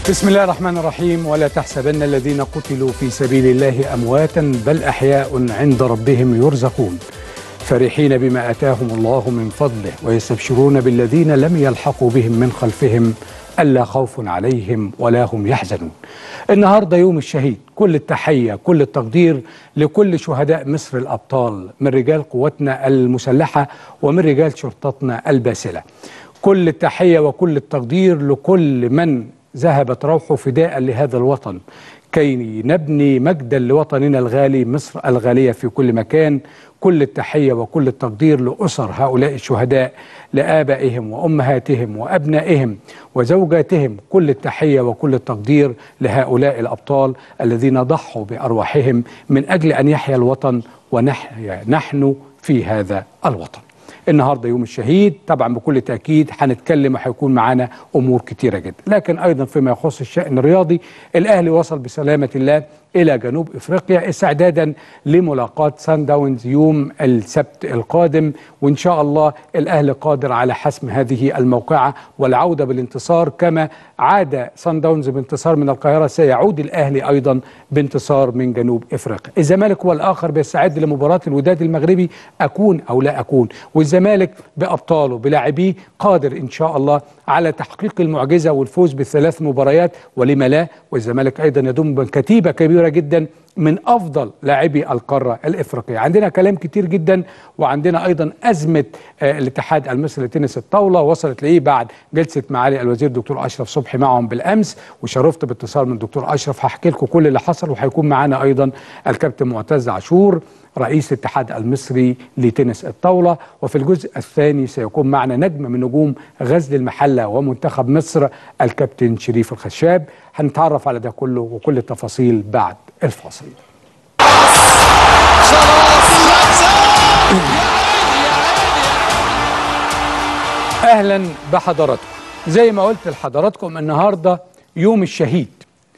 بسم الله الرحمن الرحيم ولا تحسبن الذين قتلوا في سبيل الله امواتا بل احياء عند ربهم يرزقون فرحين بما اتاهم الله من فضله ويستبشرون بالذين لم يلحقوا بهم من خلفهم الا خوف عليهم ولا هم يحزنون. النهارده يوم الشهيد، كل التحيه، كل التقدير لكل شهداء مصر الابطال من رجال قواتنا المسلحه ومن رجال شرطتنا الباسله. كل التحيه وكل التقدير لكل من ذهبت روحه فداء لهذا الوطن كي نبني مجدا لوطننا الغالي مصر الغاليه في كل مكان كل التحيه وكل التقدير لاسر هؤلاء الشهداء لابائهم وامهاتهم وابنائهم وزوجاتهم كل التحيه وكل التقدير لهؤلاء الابطال الذين ضحوا بارواحهم من اجل ان يحيا الوطن ونحيا نحن في هذا الوطن. النهارده يوم الشهيد طبعا بكل تاكيد هنتكلم وهيكون معانا امور كتيره جدا لكن ايضا فيما يخص الشان الرياضي الاهلي وصل بسلامه الله الى جنوب افريقيا استعدادا لملاقاه سان داونز يوم السبت القادم وان شاء الله الاهلي قادر على حسم هذه الموقعه والعوده بالانتصار كما عاد سان داونز بانتصار من القاهره سيعود الاهلي ايضا بانتصار من جنوب افريقيا الزمالك هو الاخر بيستعد لمباراه الوداد المغربي اكون او لا اكون والزمالك بابطاله بلاعبيه قادر ان شاء الله على تحقيق المعجزه والفوز بالثلاث مباريات ولما لا والزمالك ايضا يضم كتيبه كبيره جدا من افضل لاعبي القاره الافريقيه عندنا كلام كتير جدا وعندنا ايضا ازمه آه الاتحاد المصري لتنس الطاوله وصلت لايه بعد جلسه معالي الوزير دكتور اشرف صبحي معهم بالامس وشرفت باتصال من دكتور اشرف هحكي لكم كل اللي حصل وهيكون معانا ايضا الكابتن معتز عاشور رئيس الاتحاد المصري لتنس الطاوله وفي الجزء الثاني سيكون معنا نجم من نجوم غزل المحله ومنتخب مصر الكابتن شريف الخشاب هنتعرف على ده كله وكل التفاصيل بعد الفاصل اهلا بحضراتكم زي ما قلت لحضراتكم النهارده يوم الشهيد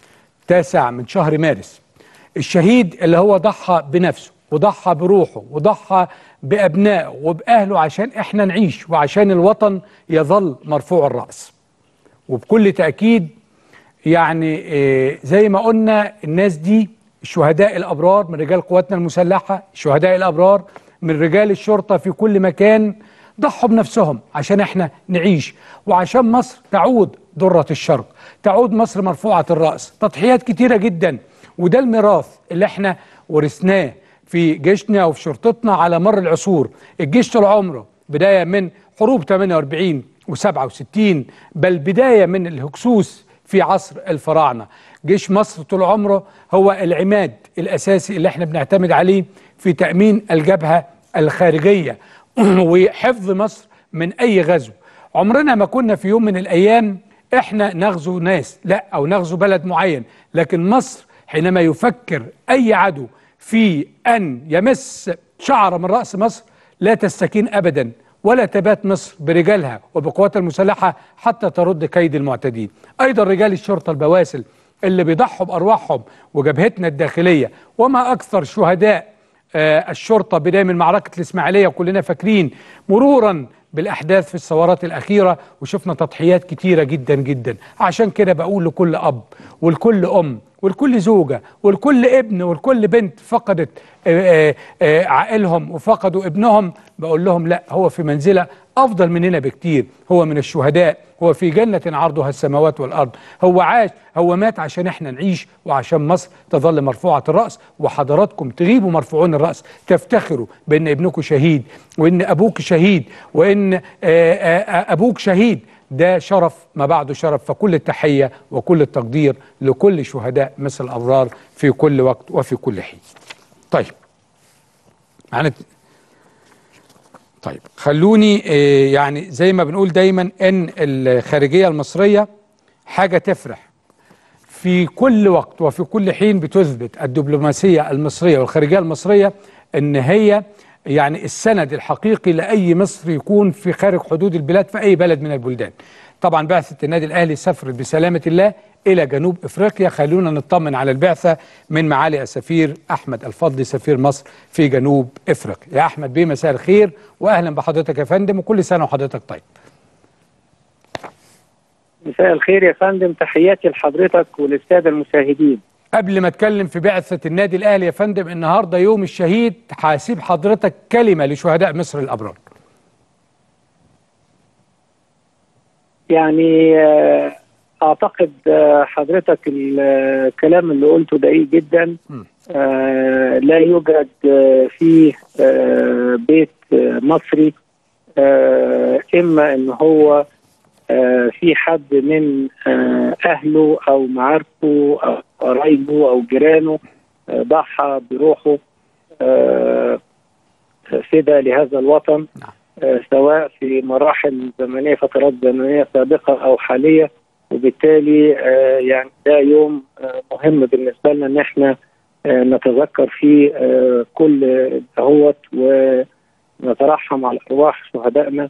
تاسع من شهر مارس الشهيد اللي هو ضحى بنفسه وضحى بروحه وضحى بأبنائه وبأهله عشان إحنا نعيش وعشان الوطن يظل مرفوع الرأس وبكل تأكيد يعني إيه زي ما قلنا الناس دي الشهداء الأبرار من رجال قواتنا المسلحة الشهداء الأبرار من رجال الشرطة في كل مكان ضحوا بنفسهم عشان احنا نعيش وعشان مصر تعود درة الشرق تعود مصر مرفوعة الرأس تضحيات كتيرة جدا وده الميراث اللي احنا ورثناه في جيشنا وفي شرطتنا على مر العصور الجيش طول عمره بداية من حروب 48 و67 بل بداية من الهكسوس في عصر الفراعنة جيش مصر طول عمره هو العماد الأساسي اللي احنا بنعتمد عليه في تأمين الجبهة الخارجية وحفظ مصر من أي غزو عمرنا ما كنا في يوم من الأيام احنا نغزو ناس لا أو نغزو بلد معين لكن مصر حينما يفكر أي عدو في أن يمس شعر من رأس مصر لا تستكين أبدا ولا تبات مصر برجالها وبقواتها المسلحة حتى ترد كيد المعتدين أيضا رجال الشرطة البواسل اللي بيضحوا بأرواحهم وجبهتنا الداخلية وما أكثر شهداء آه الشرطة بداية من معركة الإسماعيلية وكلنا فاكرين مرورا بالأحداث في الثورات الأخيرة وشفنا تضحيات كتيرة جدا جدا عشان كده بقول لكل أب ولكل أم ولكل زوجة ولكل ابن ولكل بنت فقدت آآ آآ عائلهم وفقدوا ابنهم بقول لهم لا هو في منزلة أفضل مننا بكتير هو من الشهداء هو في جنة عرضها السماوات والأرض هو عاش هو مات عشان احنا نعيش وعشان مصر تظل مرفوعة الرأس وحضراتكم تغيبوا مرفوعون الرأس تفتخروا بأن ابنكم شهيد وأن أبوك شهيد وأن آآ أبوك شهيد ده شرف ما بعده شرف فكل التحية وكل التقدير لكل شهداء مصر الأبرار في كل وقت وفي كل حين طيب يعني طيب خلوني يعني زي ما بنقول دايما ان الخارجية المصرية حاجة تفرح في كل وقت وفي كل حين بتثبت الدبلوماسية المصرية والخارجية المصرية ان هي يعني السند الحقيقي لأي مصري يكون في خارج حدود البلاد في أي بلد من البلدان طبعا بعثة النادي الأهلي سافرت بسلامة الله إلى جنوب إفريقيا خلونا نطمن على البعثة من معالي السفير أحمد الفضلي سفير مصر في جنوب إفريقيا يا أحمد بيه مساء الخير وأهلا بحضرتك يا فندم وكل سنة وحضرتك طيب مساء الخير يا فندم تحياتي لحضرتك وللساده المشاهدين قبل ما اتكلم في بعثه النادي الاهلي يا فندم النهارده يوم الشهيد هسيب حضرتك كلمه لشهداء مصر الابرار يعني آه، اعتقد آه، حضرتك الكلام اللي قلته دقيق جدا آه، لا يوجد آه، فيه آه، بيت آه، مصري آه، اما ان هو آه، في حد من آه، اهله او معارفه او قرايبه او جيرانه آه، ضحى بروحه آه، فدا لهذا الوطن نعم. آه، سواء في مراحل زمنيه فترات زمنيه سابقه او حاليه وبالتالي آه، يعني ده يوم آه، مهم بالنسبه لنا ان احنا آه، نتذكر فيه آه، كل دهوت ونترحم على ارواح شهدائنا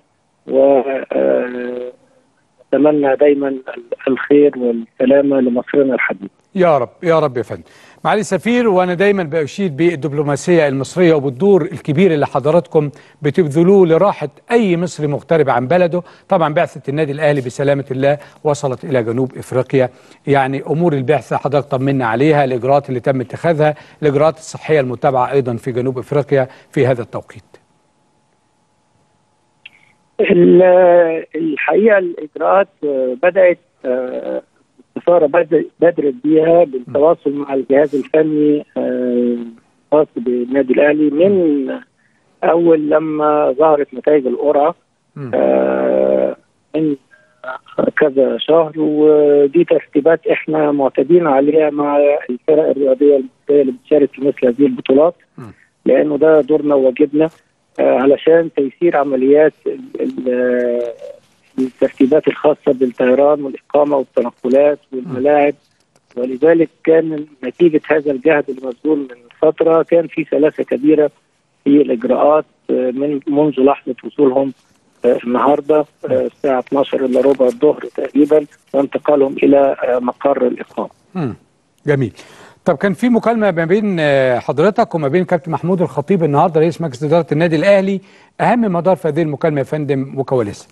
ونتمنى دايما الخير والسلامه لمصرنا الحبيب. يا رب يا رب يا فندم معالي السفير وانا دايما باشيد بالدبلوماسيه المصريه وبالدور الكبير اللي حضراتكم بتبذلوه لراحه اي مصري مغترب عن بلده طبعا بعثه النادي الاهلي بسلامه الله وصلت الى جنوب افريقيا يعني امور البعثه حضرتك طمنا عليها الاجراءات اللي تم اتخاذها الاجراءات الصحيه المتبعه ايضا في جنوب افريقيا في هذا التوقيت ال- الحقيقه الاجراءات آه، بدات آه، السفاره بد- بدرت بيها بالتواصل مع الجهاز الفني آه، الخاص بالنادي الاهلي من اول لما ظهرت نتائج القرعه مم. آه، من كذا شهر ودي ترتيبات احنا معتادين عليها مع الفرق الرياضيه المصريه اللي بتشارك في مثل هذه البطولات مم. لانه ده دورنا وواجبنا آه، علشان تيسير عمليات ال- ال- الترتيبات الخاصه بالطيران والاقامه والتنقلات والملاعب ولذلك كان نتيجه هذا الجهد المبذول من فتره كان في سلاسه كبيره في الاجراءات آه، من منذ لحظه وصولهم آه، النهارده آه، الساعه 12 الا ربع الظهر تقريبا وانتقالهم الى آه، مقر الاقامه. مم. جميل طب كان في مكالمه ما بين آه، حضرتك وما بين كابتن محمود الخطيب النهارده رئيس مجلس اداره النادي الاهلي اهم مدار في هذه المكالمه يا فندم وكواليسها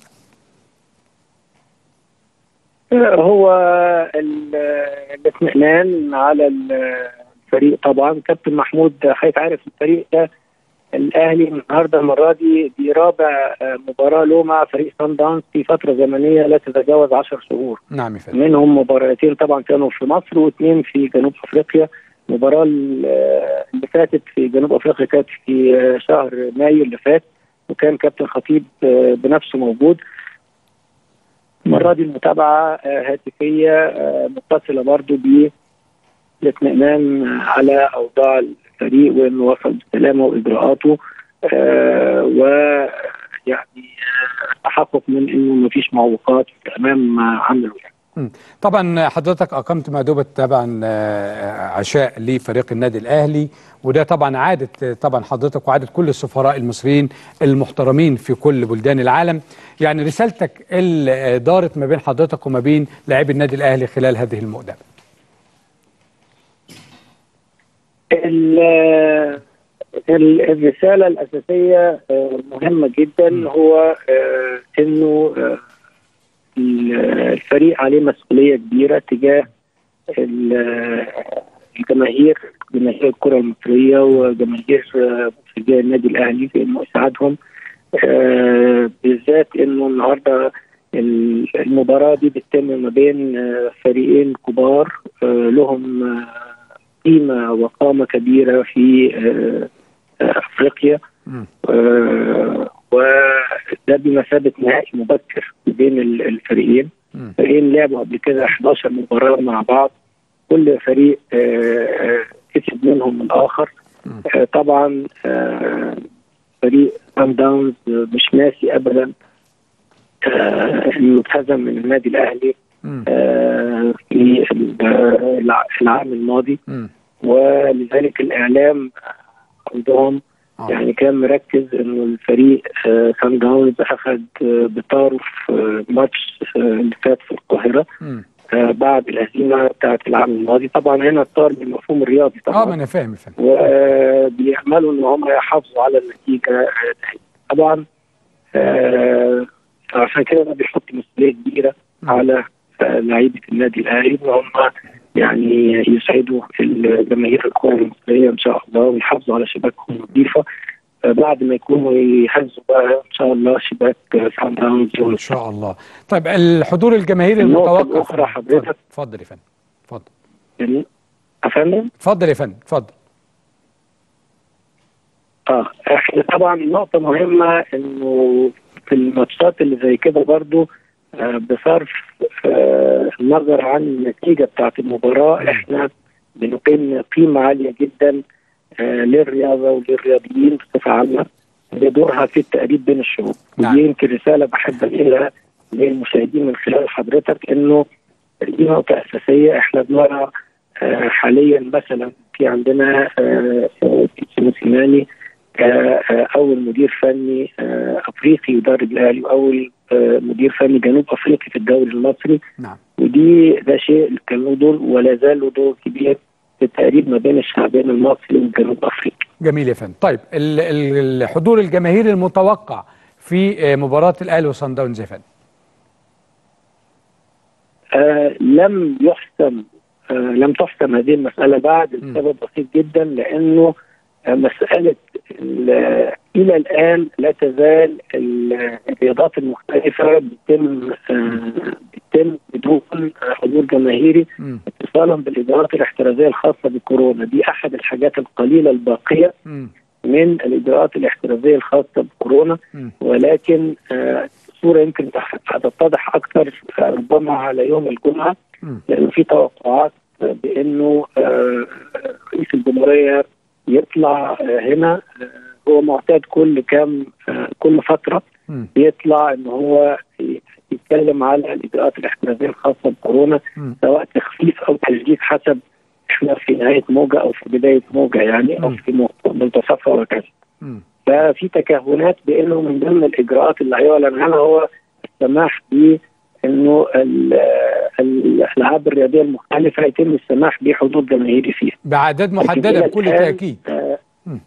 هو ال- الاطمئنان على الفريق طبعا كابتن محمود حضرتك عارف الفريق ده الاهلي النهارده المره دي دي رابع آه، مباراه له مع فريق سان داونز في فتره زمنيه لا تتجاوز 10 شهور نعم يا فندم منهم مباراتين طبعا كانوا في مصر واثنين في جنوب افريقيا المباراه ال- اللي فاتت في جنوب افريقيا كانت في آه، شهر مايو اللي فات وكان كابتن خطيب آه، بنفسه موجود المره دي المتابعه آه، هاتفيه آه، متصله برضو بالاطمئنان على اوضاع الفريق وانه وصل بسلامه واجراءاته آه، ويعني آه، تحقق من انه ما فيش معوقات امام عمله يعني. مم. طبعا حضرتك اقمت مأدبة طبعا آه، عشاء لفريق النادي الاهلي وده طبعا عاده آه، طبعا حضرتك وعاده كل السفراء المصريين المحترمين في كل بلدان العالم يعني رسالتك اللي دارت ما بين حضرتك وما بين لاعبي النادي الاهلي خلال هذه المؤتمر ال- ال- الرسالة الأساسية آه، مهمة جدا هو آه، إنه آه، ال- الفريق عليه مسؤولية كبيرة تجاه ال- الجماهير جماهير الكرة المصرية وجماهير آه، مشجعي النادي الأهلي في إنه يساعدهم آه، بالذات إنه النهارده ال- المباراة دي بتتم ما بين آه، فريقين كبار آه، لهم آه، قيمة وقامة كبيرة في آه، آه، أفريقيا مم. آه، وده بمثابة نهائي مبكر بين ال- الفريقين مم. فريقين لعبوا قبل كده 11 مباراة مع بعض كل فريق آه، آه، كسب منهم الآخر مم. آه، طبعا آه، فريق سان داونز آه، مش ناسي أبدا آه، انه اتهزم من النادي الاهلي مم. آه، في الع- العام الماضي مم. ولذلك الاعلام عندهم آه. يعني كان مركز انه الفريق آه، سان داونز اخذ آه، بطاره في آه، ماتش آه، اللي فات في القاهره مم. آه، بعد الهزيمه بتاعت العام الماضي طبعا هنا الطار بالمفهوم الرياضي اه طبعا ما انا فاهم يا فندم وبيعملوا ان هم يحافظوا على النتيجه آه، دي. طبعا آه، عشان كده ده بيحط مسؤوليه كبيره مم. على آه، لعيبه النادي الاهلي ان هم يعني يسعدوا الجماهير الكره المصريه ان شاء الله ويحافظوا على شباكهم نظيفه آه، بعد ما يكونوا يحافظوا بقى ان شاء الله شباك سان داونز ان شاء الله طيب الحضور الجماهيري النقطة المتوقع الأخرى حضرتك. اتفضل يا فندم اتفضل يعني افندم اتفضل يا فندم اتفضل اه احنا طبعا نقطة مهمة انه في الماتشات اللي زي كده برضو آه بصرف آه النظر عن النتيجة بتاعت المباراة احنا بنقيم قيمة عالية جدا آه للرياضة وللرياضيين بصفة عامة بدورها في التقريب بين الشعوب نعم. ودي يمكن رسالة بحب انقلها للمشاهدين من خلال حضرتك انه دي نقطة أساسية احنا بنرى آه حاليا مثلا في عندنا آه آه، بيتسو موسيماني كأول مدير فني آه، أفريقي يدرب الأهلي وأول آه، مدير فني جنوب أفريقي في الدوري المصري نعم ودي ده شيء كان له دور ولا زال له دور كبير في التقريب ما بين الشعبين المصري وجنوب أفريقيا جميل يا فندم طيب ال- ال- الحضور الجماهيري المتوقع في آه، مباراة الاهلي وصن داونز يا فندم آه لم يحسم آه لم تحسم هذه المسألة بعد م. لسبب بسيط جدا لأنه آه مسألة ال- إلى الآن لا تزال ال- الرياضات المختلفة بتتم آه بتتم بدون حضور جماهيري مم. اتصالا بالإجراءات الاحترازية الخاصة بكورونا دي أحد الحاجات القليلة الباقية مم. من الإجراءات الاحترازية الخاصة بكورونا مم. ولكن آه، الصورة يمكن تح- هتتضح أكثر آه، ربما على يوم الجمعة مم. لأنه في توقعات آه، بأنه آه، رئيس الجمهورية يطلع آه، هنا آه، هو معتاد كل كام آه، كل فترة مم. يطلع ان هو يتكلم على الاجراءات الاحترازيه الخاصه بكورونا مم. سواء تخفيف او تجديد حسب احنا في نهايه موجه او في بدايه موجه يعني او مم. في منتصفها وكذا مم. ففي تكهنات بانه من ضمن الاجراءات اللي هيعلن عنها هو السماح ب انه ال- ال- الالعاب الرياضيه المختلفه يتم السماح بحضور جماهيري فيها باعداد لكن محدده إلى بكل الآن، تاكيد آه، مم.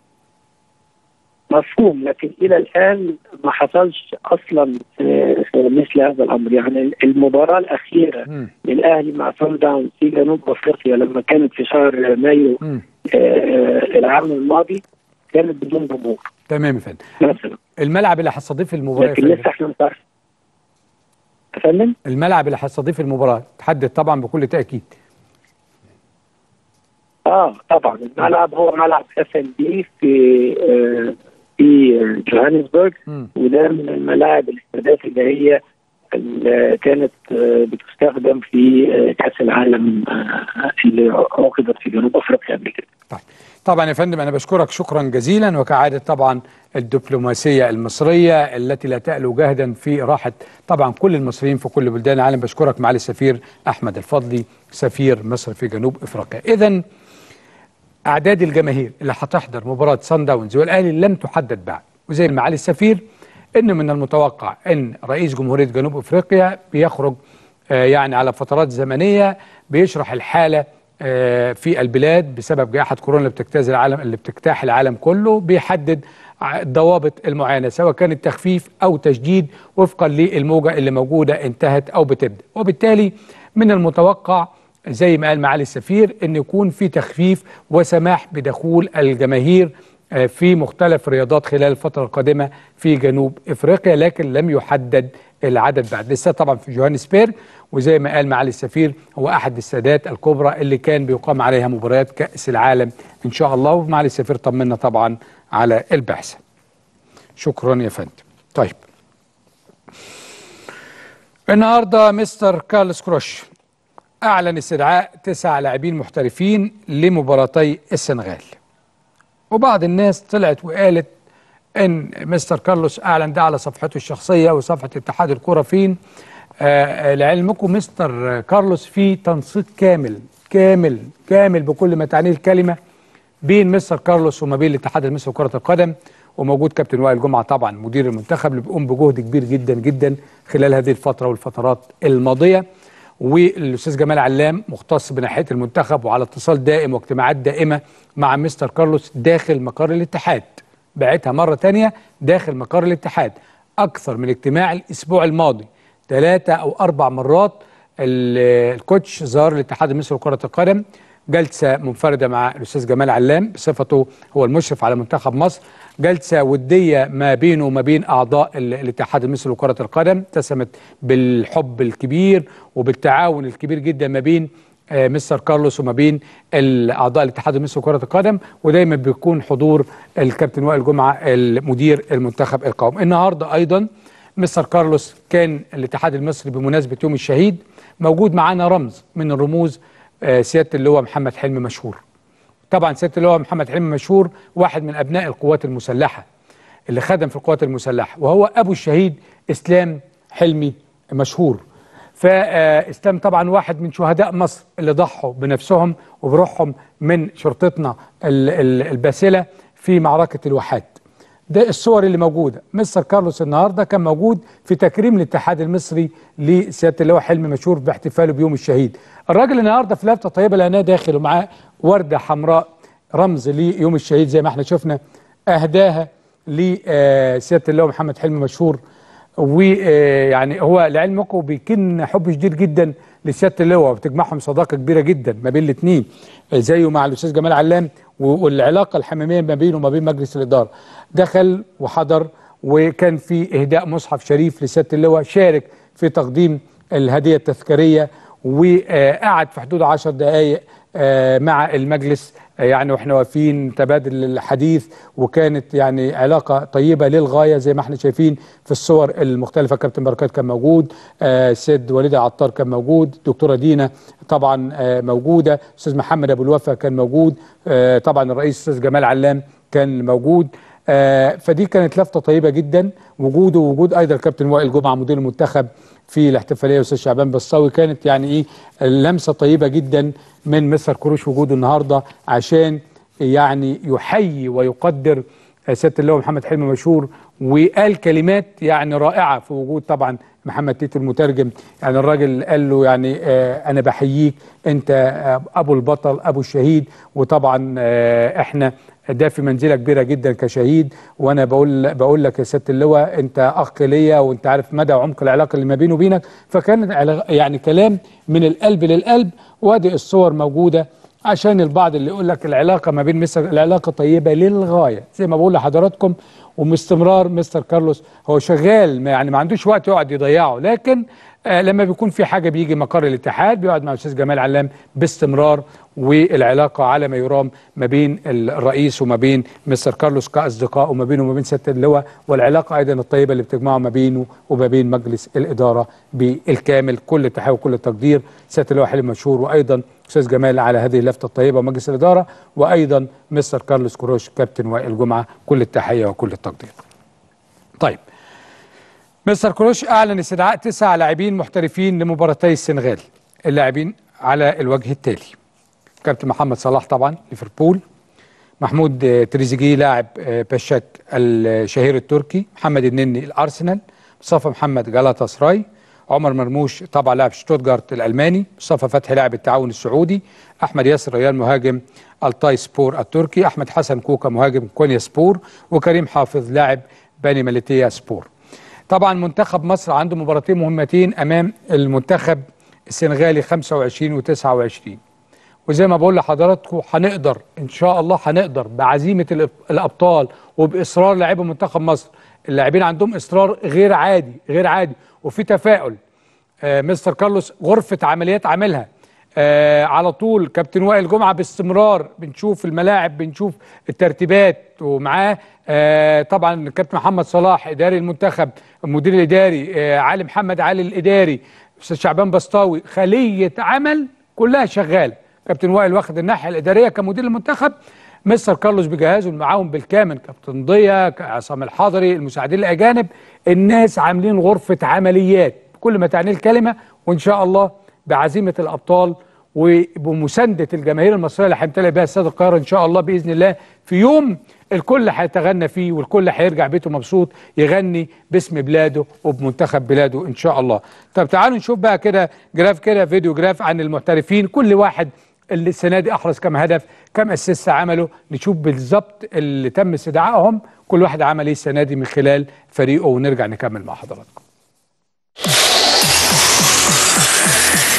مفهوم لكن الى الان ما حصلش اصلا آه، آه، مثل هذا الامر يعني المباراه الاخيره مم. للاهلي مع سان داونز في جنوب افريقيا لما كانت في شهر مايو مم. آه، العام الماضي كانت بدون جمهور تمام يا فندم مثلا الملعب اللي هتستضيف المباراه يا لكن فندم. لسه احنا مش عارف افندم الملعب اللي هتستضيف المباراه تحدد طبعا بكل تاكيد اه طبعا الملعب هو ملعب اف ام بي في آه، في جوهانسبرج مم. وده من الملاعب الاستادات اللي هي اللي كانت آه، بتستخدم في آه، كاس العالم آه، اللي عقدت في جنوب افريقيا قبل كده طيب طبعا يا فندم انا بشكرك شكرا جزيلا وكعاده طبعا الدبلوماسيه المصريه التي لا تألو جهدا في راحه طبعا كل المصريين في كل بلدان العالم بشكرك معالي السفير احمد الفضلي سفير مصر في جنوب افريقيا اذا اعداد الجماهير اللي هتحضر مباراه سان داونز والاهلي لم تحدد بعد وزي ما معالي السفير ان من المتوقع ان رئيس جمهوريه جنوب افريقيا بيخرج آه، يعني على فترات زمنيه بيشرح الحاله آه، في البلاد بسبب جائحه كورونا اللي بتجتاز العالم اللي بتجتاح العالم كله بيحدد ع- الضوابط المعينه سواء كانت تخفيف او تشديد وفقا للموجه اللي موجوده انتهت او بتبدا وبالتالي من المتوقع زي ما قال معالي السفير ان يكون في تخفيف وسماح بدخول الجماهير آه، في مختلف الرياضات خلال الفترة القادمة في جنوب افريقيا لكن لم يحدد العدد بعد لسه طبعا في جوهانسبيرغ وزي ما قال معالي السفير هو احد السادات الكبرى اللي كان بيقام عليها مباريات كأس العالم ان شاء الله ومعالي السفير طمنا طبعا على البعثة شكرا يا فندم طيب النهارده مستر كارلوس كروش اعلن استدعاء تسع لاعبين محترفين لمباراتي السنغال وبعض الناس طلعت وقالت ان مستر كارلوس اعلن ده على صفحته الشخصيه وصفحه اتحاد الكره فين آه لعلمكم مستر كارلوس في تنسيق كامل كامل كامل بكل ما تعنيه الكلمه بين مستر كارلوس وما بين الاتحاد المصري لكره القدم وموجود كابتن وائل جمعه طبعا مدير المنتخب اللي بيقوم بجهد كبير جدا جدا خلال هذه الفتره والفترات الماضيه والاستاذ جمال علام مختص بناحيه المنتخب وعلى اتصال دائم واجتماعات دائمه مع مستر كارلوس داخل مقر الاتحاد بعتها مره تانية داخل مقر الاتحاد اكثر من اجتماع الاسبوع الماضي ثلاثه او اربع مرات ال- الكوتش زار الاتحاد المصري لكره القدم جلسه منفرده مع الاستاذ جمال علام بصفته هو المشرف على منتخب مصر جلسه وديه ما بينه وما بين اعضاء ال- الاتحاد المصري لكره القدم اتسمت بالحب الكبير وبالتعاون الكبير جدا ما بين آه، مستر كارلوس وما بين الاعضاء الاتحاد المصري لكره القدم ودايما بيكون حضور الكابتن وائل جمعه المدير المنتخب القومي النهارده ايضا مستر كارلوس كان الاتحاد المصري بمناسبه يوم الشهيد موجود معانا رمز من الرموز آه، سياده اللواء محمد حلمي مشهور طبعا سياده اللواء محمد حلمي مشهور واحد من ابناء القوات المسلحه اللي خدم في القوات المسلحه وهو ابو الشهيد اسلام حلمي مشهور فاسلام طبعا واحد من شهداء مصر اللي ضحوا بنفسهم وبروحهم من شرطتنا ال- ال- الباسله في معركه الواحات ده الصور اللي موجوده مستر كارلوس النهارده كان موجود في تكريم الاتحاد المصري لسياده اللواء حلمي مشهور باحتفاله بيوم الشهيد الراجل النهارده في لفته طيبه لانها داخل ومعاه ورده حمراء رمز ليوم الشهيد زي ما احنا شفنا اهداها لسياده اللواء محمد حلمي مشهور ويعني هو لعلمكم بيكن حب شديد جدا لسياده اللواء وبتجمعهم صداقه كبيره جدا ما بين الاثنين زيه مع الاستاذ جمال علام و- والعلاقه الحميميه ما بينه وما بين مجلس الاداره دخل وحضر وكان في اهداء مصحف شريف لسياده اللواء شارك في تقديم الهديه التذكاريه وقعد في حدود 10 دقائق آه، مع المجلس آه، يعني واحنا واقفين تبادل الحديث وكانت يعني علاقه طيبه للغايه زي ما احنا شايفين في الصور المختلفه كابتن بركات كان موجود آه، سيد وليد عطار كان موجود دكتوره دينا طبعا آه، موجوده استاذ محمد ابو الوفا كان موجود آه، طبعا الرئيس استاذ جمال علام كان موجود آه، فدي كانت لفته طيبه جدا وجوده ووجود ايضا الكابتن وائل جمعه مدير المنتخب في الاحتفاليه استاذ شعبان بساوي كانت يعني ايه لمسه طيبه جدا من مستر كروش وجوده النهارده عشان يعني يحيي ويقدر سياده اللواء محمد حلمي مشهور وقال كلمات يعني رائعه في وجود طبعا محمد تيتو المترجم يعني الراجل قال له يعني آه انا بحييك انت آه ابو البطل ابو الشهيد وطبعا آه احنا ده في منزله كبيره جدا كشهيد وانا بقول بقول لك يا سياده اللواء انت اخ ليا وانت عارف مدى وعمق العلاقه اللي ما بيني وبينك فكان علا- يعني كلام من القلب للقلب وادي الصور موجوده عشان البعض اللي يقول لك العلاقه ما بين مستر العلاقه طيبه للغايه زي ما بقول لحضراتكم ومستمرار مستر كارلوس هو شغال ما يعني ما عندوش وقت يقعد يضيعه لكن آه لما بيكون في حاجه بيجي مقر الاتحاد بيقعد مع الاستاذ جمال علام باستمرار والعلاقه على ما يرام ما بين الرئيس وما بين مستر كارلوس كاصدقاء وما بينه وما بين سياده اللواء والعلاقه ايضا الطيبه اللي بتجمعه ما بينه وما بين مجلس الاداره بالكامل كل التحيه وكل التقدير سياده اللواء حلمي مشهور وايضا استاذ جمال على هذه اللفته الطيبه ومجلس الاداره وايضا مستر كارلوس كروش كابتن وائل جمعه كل التحيه وكل التقدير. طيب مستر كروش اعلن استدعاء تسع لاعبين محترفين لمباراتي السنغال اللاعبين على الوجه التالي كابتن محمد صلاح طبعا ليفربول محمود آه، تريزيجيه لاعب آه، باشاك الشهير التركي محمد النني الارسنال مصطفى محمد جالاتا سراي عمر مرموش طبعا لاعب شتوتجارت الالماني مصطفى فتحي لاعب التعاون السعودي احمد ياسر ريال مهاجم التاي سبور التركي احمد حسن كوكا مهاجم كونيا سبور وكريم حافظ لاعب بني ماليتيا سبور طبعا منتخب مصر عنده مباراتين مهمتين امام المنتخب السنغالي 25 و29 وزي ما بقول لحضراتكم هنقدر ان شاء الله هنقدر بعزيمه الأب- الابطال وباصرار لاعبي منتخب مصر اللاعبين عندهم اصرار غير عادي غير عادي وفي تفاؤل آه مستر كارلوس غرفه عمليات عاملها آه على طول كابتن وائل جمعه باستمرار بنشوف الملاعب بنشوف الترتيبات ومعاه آه طبعا كابتن محمد صلاح اداري المنتخب المدير الاداري آه علي محمد علي الاداري استاذ شعبان بسطاوي خليه عمل كلها شغاله كابتن وائل واخد الناحيه الاداريه كمدير المنتخب مستر كارلوس بجهازه المعاون بالكامل كابتن ضيا عصام الحضري المساعدين الاجانب الناس عاملين غرفه عمليات بكل ما تعنيه الكلمه وان شاء الله بعزيمه الابطال وبمسانده الجماهير المصريه اللي هيمتلئ بها استاد القاهره ان شاء الله باذن الله في يوم الكل هيتغنى فيه والكل هيرجع بيته مبسوط يغني باسم بلاده وبمنتخب بلاده ان شاء الله. طب تعالوا نشوف بقى كده جراف كده فيديو جراف عن المحترفين كل واحد اللي السنه دي احرز كم هدف كم اسيست عمله نشوف بالظبط اللي تم استدعائهم كل واحد عمل ايه السنه دي من خلال فريقه ونرجع نكمل مع حضراتكم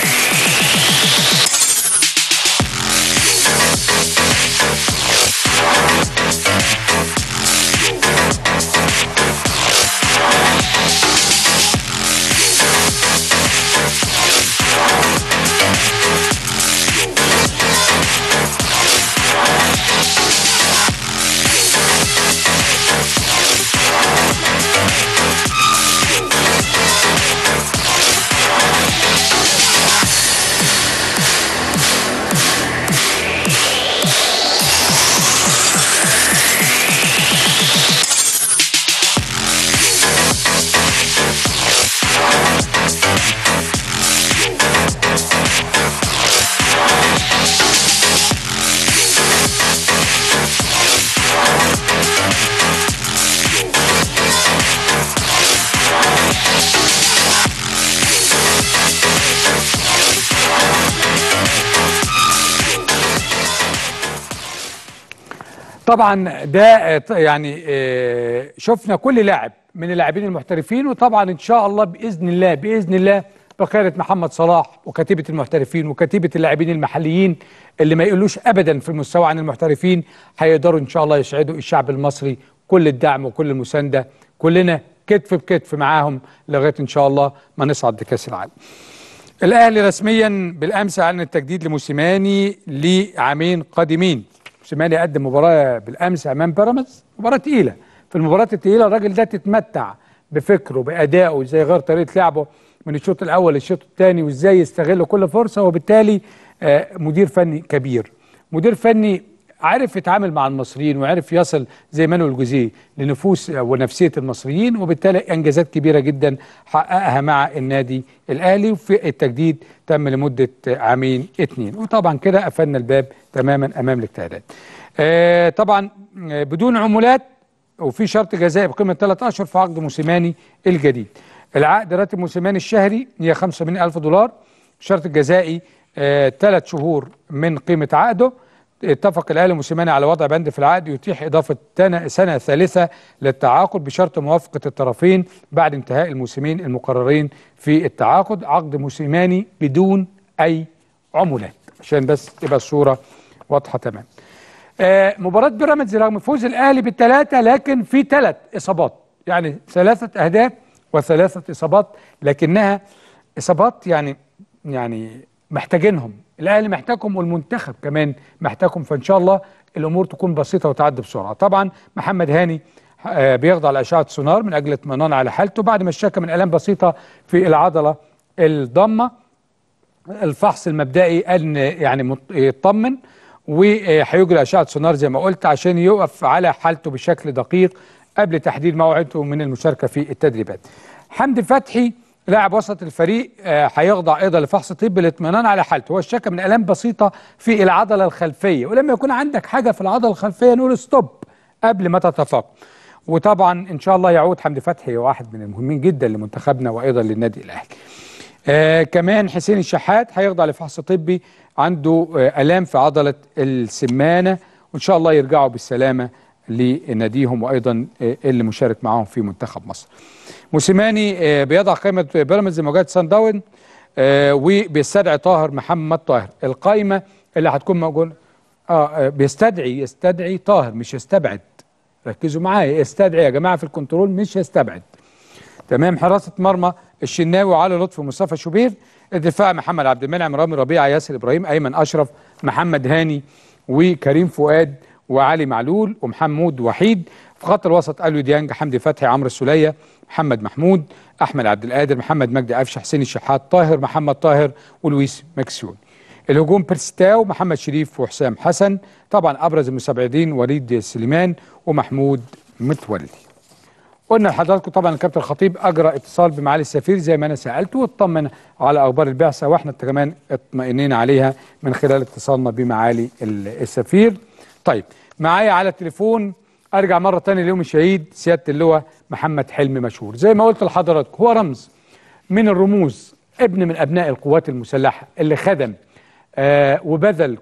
طبعا ده آه، يعني آه، شفنا كل لاعب من اللاعبين المحترفين وطبعا ان شاء الله باذن الله باذن الله بقياده محمد صلاح وكتيبه المحترفين وكتيبه اللاعبين المحليين اللي ما يقولوش ابدا في المستوى عن المحترفين هيقدروا ان شاء الله يسعدوا الشعب المصري كل الدعم وكل المسانده كلنا كتف بكتف معاهم لغايه ان شاء الله ما نصعد لكاس العالم. الاهلي رسميا بالامس اعلن التجديد لموسيماني لعامين قادمين موسيماني قدم مباراه بالامس امام بيراميدز مباراه تقيله في المباراه التقيله الراجل ده تتمتع بفكره بادائه ازاي يغير طريقه لعبه من الشوط الاول للشوط الثاني وازاي يستغل كل فرصه وبالتالي آه، مدير فني كبير مدير فني عارف يتعامل مع المصريين وعرف يصل زي مانويل جوزيه لنفوس ونفسيه المصريين وبالتالي انجازات كبيره جدا حققها مع النادي الاهلي وفي التجديد تم لمده عامين اتنين وطبعا كده قفلنا الباب تماما امام الاجتهادات. آه طبعا آه، بدون عمولات وفي شرط جزائي بقيمه ثلاث اشهر في عقد موسيماني الجديد. العقد راتب موسيماني الشهري هي 85000 دولار الشرط الجزائي ثلاث شهور من قيمه عقده اتفق الاهلي موسيماني على وضع بند في العقد يتيح اضافه تن- سنه ثالثه للتعاقد بشرط موافقه الطرفين بعد انتهاء الموسمين المقررين في التعاقد عقد موسيماني بدون اي عمولات عشان بس تبقى الصوره واضحه تمام. آه مباراه بيراميدز رغم فوز الاهلي بالثلاثه لكن في ثلاث اصابات يعني ثلاثه اهداف وثلاثه اصابات لكنها اصابات يعني يعني محتاجينهم الاهلي محتاجهم والمنتخب كمان محتاجهم فان شاء الله الامور تكون بسيطه وتعدي بسرعه طبعا محمد هاني آه، بيخضع لاشعه سونار من اجل اطمئنان على حالته بعد ما اشتكى من الام بسيطه في العضله الضمه الفحص المبدئي قال ان يعني مط- يطمن وهيجري اشعه سونار زي ما قلت عشان يقف على حالته بشكل دقيق قبل تحديد موعده من المشاركه في التدريبات. حمدي فتحي لاعب وسط الفريق آه، هيخضع ايضا لفحص طبي للاطمئنان على حالته، هو اشتكى من الام بسيطه في العضله الخلفيه ولما يكون عندك حاجه في العضله الخلفيه نقول ستوب قبل ما تتفاقم. وطبعا ان شاء الله يعود حمدي فتحي واحد من المهمين جدا لمنتخبنا وايضا للنادي الاهلي. آه كمان حسين الشحات هيخضع لفحص طبي عنده آه الام في عضله السمانه وان شاء الله يرجعوا بالسلامه لناديهم وايضا آه اللي مشارك معاهم في منتخب مصر. موسيماني آه بيضع قائمه بيراميدز لمواجهه سان داون آه وبيستدعي طاهر محمد طاهر القائمه اللي هتكون موجوده اه آه، بيستدعي يستدعي طاهر مش يستبعد ركزوا معايا يستدعي يا جماعه في الكنترول مش يستبعد تمام حراسه مرمى الشناوي وعلي لطفي ومصطفى شوبير الدفاع محمد عبد المنعم رامي ربيعه ياسر ابراهيم ايمن اشرف محمد هاني وكريم فؤاد وعلي معلول ومحمود وحيد في خط الوسط اليو ديانج حمدي فتحي عمرو السوليه محمد محمود احمد عبد القادر محمد مجدي قفشه حسين الشحات طاهر محمد طاهر ولويس مكسيون الهجوم بيرستاو محمد شريف وحسام حسن طبعا ابرز المستبعدين وليد سليمان ومحمود متولي قلنا لحضراتكم طبعا الكابتن الخطيب اجرى اتصال بمعالي السفير زي ما انا سالته واطمن على اخبار البعثه واحنا كمان اطمئنينا عليها من خلال اتصالنا بمعالي ال- السفير. طيب معايا على التليفون ارجع مره ثانيه ليوم الشهيد سياده اللواء محمد حلمي مشهور زي ما قلت لحضراتكم هو رمز من الرموز ابن من ابناء القوات المسلحه اللي خدم آه وبذل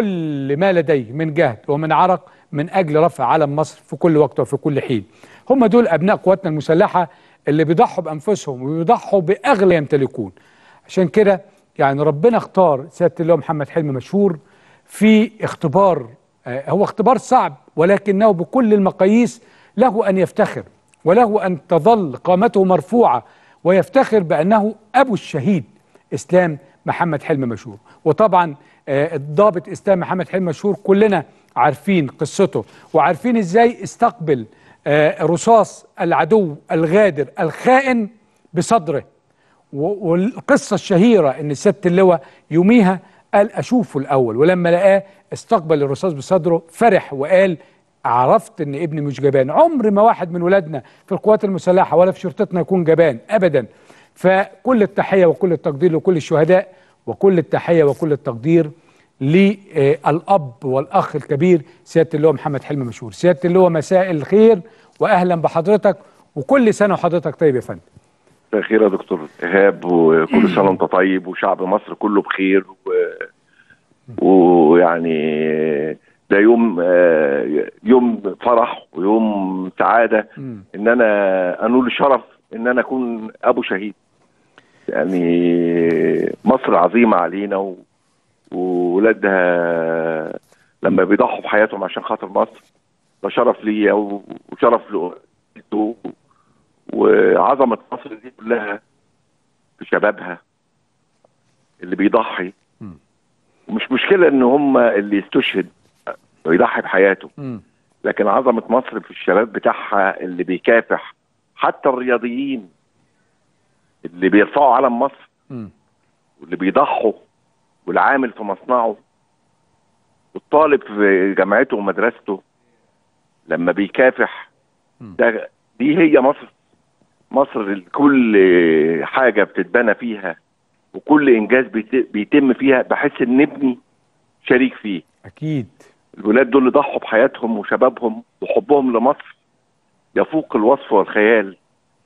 كل ما لديه من جهد ومن عرق من اجل رفع علم مصر في كل وقت وفي كل حين. هم دول ابناء قواتنا المسلحه اللي بيضحوا بانفسهم وبيضحوا باغلى يمتلكون. عشان كده يعني ربنا اختار سياده اللواء محمد حلمي مشهور في اختبار آه هو اختبار صعب ولكنه بكل المقاييس له ان يفتخر وله ان تظل قامته مرفوعه ويفتخر بانه ابو الشهيد اسلام محمد حلمي مشهور وطبعا آه، الضابط اسلام محمد حلمي مشهور كلنا عارفين قصته وعارفين ازاي استقبل آه، رصاص العدو الغادر الخائن بصدره و- والقصه الشهيره ان سياده اللواء يوميها قال اشوفه الاول ولما لقاه استقبل الرصاص بصدره فرح وقال عرفت ان ابني مش جبان عمر ما واحد من ولادنا في القوات المسلحه ولا في شرطتنا يكون جبان ابدا فكل التحيه وكل التقدير لكل الشهداء وكل التحيه وكل التقدير للاب والاخ الكبير سياده اللواء محمد حلمي مشهور سياده اللواء مساء الخير واهلا بحضرتك وكل سنه وحضرتك طيب يا فندم مساء الخير يا دكتور ايهاب وكل سنه وانت طيب وشعب مصر كله بخير و... ويعني ده يوم آه، يوم فرح ويوم سعاده مم. ان انا انول الشرف ان انا اكون ابو شهيد يعني مصر عظيمه علينا و- وولادها لما بيضحوا بحياتهم عشان خاطر مصر ده شرف ليا و- وشرف لأهله وعظمه مصر دي كلها في شبابها اللي بيضحي مم. ومش مشكله ان هم اللي يستشهد ويضحي بحياته مم. لكن عظمه مصر في الشباب بتاعها اللي بيكافح حتى الرياضيين اللي بيرفعوا علم مصر مم. واللي بيضحوا والعامل في مصنعه والطالب في جامعته ومدرسته لما بيكافح مم. ده دي هي مصر مصر كل حاجة بتتبنى فيها وكل إنجاز بيت- بيتم فيها بحس إن ابني شريك فيه اكيد الولاد دول اللي ضحوا بحياتهم وشبابهم وحبهم لمصر يفوق الوصف والخيال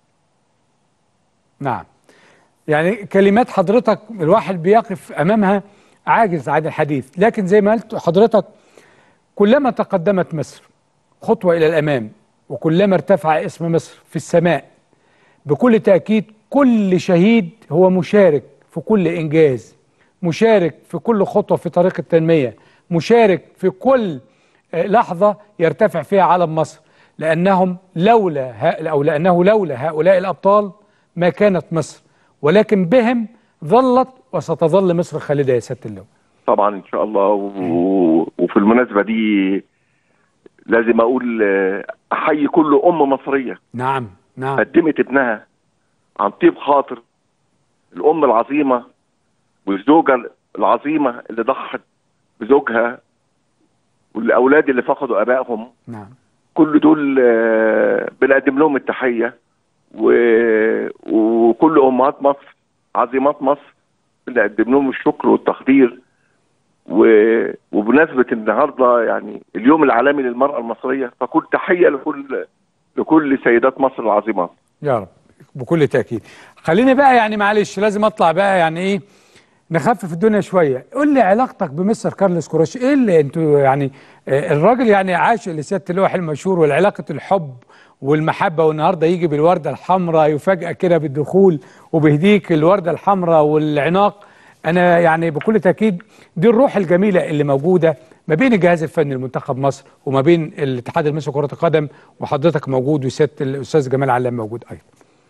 نعم يعني كلمات حضرتك الواحد بيقف امامها عاجز عن الحديث لكن زي ما قلت حضرتك كلما تقدمت مصر خطوه الى الامام وكلما ارتفع اسم مصر في السماء بكل تاكيد كل شهيد هو مشارك في كل انجاز مشارك في كل خطوه في طريق التنميه مشارك في كل آه، لحظه يرتفع فيها علم مصر لانهم لولا ها- او لانه لولا هؤلاء الابطال ما كانت مصر ولكن بهم ظلت وستظل مصر خالده يا سياده اللواء طبعا ان شاء الله و... وفي المناسبه دي لازم اقول آه، احيي كل ام مصريه نعم نعم قدمت ابنها عن طيب خاطر الام العظيمه والزوجه العظيمه اللي ضحت بزوجها والاولاد اللي فقدوا ابائهم نعم كل دول آه، بنقدم لهم التحيه و... وكل امهات مصر عظيمات مصر بنقدم لهم الشكر والتقدير و... وبمناسبه النهارده يعني اليوم العالمي للمراه المصريه فكل تحيه لكل لكل سيدات مصر العظيمات يا رب بكل تأكيد خليني بقى يعني معلش لازم اطلع بقى يعني ايه نخفف الدنيا شوية قول لي علاقتك بمستر كارلوس كروش ايه اللي انتوا يعني آه، الراجل يعني عاشق لسيادة اللوح المشهور والعلاقة الحب والمحبة والنهاردة يجي بالوردة الحمراء يفاجئ كده بالدخول وبيهديك الوردة الحمراء والعناق انا يعني بكل تأكيد دي الروح الجميلة اللي موجودة ما بين الجهاز الفني لمنتخب مصر وما بين الاتحاد المصري لكرة القدم وحضرتك موجود وسيادة الاستاذ جمال علام موجود ايضا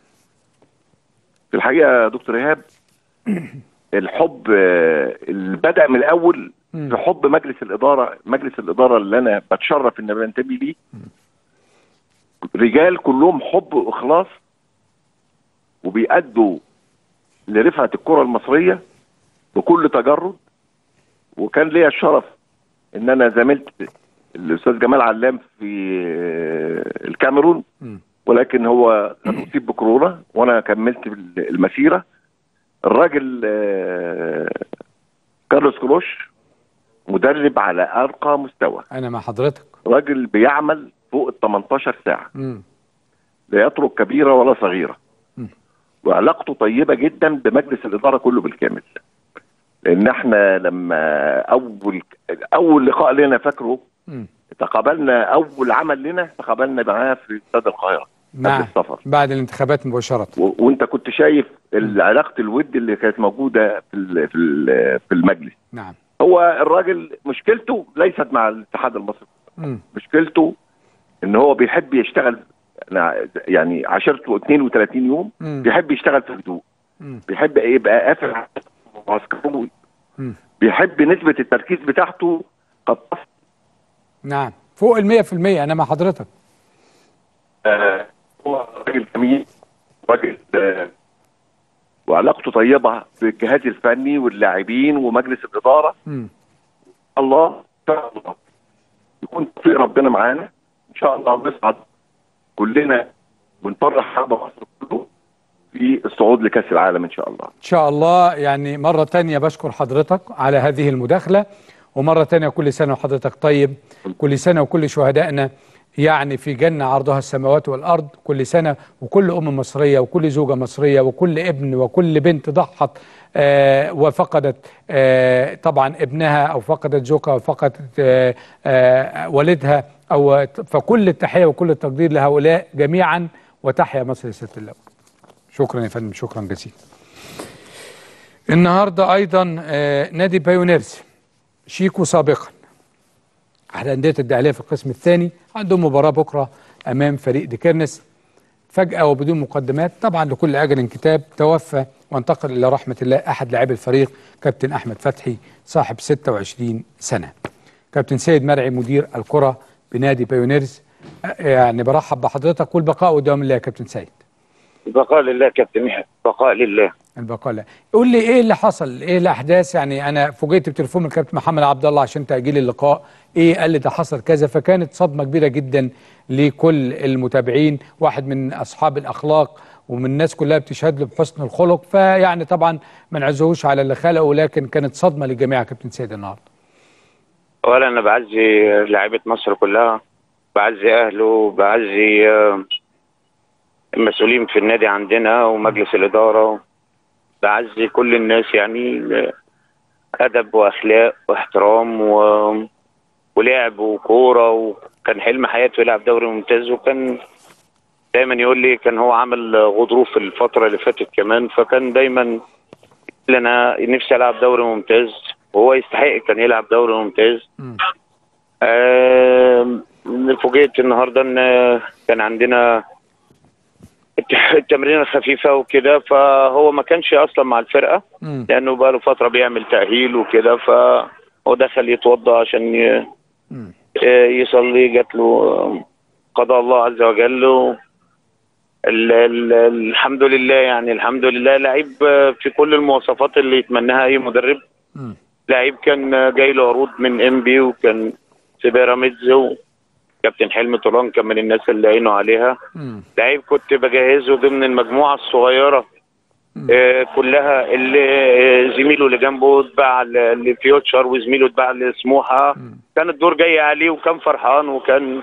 في الحقيقه يا دكتور ايهاب الحب آه، اللي بدا من الاول مم. في حب مجلس الاداره مجلس الاداره اللي انا بتشرف ان بنتمي ليه رجال كلهم حب واخلاص وبيأدوا لرفعه الكره المصريه بكل تجرد وكان ليا الشرف ان انا زميلت الاستاذ جمال علام في آه، الكاميرون مم. ولكن هو كان اصيب بكورونا وانا كملت المسيره الراجل آه، كارلوس كروش مدرب على ارقى مستوى انا مع حضرتك راجل بيعمل فوق ال 18 ساعه مم. لا يترك كبيره ولا صغيره مم. وعلاقته طيبه جدا بمجلس الاداره كله بالكامل لان احنا لما اول اول لقاء لنا فاكره مم. تقابلنا اول عمل لنا تقابلنا معاه في استاد القاهره قبل نعم السفر بعد الانتخابات مباشرة و- وانت كنت شايف علاقه الود اللي كانت موجوده في ال- في ال- في المجلس نعم هو الراجل مشكلته ليست مع الاتحاد المصري مم. مشكلته ان هو بيحب يشتغل أنا يعني عشرته 32 يوم مم. بيحب يشتغل في هدوء مم. بيحب يبقى قافل على معسكره مم. بيحب نسبه التركيز بتاعته قد تصل نعم فوق المية في المية أنا مع حضرتك آه، هو راجل جميل راجل آه، وعلاقته طيبه بالجهاز الفني واللاعبين ومجلس الاداره مم. الله ان شاء الله يكون توفيق ربنا معانا ان شاء الله نصعد كلنا ونفرح شعب مصر كله في الصعود لكاس العالم ان شاء الله إن شاء الله يعني مرة تانية بشكر حضرتك على هذه المداخلة ومرة تانية كل سنة وحضرتك طيب كل سنة وكل شهدائنا يعني في جنة عرضها السماوات والأرض كل سنة وكل أم مصرية وكل زوجة مصرية وكل ابن وكل بنت ضحت آه وفقدت آه طبعا ابنها أو فقدت زوجها أو فقدت آه آه والدها أو فكل التحية وكل التقدير لهؤلاء جميعا وتحيا مصر يا سيادة الله شكرا يا فندم شكرا جزيلا النهارده ايضا آه نادي بايونيرز شيكو سابقا على انديه الداخليه في القسم الثاني عندهم مباراه بكره امام فريق ديكيرنس فجاه وبدون مقدمات طبعا لكل اجل كتاب توفى وانتقل الى رحمه الله احد لاعبي الفريق كابتن احمد فتحي صاحب 26 سنه كابتن سيد مرعي مدير الكره بنادي بايونيرز آه، يعني برحب بحضرتك والبقاء قدام الله يا كابتن سيد بقاء لله كابتن محمد بقاء لله البقاء لا قول لي ايه اللي حصل ايه الاحداث يعني انا فوجئت بتليفون من الكابتن محمد عبد الله عشان تاجيل اللقاء ايه قال لي ده حصل كذا فكانت صدمه كبيره جدا لكل المتابعين واحد من اصحاب الاخلاق ومن الناس كلها بتشهد له بحسن الخلق فيعني طبعا ما نعزهوش على اللي خلقه لكن كانت صدمه للجميع يا كابتن سيد النهارده اولا انا بعزي لاعيبه مصر كلها بعزي اهله بعزي آه، المسؤولين في النادي عندنا ومجلس الاداره بعزي كل الناس يعني آه، ادب واخلاق واحترام و... ولعب وكوره وكان حلم حياته يلعب دوري ممتاز وكان دايما يقول لي كان هو عمل غضروف الفتره اللي فاتت كمان فكان دايما يقول لي انا نفسي العب دوري ممتاز وهو يستحق كان يلعب دوري ممتاز آم، فوجئت النهارده ان كان عندنا الت- التمرين الخفيفه وكده فهو ما كانش اصلا مع الفرقه مم. لانه بقى له فتره بيعمل تاهيل وكده فهو دخل يتوضا عشان ي- مم. آه، يصلي جات له قضاء الله عز وجل و- ال ال الحمد لله يعني الحمد لله لعيب آه، في كل المواصفات اللي يتمناها اي مدرب مم. لعيب كان آه، جاي له عروض من ام بي وكان في بيراميدز وكابتن حلمي طولان كان من الناس اللي عينوا عليها مم. لعيب كنت بجهزه ضمن المجموعه الصغيره آه، كلها اللي آه، زميله اللي جنبه اتباع ل- لفيوتشر وزميله اتباع لسموحه كان الدور جاي عليه وكان فرحان وكان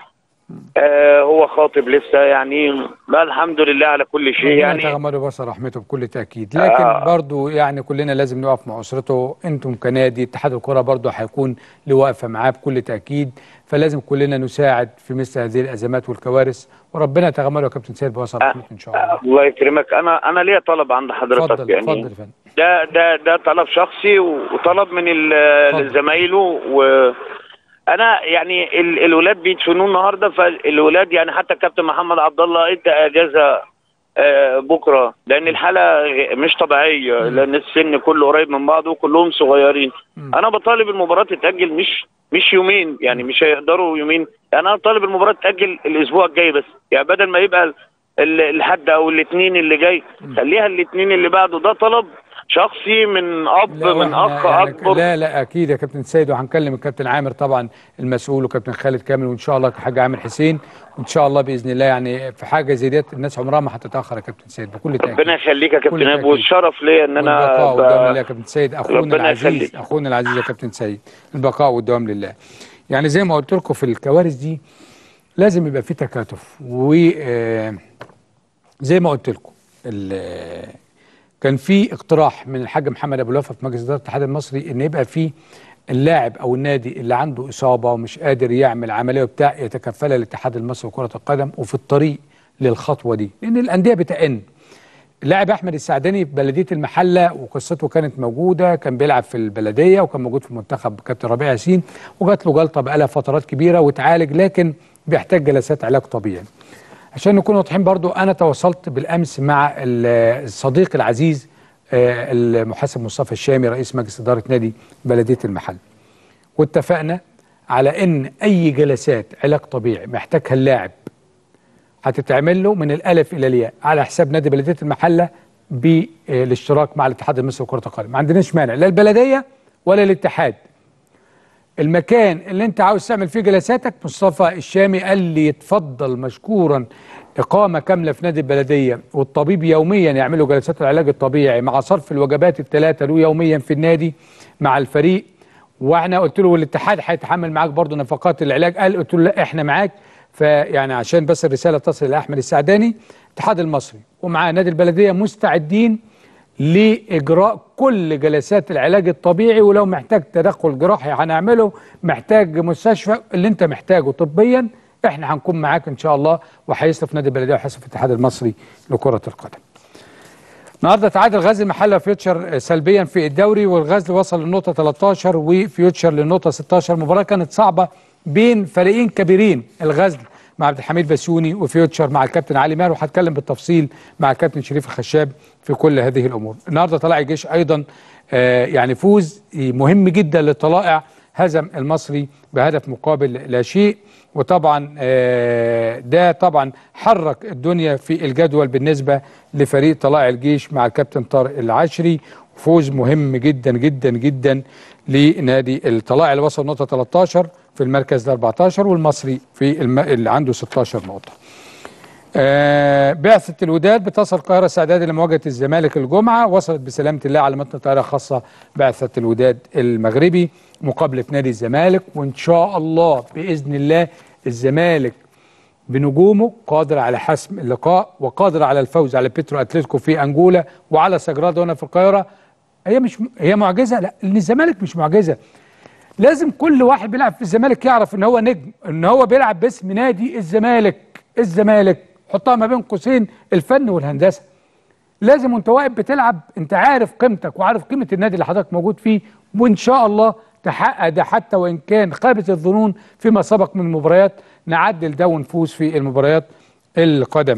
آه هو خاطب لسه يعني بقى الحمد لله على كل شيء ربنا يعني يتغمده بصر رحمته بكل تاكيد لكن آه. برضو يعني كلنا لازم نقف مع اسرته انتم كنادي اتحاد الكره برضو هيكون له وقفه معاه بكل تاكيد فلازم كلنا نساعد في مثل هذه الازمات والكوارث وربنا يتغمده يا كابتن سيد بصر رحمته ان شاء الله آه الله يكرمك انا انا ليا طلب عند حضرتك اتفضل يعني اتفضل يا فندم ده ده ده طلب شخصي وطلب من ال- اتفضل. لزمايله و انا يعني ال- الولاد بيدفنوه النهارده فالولاد يعني حتى الكابتن محمد عبد الله ادى اجازه آه، بكره لان الحاله غ- مش طبيعيه لان السن كله قريب من بعضه وكلهم صغيرين انا بطالب المباراه تتاجل مش مش يومين يعني مش هيقدروا يومين يعني انا طالب المباراه تتاجل الاسبوع الجاي بس يعني بدل ما يبقى ال- الحد او الاثنين اللي جاي خليها الاثنين اللي بعده ده طلب شخصي من اب لا من وإحنا اخ يعني اكبر لا لا اكيد يا كابتن سيد وهنكلم الكابتن عامر طبعا المسؤول وكابتن خالد كامل وان شاء الله حاج عامر حسين وان شاء الله باذن الله يعني في حاجه زي ديت الناس عمرها ما هتتاخر يا كابتن سيد بكل تاكيد ربنا يخليك يا كل كابتن ابو تأكيد. والشرف ليا ان انا والبقاء ب- والدوام لله يا كابتن سيد اخونا ربنا العزيز يخليك. اخونا العزيز يا كابتن سيد البقاء والدوام لله يعني زي ما قلت لكم في الكوارث دي لازم يبقى في تكاتف و آه، زي ما قلت لكم ال- كان في اقتراح من الحاج محمد ابو الوفا في مجلس اداره الاتحاد المصري ان يبقى في اللاعب او النادي اللي عنده اصابه ومش قادر يعمل عمليه بتاع يتكفلها الاتحاد المصري لكره القدم وفي الطريق للخطوه دي لان الانديه بتأن اللاعب احمد السعداني في بلديه المحله وقصته كانت موجوده كان بيلعب في البلديه وكان موجود في منتخب كابتن ربيع ياسين وجات له جلطه بقالها فترات كبيره واتعالج لكن بيحتاج جلسات علاج طبيعي عشان نكون واضحين برضو انا تواصلت بالامس مع ال- الصديق العزيز آه، المحاسب مصطفى الشامي رئيس مجلس اداره نادي بلديه المحل واتفقنا على ان اي جلسات علاج طبيعي محتاجها اللاعب هتتعمل له من الالف الى الياء على حساب نادي بلديه المحله بالاشتراك مع الاتحاد المصري لكره القدم ما عندناش مانع لا البلديه ولا الاتحاد المكان اللي انت عاوز تعمل فيه جلساتك مصطفى الشامي قال لي اتفضل مشكورا إقامة كاملة في نادي البلدية والطبيب يوميا يعملوا جلسات العلاج الطبيعي مع صرف الوجبات الثلاثة له يوميا في النادي مع الفريق واحنا قلت له والاتحاد هيتحمل معاك برضه نفقات العلاج قال قلت له لا احنا معاك فيعني عشان بس الرساله تصل لاحمد السعداني الاتحاد المصري ومع نادي البلديه مستعدين لاجراء كل جلسات العلاج الطبيعي ولو محتاج تدخل جراحي هنعمله محتاج مستشفى اللي انت محتاجه طبيا احنا هنكون معاك ان شاء الله وهيصرف نادي البلديه وهيصرف الاتحاد المصري لكره القدم. النهارده تعادل غزل المحله وفيوتشر سلبيا في الدوري والغزل وصل للنقطه 13 وفيوتشر للنقطه 16 مباراه كانت صعبه بين فريقين كبيرين الغزل مع عبد الحميد بسيوني وفيوتشر مع الكابتن علي ماهر وهتكلم بالتفصيل مع الكابتن شريف الخشاب في كل هذه الامور. النهارده طلائع الجيش ايضا آه يعني فوز مهم جدا للطلائع هزم المصري بهدف مقابل لا شيء وطبعا آه ده طبعا حرك الدنيا في الجدول بالنسبه لفريق طلائع الجيش مع الكابتن طارق العشري فوز مهم جدا جدا جدا لنادي الطلائع اللي وصل نقطه 13 في المركز ال 14 والمصري في الم... اللي عنده 16 نقطه. آه بعثة الوداد بتصل القاهرة استعدادا لمواجهة الزمالك الجمعة وصلت بسلامة الله على متن طائرة خاصة بعثة الوداد المغربي مقابلة نادي الزمالك وإن شاء الله بإذن الله الزمالك بنجومه قادر على حسم اللقاء وقادر على الفوز على بيترو أتلتيكو في أنجولا وعلى سجرادو هنا في القاهرة هي مش هي معجزة لا لأن الزمالك مش معجزة لازم كل واحد بيلعب في الزمالك يعرف ان هو نجم ان هو بيلعب باسم نادي الزمالك الزمالك حطها ما بين قوسين الفن والهندسه لازم وانت واقف بتلعب انت عارف قيمتك وعارف قيمه النادي اللي حضرتك موجود فيه وان شاء الله تحقق ده حتى وان كان خابت الظنون فيما سبق من مباريات نعدل ده ونفوز في المباريات القادمه.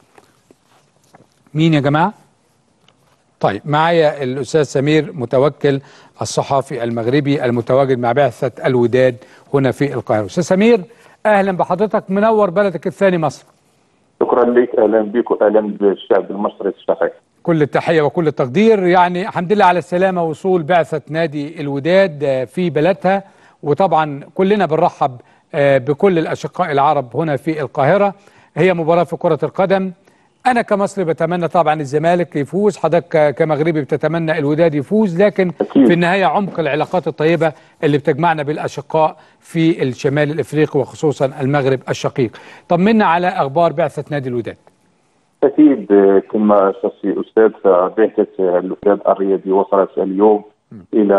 مين يا جماعه؟ طيب معايا الاستاذ سمير متوكل الصحافي المغربي المتواجد مع بعثه الوداد هنا في القاهره. استاذ سمير اهلا بحضرتك منور بلدك الثاني مصر. شكرا لك اهلا بك واهلا بالشعب المصري الشقيق. كل التحيه وكل التقدير يعني الحمد لله على السلامه وصول بعثه نادي الوداد في بلدها وطبعا كلنا بنرحب بكل الاشقاء العرب هنا في القاهره هي مباراه في كره القدم انا كمصري بتمنى طبعا الزمالك يفوز حضرتك كمغربي بتتمنى الوداد يفوز لكن أكيد. في النهايه عمق العلاقات الطيبه اللي بتجمعنا بالاشقاء في الشمال الافريقي وخصوصا المغرب الشقيق طمنا على اخبار بعثه نادي الوداد اكيد كما شخصي استاذ فبعثه الوداد الرياضي وصلت اليوم الى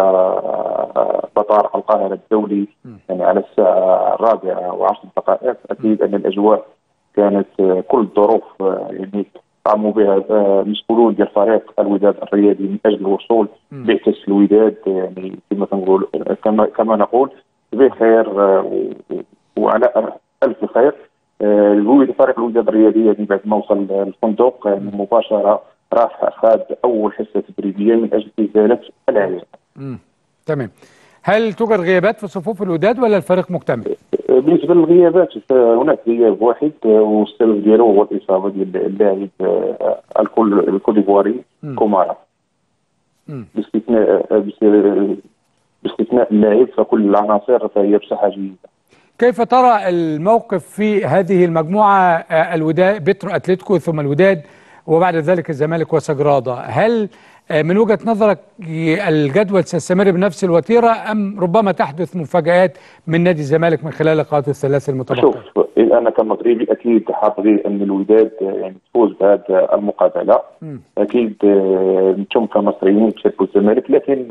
مطار القاهره الدولي يعني على الساعه الرابعه وعشر دقائق اكيد ان الاجواء كانت كل الظروف يعني قاموا بها مسؤولون ديال فريق الوداد الرياضي من اجل الوصول بعثه الوداد يعني كما كنقول كما كما نقول بخير وعلى الف خير فريق الوداد الرياضي يعني بعد ما وصل الفندق يعني مباشره راح خاد اول حصه تدريبيه من اجل ازاله العيان. تمام. هل توجد غيابات في صفوف الوداد ولا الفريق مكتمل؟ بالنسبه للغيابات هناك غياب واحد والسبب ديالو هو الاصابه ديال اللاعب الكوديفواري كومارا. باستثناء باستثناء اللاعب فكل العناصر فهي بصحه جيده. كيف ترى الموقف في هذه المجموعه الوداد بترو اتلتيكو ثم الوداد وبعد ذلك الزمالك وسجراده هل من وجهه نظرك الجدول سيستمر بنفس الوتيره ام ربما تحدث مفاجات من نادي الزمالك من خلال لقاءاته الثلاث المتبقيه؟ شوف انا كمغربي اكيد حاضرين ان الوداد يعني تفوز بهذه المقابله م. اكيد انتم كمصريين تشاركوا الزمالك لكن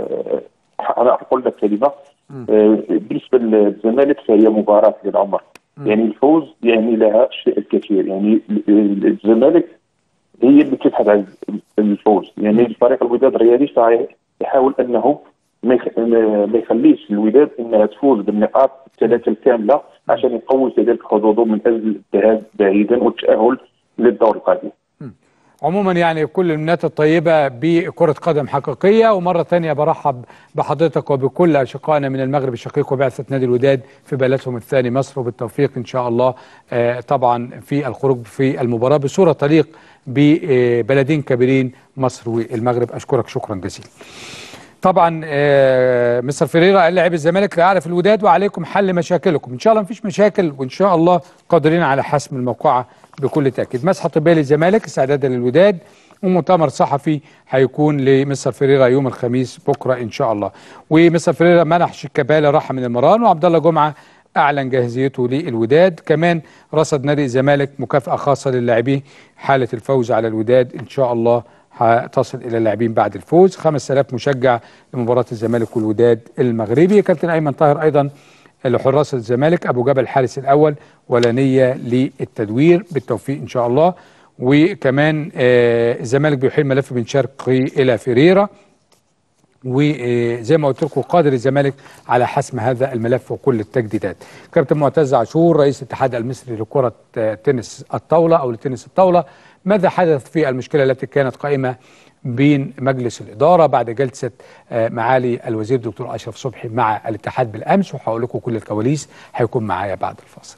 انا اقول لك كلمه بالنسبه للزمالك فهي مباراه للعمر يعني الفوز يعني لها الشيء الكثير يعني الزمالك هي اللي تبحث عن الفوز يعني الفريق الوداد الرياضي يحاول انه ما يخليش الوداد انها تفوز بالنقاط الثلاثه الكامله عشان يقوي كذلك حظوظه من اجل الذهاب بعيدا والتاهل للدور القادم. عموما يعني كل الامنيات الطيبه بكره قدم حقيقيه ومره ثانيه برحب بحضرتك وبكل اشقائنا من المغرب الشقيق وبعثه نادي الوداد في بلدهم الثاني مصر وبالتوفيق ان شاء الله آه طبعا في الخروج في المباراه بصوره تليق ببلدين كبيرين مصر والمغرب اشكرك شكرا جزيلا. طبعا آه مستر فيريرا قال لاعبي الزمالك لا اعرف الوداد وعليكم حل مشاكلكم ان شاء الله مفيش مشاكل وان شاء الله قادرين على حسم الموقعه بكل تاكيد مسحه طبيه للزمالك استعدادا للوداد ومؤتمر صحفي هيكون لمستر فيريرا يوم الخميس بكره ان شاء الله ومستر فيريرا منح شيكابالا راحه من المران وعبد الله جمعه اعلن جاهزيته للوداد كمان رصد نادي الزمالك مكافاه خاصه للاعبين حاله الفوز على الوداد ان شاء الله هتصل الى اللاعبين بعد الفوز 5000 مشجع لمباراه الزمالك والوداد المغربي كابتن ايمن طاهر ايضا لحراس الزمالك ابو جبل الحارس الاول ولا نيه للتدوير بالتوفيق ان شاء الله وكمان آه الزمالك بيحيل ملف بن شرقي الى فيريرا وزي ما قلت لكم قادر الزمالك على حسم هذا الملف وكل التجديدات. كابتن معتز عاشور رئيس الاتحاد المصري لكره تنس الطاوله او لتنس الطاوله ماذا حدث في المشكله التي كانت قائمه بين مجلس الاداره بعد جلسه معالي الوزير دكتور اشرف صبحي مع الاتحاد بالامس وهقول لكم كل الكواليس هيكون معايا بعد الفاصل.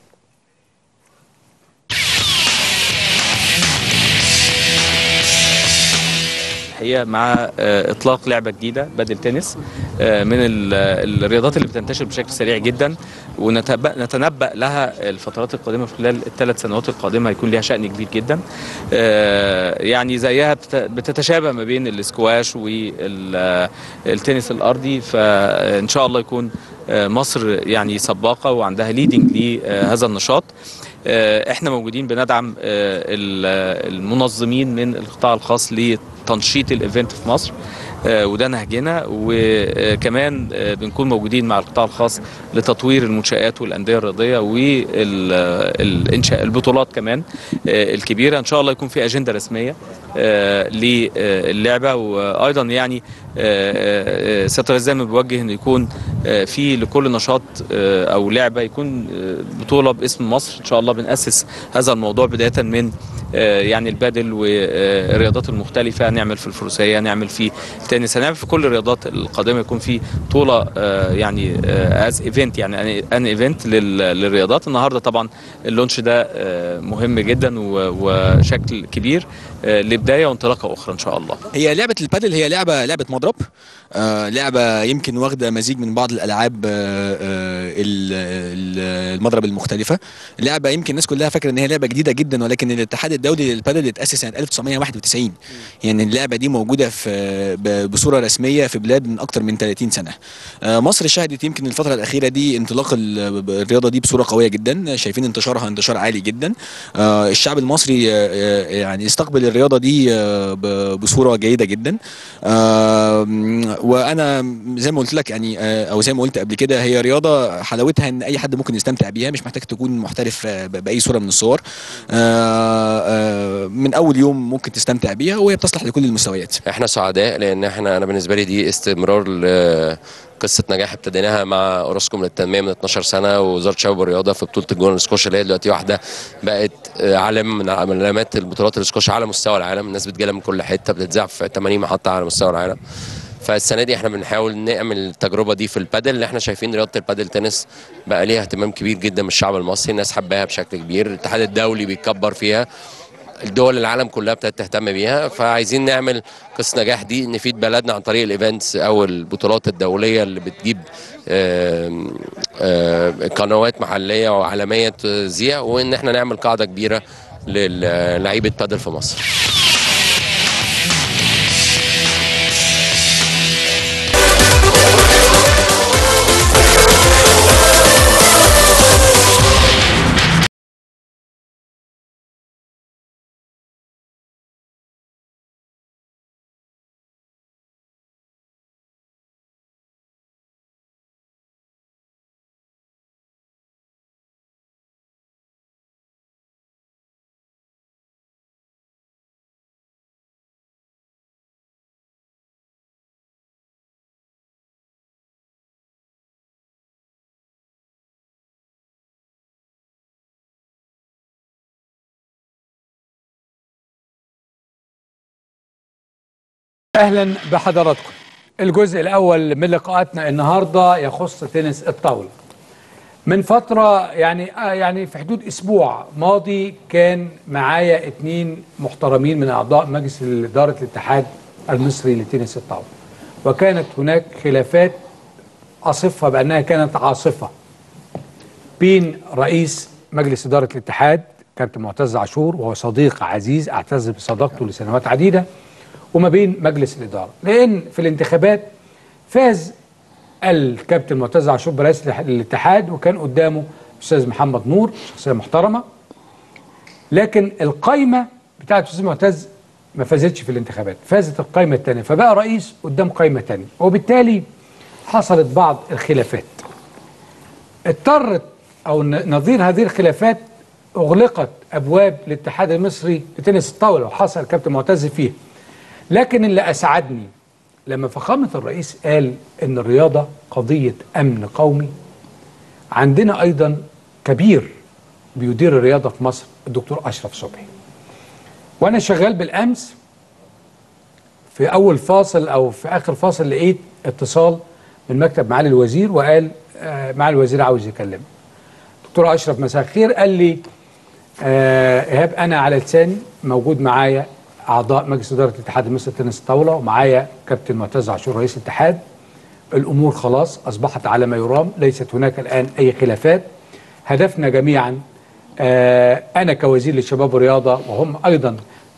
الحقيقه مع اطلاق لعبه جديده بدل تنس من الرياضات اللي بتنتشر بشكل سريع جدا ونتنبأ لها الفترات القادمه في خلال الثلاث سنوات القادمه هيكون ليها شأن كبير جدا يعني زيها بتتشابه ما بين الاسكواش والتنس الارضي فان شاء الله يكون مصر يعني سباقه وعندها ليدنج لهذا النشاط احنا موجودين بندعم المنظمين من القطاع الخاص لتنشيط الايفنت في مصر وده نهجنا وكمان بنكون موجودين مع القطاع الخاص لتطوير المنشآت والأندية الرياضية والإنشاء البطولات كمان الكبيرة إن شاء الله يكون في أجندة رسمية للعبة وأيضا يعني سيادة زي ما بوجه إن يكون في لكل نشاط أو لعبة يكون بطولة باسم مصر إن شاء الله بنأسس هذا الموضوع بداية من يعني البادل والرياضات المختلفة نعمل في الفروسية نعمل في التنس هنعمل في كل الرياضات القادمة يكون في بطولة يعني از ايفنت يعني ان ايفنت للرياضات النهارده طبعا اللونش ده مهم جدا وشكل كبير لبدايه وانطلاقه اخرى ان شاء الله. هي لعبه البادل هي لعبه لعبه مضرب آه لعبه يمكن واخده مزيج من بعض الالعاب آه المضرب المختلفه لعبه يمكن الناس كلها فاكره ان هي لعبه جديده جدا ولكن الاتحاد الدولي للبادل اتاسس سنه 1991 يعني اللعبه دي موجوده في بصوره رسميه في بلاد من اكثر من 30 سنه آه مصر شهدت يمكن الفتره الاخيره دي انطلاق الرياضه دي بصوره قويه جدا شايفين انتشارها انتشار عالي جدا الشعب المصري يعني استقبل الرياضه دي بصوره جيده جدا وانا زي ما قلت لك يعني او زي ما قلت قبل كده هي رياضه حلاوتها ان اي حد ممكن يستمتع بيها مش محتاج تكون محترف باي صوره من الصور من اول يوم ممكن تستمتع بيها وهي بتصلح لكل المستويات احنا سعداء لان احنا انا بالنسبه لي دي استمرار ل قصه نجاح ابتديناها مع اوراسكوم للتنميه من 12 سنه ووزاره الشباب والرياضه في بطوله الجون السكوش اللي هي دلوقتي واحده بقت علم من علامات البطولات السكوش على مستوى العالم الناس بتجيلها من كل حته بتتذاع في 80 محطه على مستوى العالم فالسنه دي احنا بنحاول نعمل التجربه دي في البادل اللي احنا شايفين رياضه البادل تنس بقى ليها اهتمام كبير جدا من الشعب المصري الناس حباها بشكل كبير الاتحاد الدولي بيكبر فيها الدول العالم كلها ابتدت تهتم بيها فعايزين نعمل قصه نجاح دي نفيد بلدنا عن طريق الايفنتس او البطولات الدوليه اللي بتجيب آآ آآ قنوات محليه وعالميه تذيع وان احنا نعمل قاعده كبيره للعيبه بادل في مصر اهلا بحضراتكم الجزء الاول من لقاءاتنا النهارده يخص تنس الطاوله من فتره يعني آه يعني في حدود اسبوع ماضي كان معايا اتنين محترمين من اعضاء مجلس اداره الاتحاد المصري لتنس الطاوله وكانت هناك خلافات اصفها بانها كانت عاصفه بين رئيس مجلس اداره الاتحاد كابتن معتز عاشور وهو صديق عزيز اعتز بصداقته لسنوات عديده وما بين مجلس الإدارة لأن في الانتخابات فاز الكابتن معتز عاشور برئيس الاتح- الاتحاد وكان قدامه استاذ محمد نور شخصيه محترمه لكن القايمه بتاعت الاستاذ معتز ما فازتش في الانتخابات فازت القايمه الثانيه فبقى رئيس قدام قايمه ثانيه وبالتالي حصلت بعض الخلافات اضطرت او ن- نظير هذه الخلافات اغلقت ابواب الاتحاد المصري لتنس الطاوله وحصل الكابتن معتز فيها لكن اللي اسعدني لما فخامه الرئيس قال ان الرياضه قضيه امن قومي عندنا ايضا كبير بيدير الرياضه في مصر الدكتور اشرف صبحي وانا شغال بالامس في اول فاصل او في اخر فاصل لقيت اتصال من مكتب معالي الوزير وقال آه معالي الوزير عاوز يكلمه دكتور اشرف مساء الخير قال لي آه ايهاب انا على لساني موجود معايا اعضاء مجلس اداره الاتحاد المصري لتنس الطاوله ومعايا كابتن معتز عاشور رئيس الاتحاد الامور خلاص اصبحت على ما يرام ليست هناك الان اي خلافات هدفنا جميعا آه انا كوزير للشباب والرياضه وهم ايضا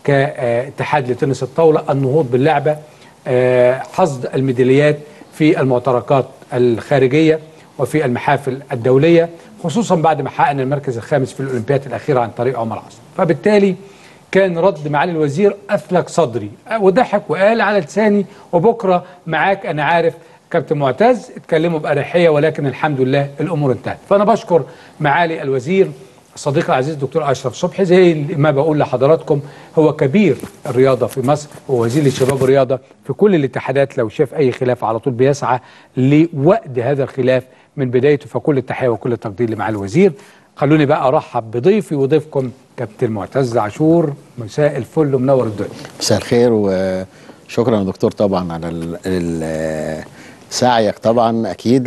كاتحاد لتنس الطاوله النهوض باللعبه آه حصد الميداليات في المعتركات الخارجيه وفي المحافل الدوليه خصوصا بعد ما حققنا المركز الخامس في الاولمبياد الاخيره عن طريق عمر عاصم فبالتالي كان رد معالي الوزير أثلك صدري وضحك وقال على لساني وبكرة معاك أنا عارف كابتن معتز اتكلموا بأريحية ولكن الحمد لله الأمور انتهت فأنا بشكر معالي الوزير صديقي العزيز دكتور أشرف صبحي زي ما بقول لحضراتكم هو كبير الرياضة في مصر ووزير الشباب والرياضة في كل الاتحادات لو شاف أي خلاف على طول بيسعى لوأد هذا الخلاف من بدايته فكل التحية وكل التقدير لمعالي الوزير خلوني بقى ارحب بضيفي وضيفكم كابتن معتز عاشور مساء الفل ومنور الدنيا مساء الخير وشكرا يا دكتور طبعا على ال- ال- سعيك طبعا اكيد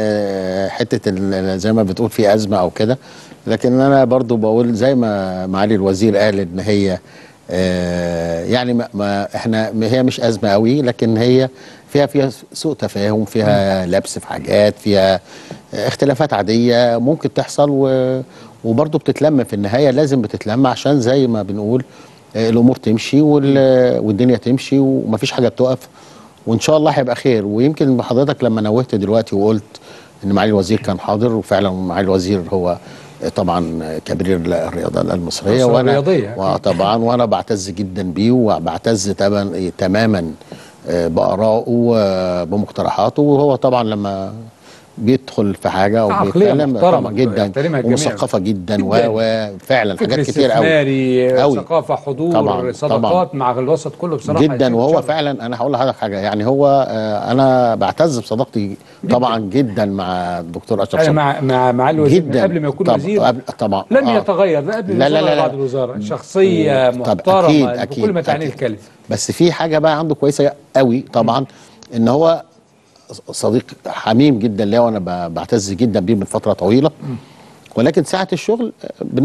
لحته ال- زي ما بتقول في ازمه او كده لكن انا برضو بقول زي ما معالي الوزير قال ان هي آه، يعني ما- ما احنا ما هي مش ازمه قوي لكن هي فيها فيها سوء تفاهم فيها لبس في حاجات فيها اختلافات عاديه ممكن تحصل و وبرضه بتتلم في النهايه لازم بتتلم عشان زي ما بنقول آه، الامور تمشي وال- والدنيا تمشي ومفيش حاجه بتقف وان شاء الله هيبقى خير ويمكن حضرتك لما نوهت دلوقتي وقلت ان معالي الوزير كان حاضر وفعلا معالي الوزير هو طبعا كبير الرياضه المصريه الأسرة وانا الرياضية. وطبعا وانا بعتز جدا بيه وبعتز تماما تماما آه، بارائه وبمقترحاته وهو طبعا لما بيدخل في حاجه او عقلية بيتكلم محترمة طبعا جدا يحترمها الجميع. ومثقفه جدا و- جداً. وفعلا فكر حاجات كتير قوي استثماري أوي. ثقافه حضور طبعاً، صداقات طبعاً. مع الوسط كله بصراحه جدا شيء وهو شرف. فعلا انا هقول لحضرتك حاجه يعني هو آه، انا بعتز بصداقتي طبعا جدا مع الدكتور اشرف انا صبحي مع مع معالي الوزير من جدا قبل ما يكون طب- وزير قبل- طبعا لم آه. يتغير لا قبل لا لا الوزاره لا ولا لا. بعد الوزاره شخصيه طب محترمه أكيد بكل أكيد ما تعنيه أكيد. الكلمه بس في حاجه بقى عنده كويسه قوي طبعا ان هو صديق حميم جدا ليا وانا ب- بعتز جدا بيه من فتره طويله ولكن ساعه الشغل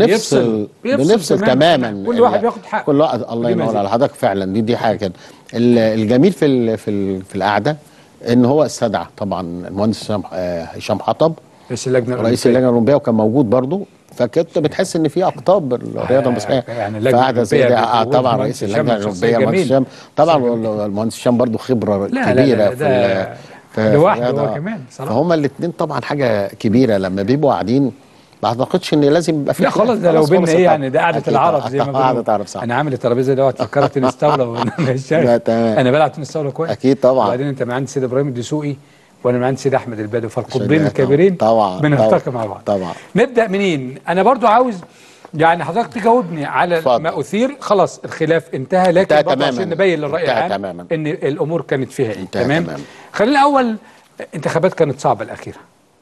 بنفصل بيفصل بنفصل تماماً. تماما كل واحد بياخد حقه. كل واحد الله ليه ينور مزاج. على حضرتك فعلا دي دي حاجه كده ال- الجميل في ال في ال في القعده ان هو استدعى طبعا المهندس هشام آه، هشام حطب رئيس اللجنه رئيس الأولمبية. اللجنه الاولمبيه وكان موجود برضه فكنت بتحس ان في اقطاب الرياضه المصريه يعني اللجنة فقعده زي الأولمبية دي آه، بوجود طبعا مهندس رئيس هشام اللجنه شخصية الاولمبيه مهندس جميلة. هشام طبعا المهندس هشام برضه خبره لا، لا، كبيره لا، في ده ال- في لوحده الرياضة. هو كمان صراحة. فهم الاثنين طبعا حاجه كبيره لما بيبقوا قاعدين ما اعتقدش ان لازم يبقى في لا خلاص ده لو خلاص بينا خلص ايه طبعاً. يعني ده قعده أكيد العرب طبعاً. زي ما بيقولوا قعده العرب صح انا عامل الترابيزه دلوقتي فكرت تنس طاوله وانا مش لا، شايف تمام. انا بلعب تنس طاوله كويس أكيد طبعاً. وبعدين انت من عند سيد ابراهيم الدسوقي وانا من عند سيد احمد البدوي فالقطبين طبعاً. الكبيرين طبعاً. بنلتقي طبعاً. مع بعض طبعاً. نبدا منين انا برضو عاوز يعني حضرتك تجاوبني على اتفضل. ما اثير خلاص الخلاف انتهى لكن انتهى برضو عشان تماماً. نبين للراي انتهى العام تماماً. ان الامور كانت فيها ايه انتهى تمام تماماً. خلينا الاول انتخابات كانت صعبه الاخيره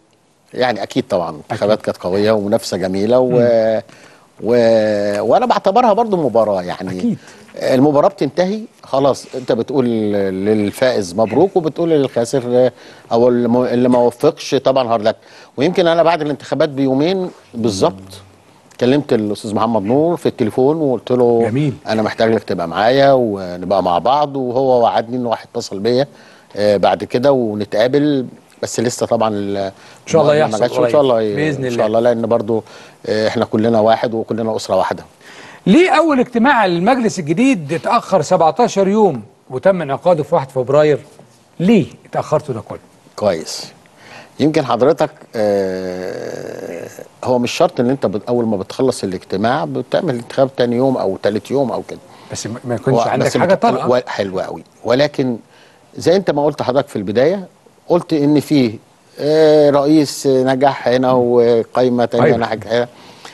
يعني اكيد طبعا الانتخابات كانت قويه ومنافسه جميله و... و... وانا بعتبرها برضو مباراه يعني أكيد. المباراه بتنتهي خلاص انت بتقول للفائز مبروك وبتقول للخاسر او الم- اللي ما وفقش طبعا هارد لك ويمكن انا بعد الانتخابات بيومين بالظبط كلمت الاستاذ محمد نور في التليفون وقلت له جميل. انا محتاج لك تبقى معايا ونبقى مع بعض وهو وعدني انه واحد اتصل بيا آه، بعد كده ونتقابل بس لسه طبعا ان شاء الله يحصل ان قريب. شاء الله بإذن ان الله. شاء الله لان برضو آه، احنا كلنا واحد وكلنا اسره واحده ليه أول اجتماع المجلس الجديد اتأخر 17 يوم وتم انعقاده في 1 فبراير؟ ليه اتأخرتوا ده كله؟ كويس يمكن حضرتك آه، هو مش شرط ان انت بت- اول ما بتخلص الاجتماع بتعمل انتخاب تاني يوم او تالت يوم او كده بس ما ما يكونش هو- عندك بس حاجه بت- طارئه و- حلوه قوي ولكن زي انت ما قلت حضرتك في البدايه قلت ان فيه آه، رئيس نجح هنا وقايمه تانية أيوة. نجح هنا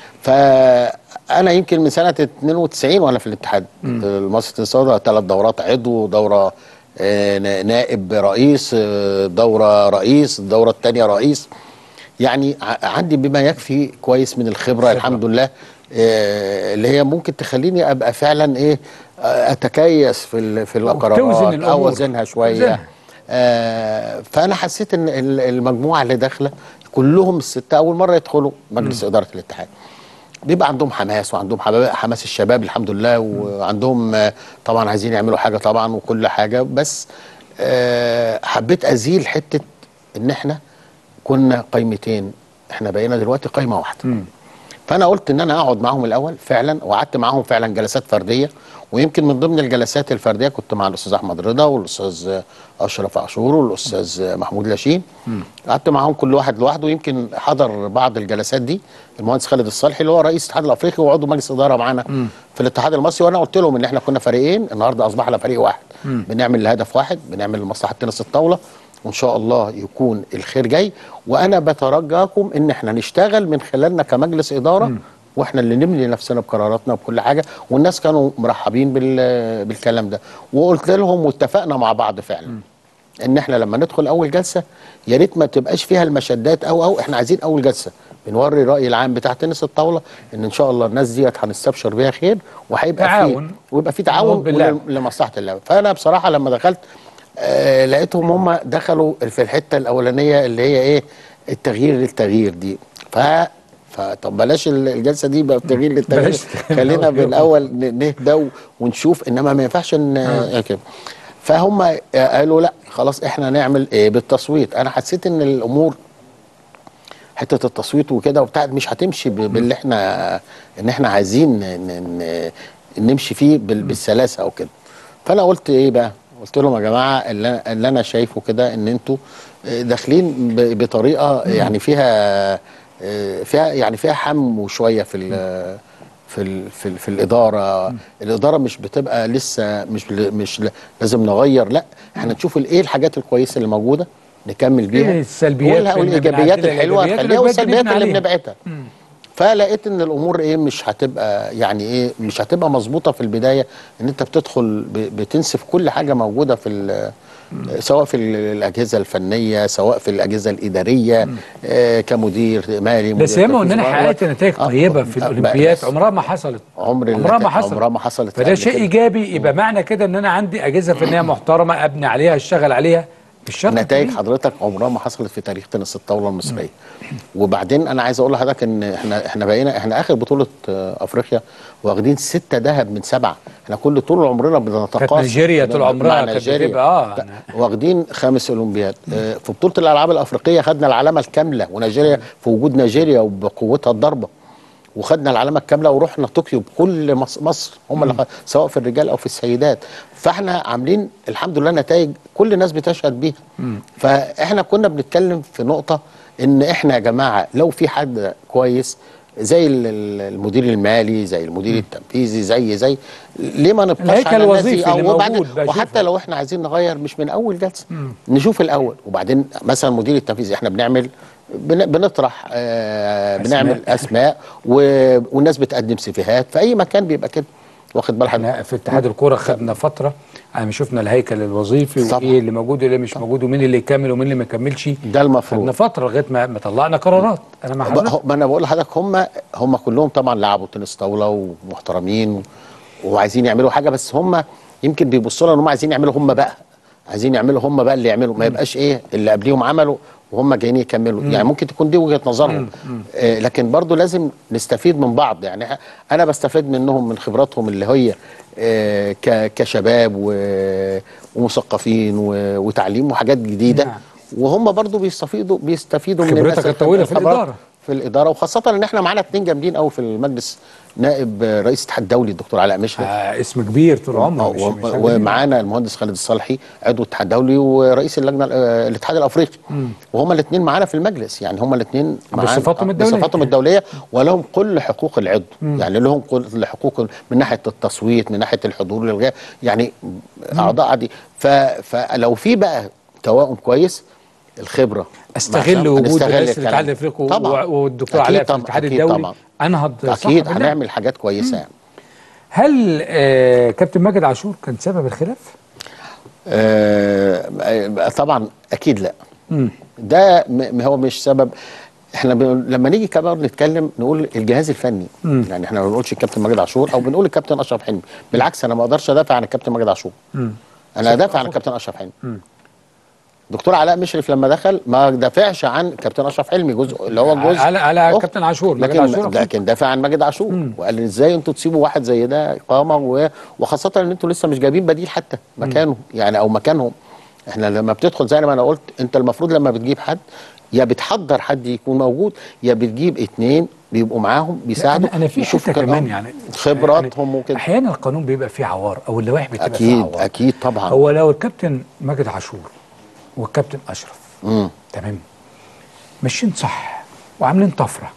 فانا يمكن من سنه 92 وانا في الاتحاد المصري للثوره ثلاث دورات عضو دوره آه، نا- نائب رئيس آه، دوره رئيس الدوره الثانيه رئيس يعني ع- عندي بما يكفي كويس من الخبره الحمد لله آه، اللي هي ممكن تخليني ابقى فعلا ايه آه، اتكيس في ال- في القرارات توزن الأمور. اوزنها شويه توزنها. آه، فانا حسيت ان ال- المجموعه اللي داخله كلهم السته اول مره يدخلوا مجلس اداره الاتحاد بيبقى عندهم حماس وعندهم حباب- حماس الشباب الحمد لله وعندهم آه، طبعا عايزين يعملوا حاجه طبعا وكل حاجه بس آه، حبيت ازيل حته ان احنا كنا قايمتين احنا بقينا دلوقتي قايمه واحده فانا قلت ان انا اقعد معاهم الاول فعلا وقعدت معاهم فعلا جلسات فرديه ويمكن من ضمن الجلسات الفرديه كنت مع الاستاذ احمد رضا والاستاذ اشرف عاشور والاستاذ محمود لاشين قعدت معاهم كل واحد لوحده ويمكن حضر بعض الجلسات دي المهندس خالد الصالحي اللي هو رئيس الاتحاد الافريقي وعضو مجلس اداره معانا في الاتحاد المصري وانا قلت لهم ان احنا كنا فريقين النهارده اصبحنا فريق واحد بنعمل لهدف واحد بنعمل لمصلحه تنس الطاوله وان شاء الله يكون الخير جاي وانا بترجاكم ان احنا نشتغل من خلالنا كمجلس اداره واحنا اللي نملي نفسنا بقراراتنا وبكل حاجه والناس كانوا مرحبين بال- بالكلام ده وقلت لهم واتفقنا مع بعض فعلا ان احنا لما ندخل اول جلسه يا ريت ما تبقاش فيها المشادات او او احنا عايزين اول جلسه بنوري الراي العام بتاع تنس الطاوله ان ان شاء الله الناس ديت هنستبشر بيها خير وهيبقى تعاون. في ويبقى في تعاون نقوم باللعب. ول- لمصلحه اللعبه فانا بصراحه لما دخلت آه لقيتهم هم دخلوا في الحته الاولانيه اللي هي ايه التغيير للتغيير دي ف فطب بلاش ال- الجلسه دي بقى التغيير للتغيير بلاش خلينا بالاول ن- نهدى و- ونشوف انما ما ينفعش ان كده فهم قالوا لا خلاص احنا نعمل ايه بالتصويت انا حسيت ان الامور حته التصويت وكده وبتاع مش هتمشي ب- باللي احنا ان احنا عايزين ن- ن- نمشي فيه بال- بالسلاسه او كده فانا قلت ايه بقى قلت لهم يا جماعه اللي أنا- اللي انا شايفه كده ان انتوا آه، داخلين ب- بطريقه يعني فيها آه، فيها يعني فيها حم شويه في ال- في ال في, ال في الاداره الاداره مش بتبقى لسه مش ل- مش ل- لازم نغير لا احنا نشوف الايه الحاجات الكويسه اللي موجوده نكمل بيها إيه السلبيات والها- اللي والايجابيات بنعدلها، الحلوه الإيجابيات نخليها والإيجابيات اللي والسلبيات اللي نبني بنبعدها فلقيت ان الامور ايه مش هتبقى يعني ايه مش هتبقى مظبوطه في البدايه ان انت بتدخل ب- بتنسف كل حاجه موجوده في ال- سواء في ال- الاجهزه الفنيه سواء في الاجهزه الاداريه آه كمدير مالي بس مدير ياما تنفيذي. اننا حققت نتائج آه، طيبه في آه، الاولمبياد بس عمرها ما حصلت عمر عمرها ما النتائج- حصلت عمرها ما حصلت فده قبل شيء كده. ايجابي يبقى معنى كده ان انا عندي اجهزه فنيه محترمه ابني عليها اشتغل عليها بالشرط نتائج دي. حضرتك عمرها ما حصلت في تاريخ تنس الطاوله المصريه وبعدين انا عايز اقول لحضرتك ان احنا احنا بقينا احنا اخر بطوله آه، افريقيا واخدين ستة ذهب من سبعه احنا كل طول عمرنا بنتقاصى كانت نيجيريا طول مع عمرها كانت نيجيريا. بتبقى اه لا، واخدين خامس اولمبياد آه، في بطوله الالعاب الافريقيه خدنا العلامه الكامله ونيجيريا في وجود نيجيريا وبقوتها الضربه وخدنا العلامه الكامله ورحنا طوكيو بكل مص- مصر هم اللي خ- سواء في الرجال او في السيدات فاحنا عاملين الحمد لله نتائج كل الناس بتشهد بيها فاحنا كنا بنتكلم في نقطه ان احنا يا جماعه لو في حد كويس زي ال- ال- المدير المالي زي المدير التنفيذي زي زي ليه ما نبقاش الهيكل على الناس دي؟ الوظيفي اللي أو وبعدين- موجود بشوفه. وحتى لو احنا عايزين نغير مش من اول جلسه نشوف الاول وبعدين مثلا مدير التنفيذي احنا بنعمل بن- بنطرح آه بنعمل اسماء و... والناس بتقدم سيفيهات في اي مكان بيبقى كده واخد بال حضرتك احنا في اتحاد الكوره خدنا فتره يعني شفنا الهيكل الوظيفي طبعا. وايه اللي موجود وايه اللي مش موجود ومين اللي يكمل ومين اللي ما يكملش ده المفروض خدنا فتره لغايه ما ما طلعنا قرارات انا مع حضرتك ما انا بقول لحضرتك هم هم كلهم طبعا لعبوا تنس طاوله ومحترمين و... وعايزين يعملوا حاجه بس هم يمكن بيبصوا لها ان هم عايزين يعملوا هم بقى عايزين يعملوا هم بقى اللي يعملوا ما يبقاش ايه اللي قبليهم عملوا وهم جايين يكملوا يعني ممكن تكون دي وجهه نظرهم آه لكن برضو لازم نستفيد من بعض يعني ح- انا بستفيد منهم من خبراتهم اللي هي آه ك- كشباب و- ومثقفين و- وتعليم وحاجات جديده نعم. وهم برضو بيستفيدوا بيستفيدوا من الناس خبرتك الطويله في الخبرات. الاداره في الاداره وخاصه ان احنا معانا اتنين جامدين قوي في المجلس نائب آه، رئيس الاتحاد الدولي الدكتور علاء مشرف آه اسم كبير طول عمره آه، مش- و- مش حاجة ومعانا المهندس خالد الصالحي عضو الاتحاد الدولي ورئيس اللجنه آه، الاتحاد الافريقي وهما الاثنين معانا في المجلس يعني هما الاثنين بصفاتهم الدولية. بصفاتهم الدوليه ولهم كل حقوق العضو يعني لهم كل حقوق من ناحيه التصويت من ناحيه الحضور للغايه يعني اعضاء عادي ف- فلو في بقى توائم كويس الخبره استغل مع- وجود هنستغل رئيس الكلام. الاتحاد الافريقي طبعا. و- والدكتور أكيد علاء في طبعا، الاتحاد أكيد الدولي طبعا. انهض صح اكيد بالله. هنعمل حاجات كويسه يعني هل آه كابتن ماجد عاشور كان سبب الخلاف؟ آه آه، طبعا اكيد لا مم. ده م- هو مش سبب احنا بن... لما نيجي كمان نتكلم نقول الجهاز الفني مم. يعني احنا ما بنقولش الكابتن ماجد عاشور او بنقول الكابتن اشرف حلمي بالعكس انا ما اقدرش ادافع عن الكابتن ماجد عاشور مم. انا ادافع عن الكابتن اشرف حلمي مم. دكتور علاء مشرف لما دخل ما دافعش عن كابتن اشرف حلمي جزء اللي هو جزء على على أخت. كابتن عاشور ماجد لكن عاشور أخوه. لكن دافع عن ماجد عاشور مم. وقال ازاي انتوا تسيبوا واحد زي ده اقامه و... وخاصه ان انتوا لسه مش جايبين بديل حتى مكانه يعني او مكانهم احنا لما بتدخل زي ما انا قلت انت المفروض لما بتجيب حد يا بتحضر حد يكون موجود يا بتجيب اتنين بيبقوا معاهم بيساعدوا انا, أنا في يشوف حته كده- كمان يعني خبراتهم يعني وكده احيانا القانون بيبقى فيه عوار او اللوائح بتبقى فيها اكيد عوار اكيد طبعا هو لو الكابتن ماجد عاشور والكابتن اشرف مم. تمام ماشيين صح وعاملين طفره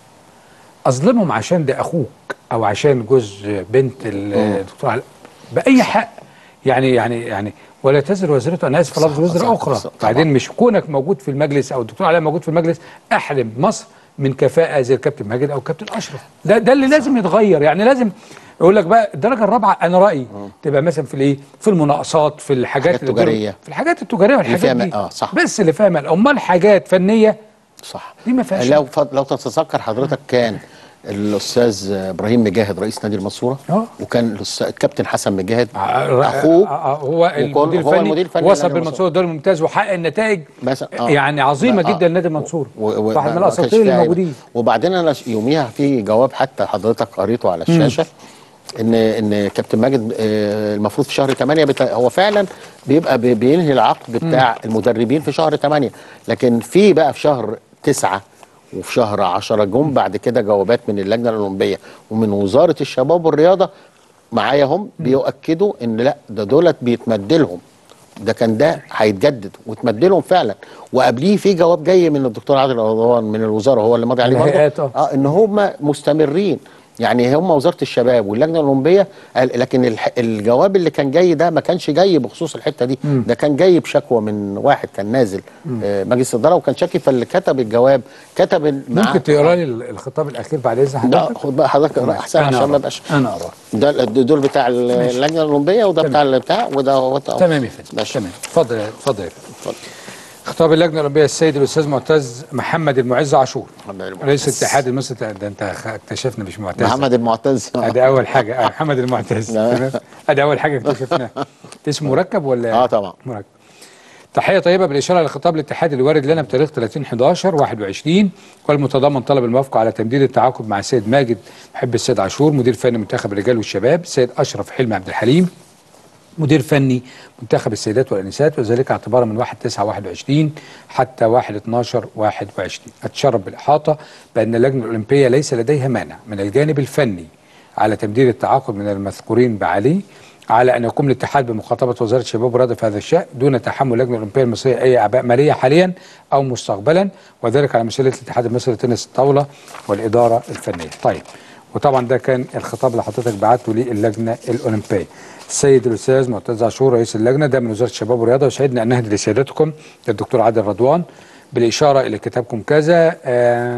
اظلمهم عشان ده اخوك او عشان جوز بنت الدكتور علاء باي حق يعني يعني يعني ولا تزر وزرته انا اسف في لفظ صح، وزر صح، اخرى صح، طبعا. بعدين مش كونك موجود في المجلس او الدكتور علاء موجود في المجلس احرم مصر من كفاءه زي الكابتن ماجد او الكابتن اشرف ده ده اللي لازم يتغير يعني لازم يقول لك بقى الدرجه الرابعه انا رايي تبقى مثلا في الايه في المناقصات في الحاجات حاجات اللي دول- تجارية. في الحاجات التجاريه والحاجات فيها دي م- آه، صح. بس اللي فاهم امال حاجات فنيه صح دي ما فيهاش لو ف... لو تتذكر حضرتك كان الاستاذ ابراهيم مجاهد رئيس نادي المنصوره آه. وكان الأستاذ- الكابتن حسن مجاهد اخوه اخوه هو المدير هو الفني المدير الفني وصل لنادي بالمنصوره الدوري الممتاز وحقق النتائج مثلا آه. يعني عظيمه آه. جدا لنادي المنصوره و- و- واحد من ما- ما كانش الاساطير فيها عيب. الموجودين وبعدين انا ش- يوميها في جواب حتى حضرتك قريته على الشاشه ان ان كابتن ماجد آه، المفروض في شهر 8 بتا... هو فعلا بيبقى بي- بينهي العقد بتاع المدربين في شهر 8 لكن في بقى في شهر 9 وفي شهر 10 جم بعد كده جوابات من اللجنه الاولمبيه ومن وزاره الشباب والرياضه معايا هم بيؤكدوا ان لا ده دولت بيتمدلهم ده كان ده هيتجدد وتمدلهم فعلا وقبليه في جواب جاي من الدكتور عادل رضوان من الوزاره هو اللي ماضي عليه برضه الهيئات، آه. اه ان هم مستمرين يعني هم وزاره الشباب واللجنه الاولمبيه قال- لكن الح- الجواب اللي كان جاي ده ما كانش جاي بخصوص الحته دي ده كان جاي بشكوى من واحد كان نازل آه مجلس الاداره وكان شاكي فاللي كتب الجواب كتب ال- مع- ممكن تقرا لي الخطاب الاخير بعد اذن ده حضرتك خد بقى حضرتك اقرا احسن أنا عشان أقرأ. ما يبقاش انا اقرا ده دول بتاع ال- ماشي. اللجنه الاولمبيه وده تمام. بتاع ال- بتاع وده وده تمام يا فندم ماشي. تمام اتفضل يا- اتفضل يا فندم خطاب اللجنه الاولمبيه السيد الاستاذ معتز محمد المعز عاشور محمد المعتز. رئيس الاتحاد المصري ده انت خ- اكتشفنا مش معتز محمد المعتز ادي اول حاجه آه محمد المعتز نعم. تمام ادي اول حاجه اكتشفناها اسمه مركب ولا اه طبعا مركب تحيه طيبه بالاشاره لخطاب الاتحاد اللي وارد لنا بتاريخ 30 11 21 والمتضمن طلب الموافقه على تمديد التعاقد مع السيد ماجد محب السيد عاشور مدير فني منتخب الرجال والشباب السيد اشرف حلمي عبد الحليم مدير فني منتخب السيدات والانسات وذلك اعتبارا من 1 9 21 حتى 1 12 21 اتشرف بالاحاطه بان اللجنه الاولمبيه ليس لديها مانع من الجانب الفني على تمديد التعاقد من المذكورين بعلي على ان يقوم الاتحاد بمخاطبه وزاره الشباب والرياضه في هذا الشان دون تحمل اللجنه الاولمبيه المصريه اي اعباء ماليه حاليا او مستقبلا وذلك على مسؤوليه الاتحاد المصري لتنس الطاوله والاداره الفنيه. طيب وطبعا ده كان الخطاب اللي حضرتك بعته للجنه الاولمبيه. السيد الاستاذ معتز عاشور رئيس اللجنه ده من وزاره الشباب والرياضه وسعدنا ان نهدي لسيادتكم الدكتور عادل رضوان بالاشاره الى كتابكم كذا آه،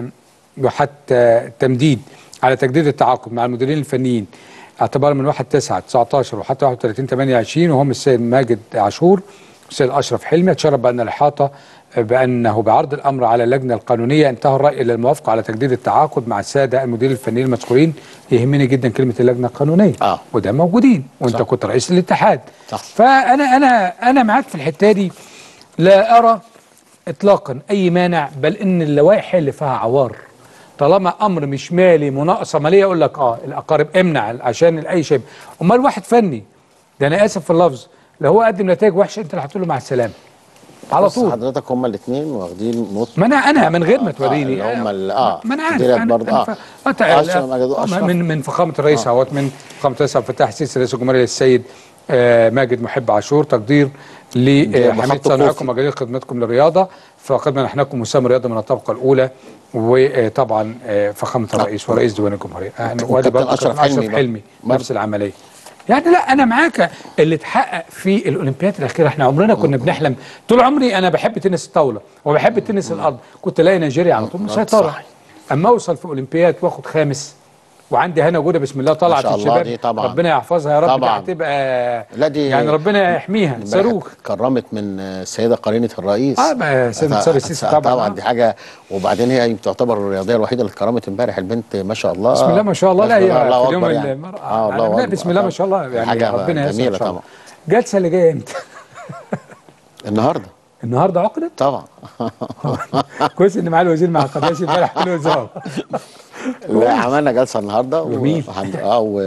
وحتى تمديد على تجديد التعاقد مع المديرين الفنيين اعتبارا من 1 9 19 وحتى 31 28 وهم السيد ماجد عاشور والسيد اشرف حلمي اتشرف بان الاحاطه بانه بعرض الامر على اللجنه القانونيه انتهى الراي الى الموافقه على تجديد التعاقد مع الساده المديرين الفنيين المذكورين يهمني جدا كلمه اللجنه القانونيه آه. وده موجودين وانت صح. كنت رئيس الاتحاد صح. فانا انا انا معاك في الحته دي لا ارى اطلاقا اي مانع بل ان اللوائح اللي فيها عوار طالما امر مش مالي مناقصه ماليه اقول لك اه الاقارب امنع عشان اي شيء امال واحد فني ده انا اسف في اللفظ لو هو قدم نتائج وحشه انت اللي هتقول له مع السلامه على بص طول حضرتك هما الاثنين واخدين نط ما انا انا من غير ما توريني اللي هم ال- اه ما انا عارف ديلك أنا برضه أنا اه ف- آه، تعال- اشرف مجد آه، اشرف من من فخامه الرئيس اهوت من فخامه الرئيس عبد الفتاح السيسي رئيس الجمهوريه السيد آه، ماجد محب عاشور تقدير لحميد بخط صنعكم كوفي. وجليل خدمتكم للرياضه فقد منحناكم وسام الرياضه من الطبقه الاولى وطبعا آه، فخامه الرئيس ورئيس ديوان الجمهوريه أهلا. وادي وكابتن برضه أشرف كابتن اشرف حلمي حلمي برضه. نفس العمليه يعني لا انا معاك اللي اتحقق في الاولمبياد الاخيره احنا عمرنا كنا بنحلم طول عمري انا بحب تنس الطاوله وبحب التنس الارض كنت الاقي نيجيريا على طول مسيطره صح. اما اوصل في اولمبياد واخد خامس وعندي هنا جوده بسم الله طلعت ما شاء الله الشباب دي طبعا. ربنا يحفظها يا رب طبعا. دي هتبقى لا دي يعني ربنا يحميها امبارح صاروخ كرمت من السيده قرينه الرئيس اه بقى سيدنا سارة السيسي طبعا طبعا آه. دي حاجه وبعدين هي تعتبر الرياضيه الوحيده اللي اتكرمت امبارح البنت ما شاء الله بسم الله ما شاء الله لا بسم هي الله في اليوم أكبر يعني. المرأة اه الله لا أكبر. بسم الله ما شاء الله يعني حاجه ربنا يسر جميله إن شاء طبعا الله. الجلسه اللي جايه امتى؟ النهارده النهارده عقدت؟ طبعا كويس ان معالي الوزير ما عقدهاش امبارح في الوزاره لا عملنا جلسه النهارده و- جميل. وهند- اه و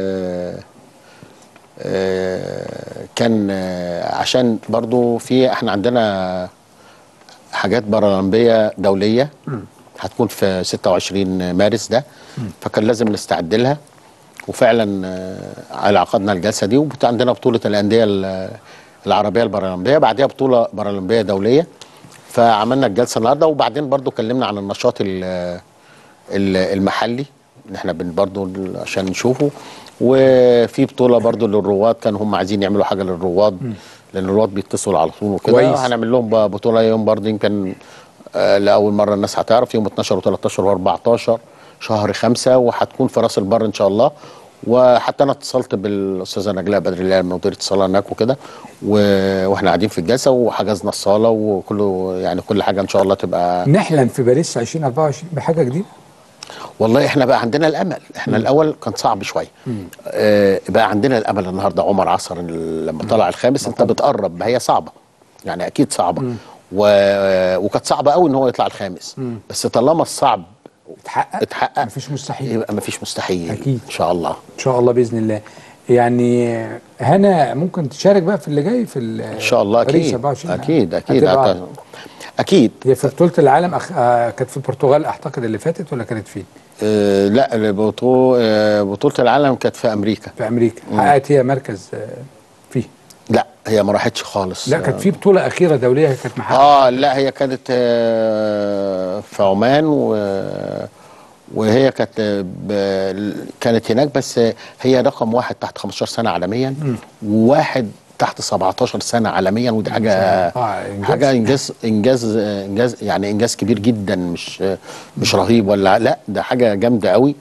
آه، كان آه، عشان برضو في احنا عندنا حاجات بارالمبيه دوليه هتكون في 26 مارس ده فكان لازم نستعد لها وفعلا آه، على عقدنا الجلسه دي وعندنا بطوله الانديه ال- العربيه البارالمبيه بعدها بطوله بارالمبيه دوليه فعملنا الجلسه النهارده وبعدين برضو اتكلمنا عن النشاط ال- ال- المحلي ان احنا بن برضو ال- عشان نشوفه وفي بطوله برضو للرواد كانوا هم عايزين يعملوا حاجه للرواد لان الرواد بيتصلوا على طول وكده كويس. هنعمل لهم بقى بطوله يوم برضو يمكن آه، لاول مره الناس هتعرف يوم 12 و13 و14 شهر خمسة وهتكون في راس البر ان شاء الله وحتى انا اتصلت بالاستاذه نجلاء بدر الله مدير اتصال هناك وكده و- واحنا قاعدين في الجلسه وحجزنا الصاله وكله يعني كل حاجه ان شاء الله تبقى نحلم في باريس 2024 بحاجه جديده والله احنا بقى عندنا الامل احنا الاول كان صعب شويه آه بقى عندنا الامل النهارده عمر عصر ال- لما طلع الخامس انت بتقرب ما هي صعبه يعني اكيد صعبه و... وكانت صعبه قوي ان هو يطلع الخامس بس طالما الصعب اتحقق اتحقق مفيش مستحيل يبقى ما فيش مستحيل أكيد. ان شاء الله ان شاء الله باذن الله يعني هنا ممكن تشارك بقى في اللي جاي في ان شاء الله اكيد اكيد اكيد هتبقى هت- اكيد هي في بطوله العالم أخ... آه كانت في البرتغال اعتقد اللي فاتت ولا كانت فين؟ آه لا البطو- آه، بطوله العالم كانت في امريكا في امريكا حققت هي مركز آه فيه لا هي ما راحتش خالص لا كانت في بطوله اخيره دوليه كانت محققه اه لا هي كانت آه، في عمان و وهي كانت آه، ب- كانت هناك بس هي رقم واحد تحت 15 سنه عالميا وواحد تحت 17 سنه عالميا ودي حاجه آه، إنجاز. حاجه انجاز انجاز آه، انجاز يعني انجاز كبير جدا مش آه، مش رهيب ولا لا ده حاجه جامده قوي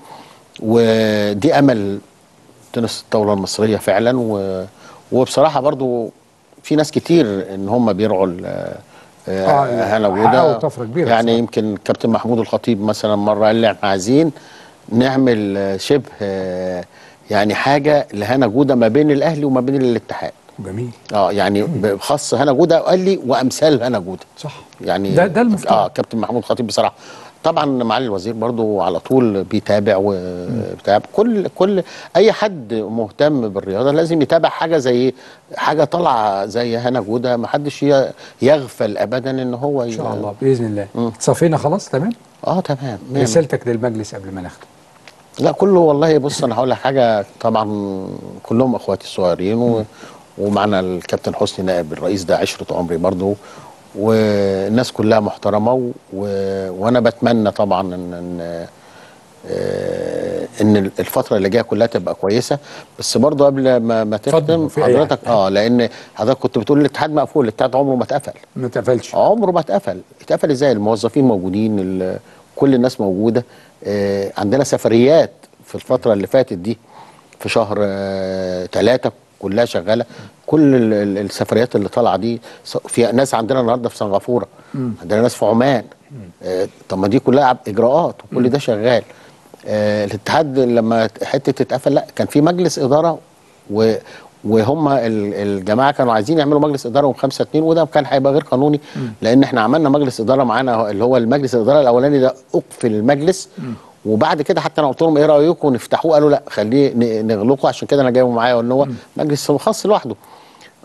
ودي امل تنس الطاوله المصريه فعلا و وبصراحه برضو في ناس كتير ان هم بيرعوا ال- آه، آه هنا حققوا وده طفرة كبيرة يعني بصراحة. يمكن كابتن محمود الخطيب مثلا مره قال لي احنا عايزين نعمل آه، شبه آه، يعني حاجه لهنا جوده ما بين الاهلي وما بين الاتحاد جميل اه يعني بخاص هنا جوده قال لي وامثال هنا جوده صح يعني ده- ده المفترض. اه كابتن محمود خطيب بصراحه طبعا معالي الوزير برضو على طول بيتابع وبتاع كل كل اي حد مهتم بالرياضه لازم يتابع حاجه زي حاجه طالعه زي هنا جوده ما حدش ي- يغفل ابدا ان هو ان شاء الله باذن الله صفينا خلاص تمام اه تمام مية رسالتك للمجلس قبل ما نختم لا كله والله بص انا هقول لك حاجه طبعا كلهم اخواتي الصغيرين و... ومعنا الكابتن حسني نائب الرئيس ده عشره عمري برضه والناس كلها محترمه و... و... وانا بتمنى طبعا ان ان, آه، إن الفتره اللي جايه كلها تبقى كويسه بس برضه قبل ما, ما تختم في أي حضرتك اه لان حضرتك كنت بتقول الاتحاد مقفول الاتحاد عمره ما اتقفل ما اتقفلش عمره ما اتقفل اتقفل ازاي الموظفين موجودين ال- كل الناس موجوده آه عندنا سفريات في الفتره اللي فاتت دي في شهر ثلاثة كلها شغاله كل ال- ال- السفريات اللي طالعه دي س- في ناس عندنا النهارده في سنغافوره عندنا ناس في عمان آه طب ما دي كلها عب- اجراءات وكل ده شغال آه الاتحاد لما حته تتقفل لا كان في مجلس اداره و وهم ال- الجماعه كانوا عايزين يعملوا مجلس اداره يوم 5 2 وده كان هيبقى غير قانوني لان احنا عملنا مجلس اداره معانا اللي هو المجلس الاداره الاولاني ده اقفل المجلس وبعد كده حتى انا قلت لهم ايه رايكم نفتحوه قالوا لا خليه ن- نغلقه عشان كده انا جايبه معايا وان هو مجلس خاص لوحده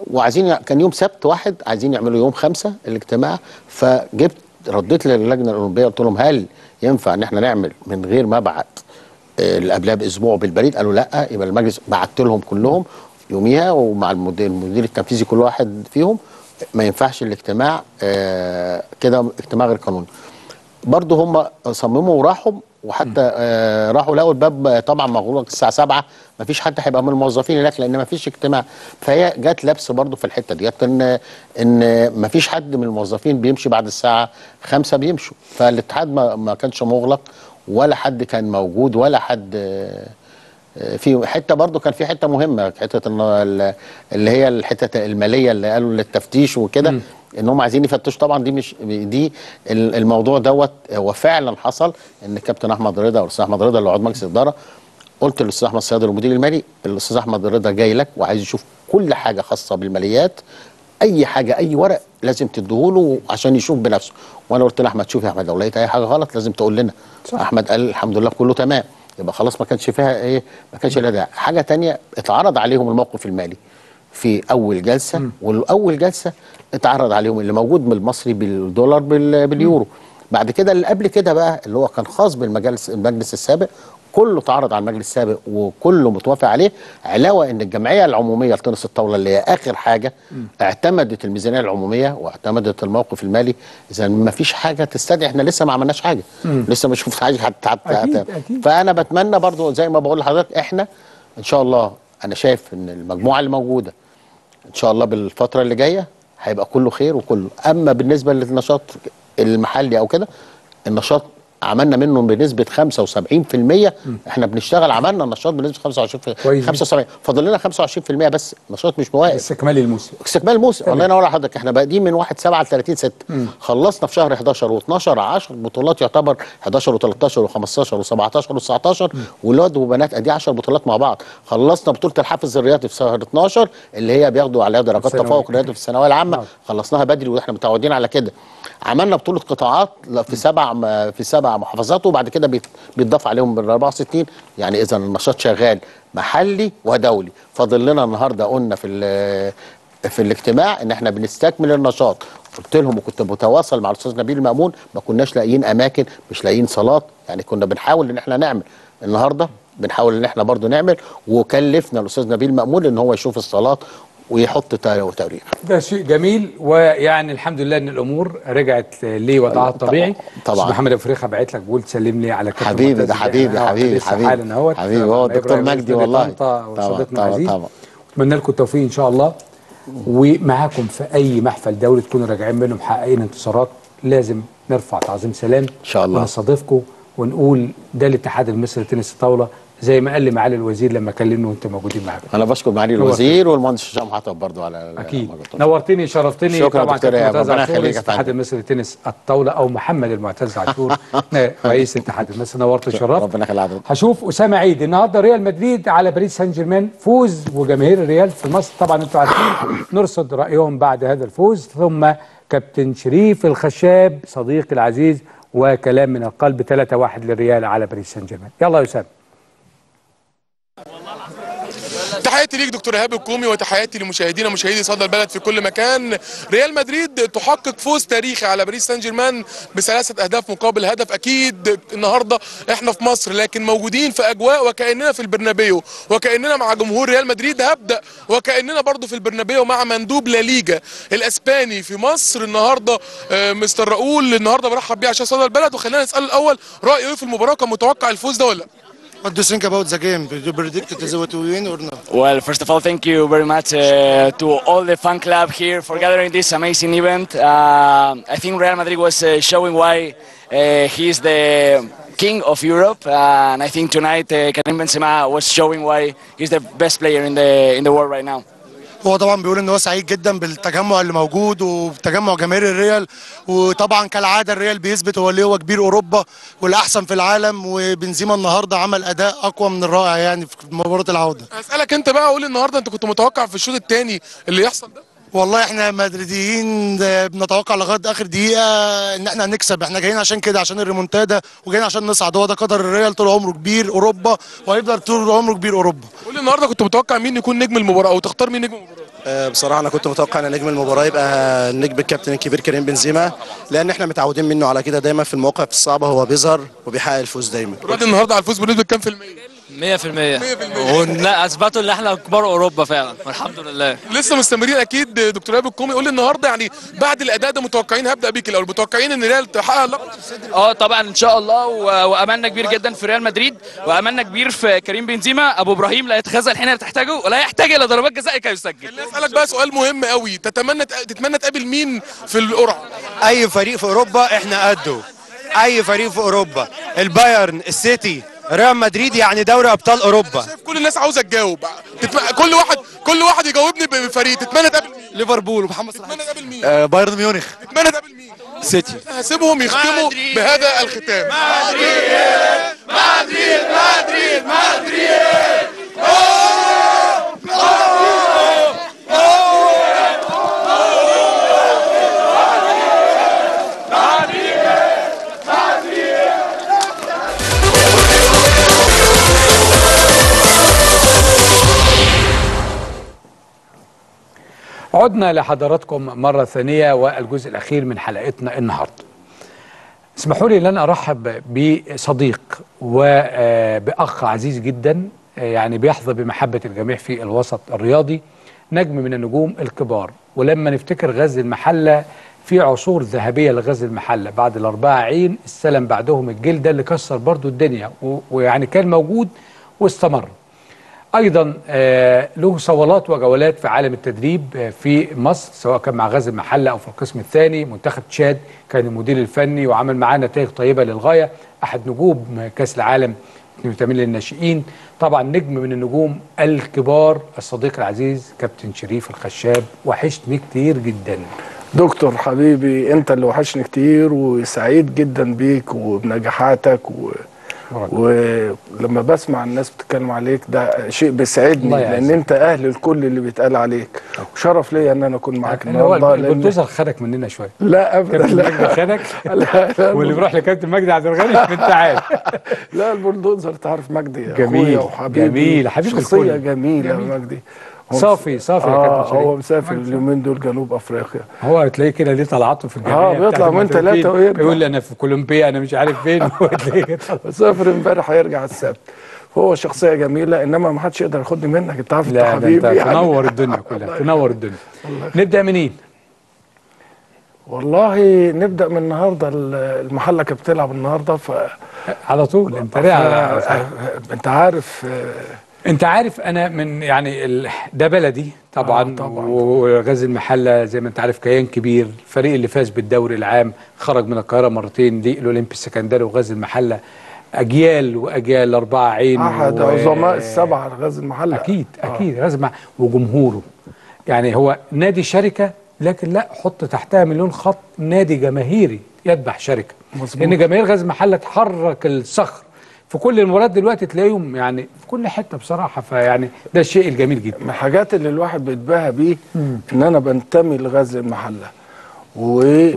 وعايزين يع- كان يوم سبت واحد عايزين يعملوا يوم خمسة الاجتماع فجبت رديت للجنه الاولمبيه قلت لهم هل ينفع ان احنا نعمل من غير ما ابعت آه، اللي قبلها باسبوع بالبريد قالوا لا يبقى المجلس بعت لهم كلهم يوميها ومع المدير, المدير التنفيذي كل واحد فيهم ما ينفعش الاجتماع آه، كده اجتماع غير قانوني برضه هم صمموا وراحوا وحتى آه راحوا لقوا الباب آه، طبعا مغلوق الساعه 7 ما فيش حد هيبقى من الموظفين هناك لان ما فيش اجتماع فهي جت لبس برضه في الحته ديت ان ان ما فيش حد من الموظفين بيمشي بعد الساعه 5 بيمشوا فالاتحاد ما, ما كانش مغلق ولا حد كان موجود ولا حد آه، آه، في حته برضو كان في حته مهمه حته إن ال- اللي هي الحته الماليه اللي قالوا للتفتيش وكده ان هم عايزين يفتشوا طبعا دي مش دي ال- الموضوع دوت هو فعلا حصل ان الكابتن احمد رضا والاستاذ احمد رضا اللي عضو مجلس الاداره قلت للاستاذ احمد صياد المدير المالي الاستاذ احمد رضا جاي لك وعايز يشوف كل حاجه خاصه بالماليات اي حاجه اي ورق لازم تديهوله عشان يشوف بنفسه وانا قلت له احمد شوف يا احمد لو لقيت اي حاجه غلط لازم تقول لنا صح. احمد قال الحمد لله كله تمام يبقى خلاص ما كانش فيها ايه ما كانش لها داعي حاجه تانية اتعرض عليهم الموقف المالي في اول جلسه والاول جلسه اتعرض عليهم اللي موجود من المصري بالدولار بال- باليورو بعد كده اللي قبل كده بقى اللي هو كان خاص بالمجلس المجلس السابق كله اتعرض على المجلس السابق وكله متوافق عليه علاوه ان الجمعيه العموميه لتنس الطاوله اللي هي اخر حاجه اعتمدت الميزانيه العموميه واعتمدت الموقف المالي اذا ما فيش حاجه تستدعي احنا لسه ما عملناش حاجه مم. لسه ما شفت حاجه حتى حتى أكيد، حتى أكيد. فانا بتمنى برضو زي ما بقول لحضرتك احنا ان شاء الله انا شايف ان المجموعه اللي موجوده ان شاء الله بالفتره اللي جايه هيبقى كله خير وكله اما بالنسبه للنشاط المحلي او كده النشاط عملنا منه بنسبه 75% احنا بنشتغل عملنا النشاط بنسبه 25% كويس 75 فاضل لنا 25% بس نشاط مش مواقف استكمال الموسم استكمال الموسم تمام. الله ينور على حضرتك احنا بادئين من 1 7 ل 30 6 مم. خلصنا في شهر 11 و12 10 بطولات يعتبر 11 و13 و15 و17 و19 ولاد وبنات ادي 10 بطولات مع بعض خلصنا بطوله الحافز الرياضي في شهر 12 اللي هي بياخدوا عليها درجات الثانوي. تفوق رياضي في الثانويه العامه خلصناها بدري واحنا متعودين على كده عملنا بطوله قطاعات في سبع في سبع محافظات وبعد كده بيت- بيتضاف عليهم بال 64 يعني اذا النشاط شغال محلي ودولي فاضل لنا النهارده قلنا في ال- في الاجتماع ان احنا بنستكمل النشاط قلت لهم وكنت متواصل مع الاستاذ نبيل المامون ما كناش لاقيين اماكن مش لاقيين صالات يعني كنا بنحاول ان احنا نعمل النهارده بنحاول ان احنا برضو نعمل وكلفنا الاستاذ نبيل مامون ان هو يشوف الصالات ويحط تا- تاريخ ده شيء جميل ويعني الحمد لله ان الامور رجعت لوضعها الطبيعي طبعاً. أستاذ محمد ابو فريخه بعت لك بقول تسلم لي على كابتن حبيبي معتز ده حبيبي إحنا حبيبي لسه حبيبي حالا اهوت حبيبي هو مع الدكتور إبراهيم مجدي رشدي والله طنطا طبعا وصديقنا طبعا العزيز طبعا اتمنى لكم التوفيق ان شاء الله ومعاكم في اي محفل دولي تكونوا راجعين منه محققين انتصارات لازم نرفع تعظيم سلام ان شاء الله. ونستضيفكم ونقول ده الاتحاد المصري لتنس الطاوله زي ما قال لي معالي الوزير لما كلمني وانتم موجودين معاكم انا بشكر معالي نورتني. الوزير والمهندس هشام حطب برضو على اكيد الموضوع. نورتني شرفتني شكراً طبعا دكتور كابتن إيهاب. معتز ربنا عاشور يخليك يا الاتحاد فندم. المصري لتنس الطاوله او محمد المعتز عاشور رئيس الاتحاد المصري نورت وشرفت ربنا يخلي حضرتك هشوف اسامه عيد النهارده ريال مدريد على باريس سان جيرمان فوز وجماهير الريال في مصر طبعا انتوا عارفين نرصد رايهم بعد هذا الفوز ثم كابتن شريف الخشاب صديقي العزيز وكلام من القلب 3-1 للريال على باريس سان جيرمان يلا يا اسامه تحياتي ليك دكتور ايهاب الكومي وتحياتي لمشاهدينا مشاهدي صدى البلد في كل مكان ريال مدريد تحقق فوز تاريخي على باريس سان جيرمان بثلاثه اهداف مقابل هدف اكيد النهارده احنا في مصر لكن موجودين في اجواء وكاننا في البرنابيو وكاننا مع جمهور ريال مدريد هبدا وكاننا برضو في البرنابيو مع مندوب لا ليجا الاسباني في مصر النهارده آه، مستر راؤول النهارده برحب بيه عشان صدى البلد وخلينا نساله الاول رايه ايه في المباراه كان متوقع الفوز ده ولا لا؟ What do you think about the game? Did you predict it as what we win or not? Well, first of all, thank you very much uh, to all the fan club here for gathering this amazing event. Uh, I think Real Madrid was uh, showing why uh, he is the king of Europe, uh, and I think tonight uh, Karim Benzema was showing why he's the best player in the in the world right now. هو طبعا بيقول ان هو سعيد جدا بالتجمع اللي موجود وبتجمع جماهير الريال وطبعا كالعاده الريال بيثبت هو اللي هو كبير اوروبا والاحسن في العالم وبنزيما النهارده عمل اداء اقوى من الرائع يعني في مباراه العوده هسألك انت بقى قول النهارده انت كنت متوقع في الشوط الثاني اللي يحصل ده والله احنا مدريديين بنتوقع لغايه اخر دقيقه ان احنا هنكسب احنا جايين عشان كده عشان الريمونتادا وجايين عشان نصعد هو ده قدر الريال طول عمره كبير اوروبا وهيفضل طول عمره كبير اوروبا قول النهارده كنت متوقع مين يكون نجم المباراه او تختار مين نجم المباراه آه، بصراحه انا كنت متوقع ان نجم المباراه يبقى النجم الكابتن الكبير كريم بنزيما لان احنا متعودين منه على كده دايما في المواقف الصعبه هو بيظهر وبيحقق الفوز دايما راضي النهارده على الفوز بنسبه كام في الميه 100% ولا اثبتوا ان احنا كبار اوروبا فعلا والحمد لله لسه مستمرين اكيد دكتور ايهاب الكومي قول لي النهارده يعني بعد الاداء ده متوقعين هبدا بيك الاول متوقعين ان ريال تحقق اللقب اه طبعا ان شاء الله و- واملنا كبير جدا في ريال مدريد واملنا كبير في كريم بنزيما ابو ابراهيم لا يتخاذل حين تحتاجه ولا يحتاج الى ضربات جزاء كي يسجل خليني اسالك بقى سؤال مهم قوي تتمنى تتمنى تقابل مين في القرعه اي فريق في اوروبا احنا قده اي فريق في اوروبا البايرن السيتي ريال مدريد يعني دوري ابطال اوروبا كل الناس عاوزه تجاوب تتم... كل واحد كل واحد يجاوبني بفريق تتمنى تقابل مين ليفربول ومحمد صلاح تتمنى تقابل مين بايرن ميونخ تتمنى تقابل مين سيتي هسيبهم يختموا بهذا الختام مدريد مدريد مدريد عدنا لحضراتكم مرة ثانية والجزء الأخير من حلقتنا النهاردة اسمحوا لي أن أرحب بصديق وبأخ عزيز جدا آه، يعني بيحظى بمحبة الجميع في الوسط الرياضي نجم من النجوم الكبار ولما نفتكر غزل المحلة في عصور ذهبية لغزل المحلة بعد الأربعة عين السلم بعدهم الجيل ده اللي كسر برضو الدنيا و- ويعني كان موجود واستمر ايضا آه، له صولات وجولات في عالم التدريب آه، في مصر سواء كان مع غزل المحله او في القسم الثاني منتخب تشاد كان المدير الفني وعمل معاه نتائج طيبه للغايه احد نجوم كاس العالم 82 للناشئين طبعا نجم من النجوم الكبار الصديق العزيز كابتن شريف الخشاب وحشتني كتير جدا دكتور حبيبي انت اللي وحشني كتير وسعيد جدا بيك وبنجاحاتك و... ولما بسمع الناس بتتكلم عليك ده شيء بيسعدني الله لان يعزك. انت اهل الكل اللي بيتقال عليك وشرف ليا ان انا اكون معاك إن هو النهارده لأن- البلدوزر خدك مننا شويه لا ابدا كابتن لا. مجدي خدك لا لا واللي بيروح لكابتن مجدي عبد الغني انت عارف لا البلدوزر تعرف مجدي جميل، اخويا وحبيبي جميل، حبيب شخصيه الكل. جميله جميل. مجدي هو صافي- مس- صافي يا آه كابتن شريف. هو مسافر اليومين دول جنوب افريقيا هو تلاقيه كده ليه طلعاته في الجمعيه آه، بيطلع بتاعت من المدربين. ثلاثة ويرجع. يقول لي انا في كولومبيا انا مش عارف فين وتلاقيه كده. سافر امبارح هيرجع السبت هو شخصيه جميله انما ما حدش يقدر ياخدني منك انت عارف انت لا ده حبيبي انت يعني. تنور الدنيا كلها تنور الدنيا نبدا منين؟ والله نبدا من النهارده المحله كانت بتلعب النهارده ف على طول انت ليه على- ف- انت عارف آه، انت عارف انا من يعني ال... ده بلدي طبعا, آه طبعا. وغزل المحله زي ما انت عارف كيان كبير الفريق اللي فاز بالدوري العام خرج من القاهره مرتين دي الاولمبي السكندري وغزل المحله اجيال واجيال اربعه عين احد و- عظماء السبعه غزل المحله اكيد اكيد غزل المحله وجمهوره يعني هو نادي شركه لكن لا حط تحتها مليون خط نادي جماهيري يذبح شركه مظبوط. لان جماهير غزل المحله تحرك الصخر في كل المباريات دلوقتي تلاقيهم يعني في كل حته بصراحه فيعني ده الشيء الجميل جدا من الحاجات اللي الواحد بيتباهى بيه ان انا بنتمي لغزل المحله و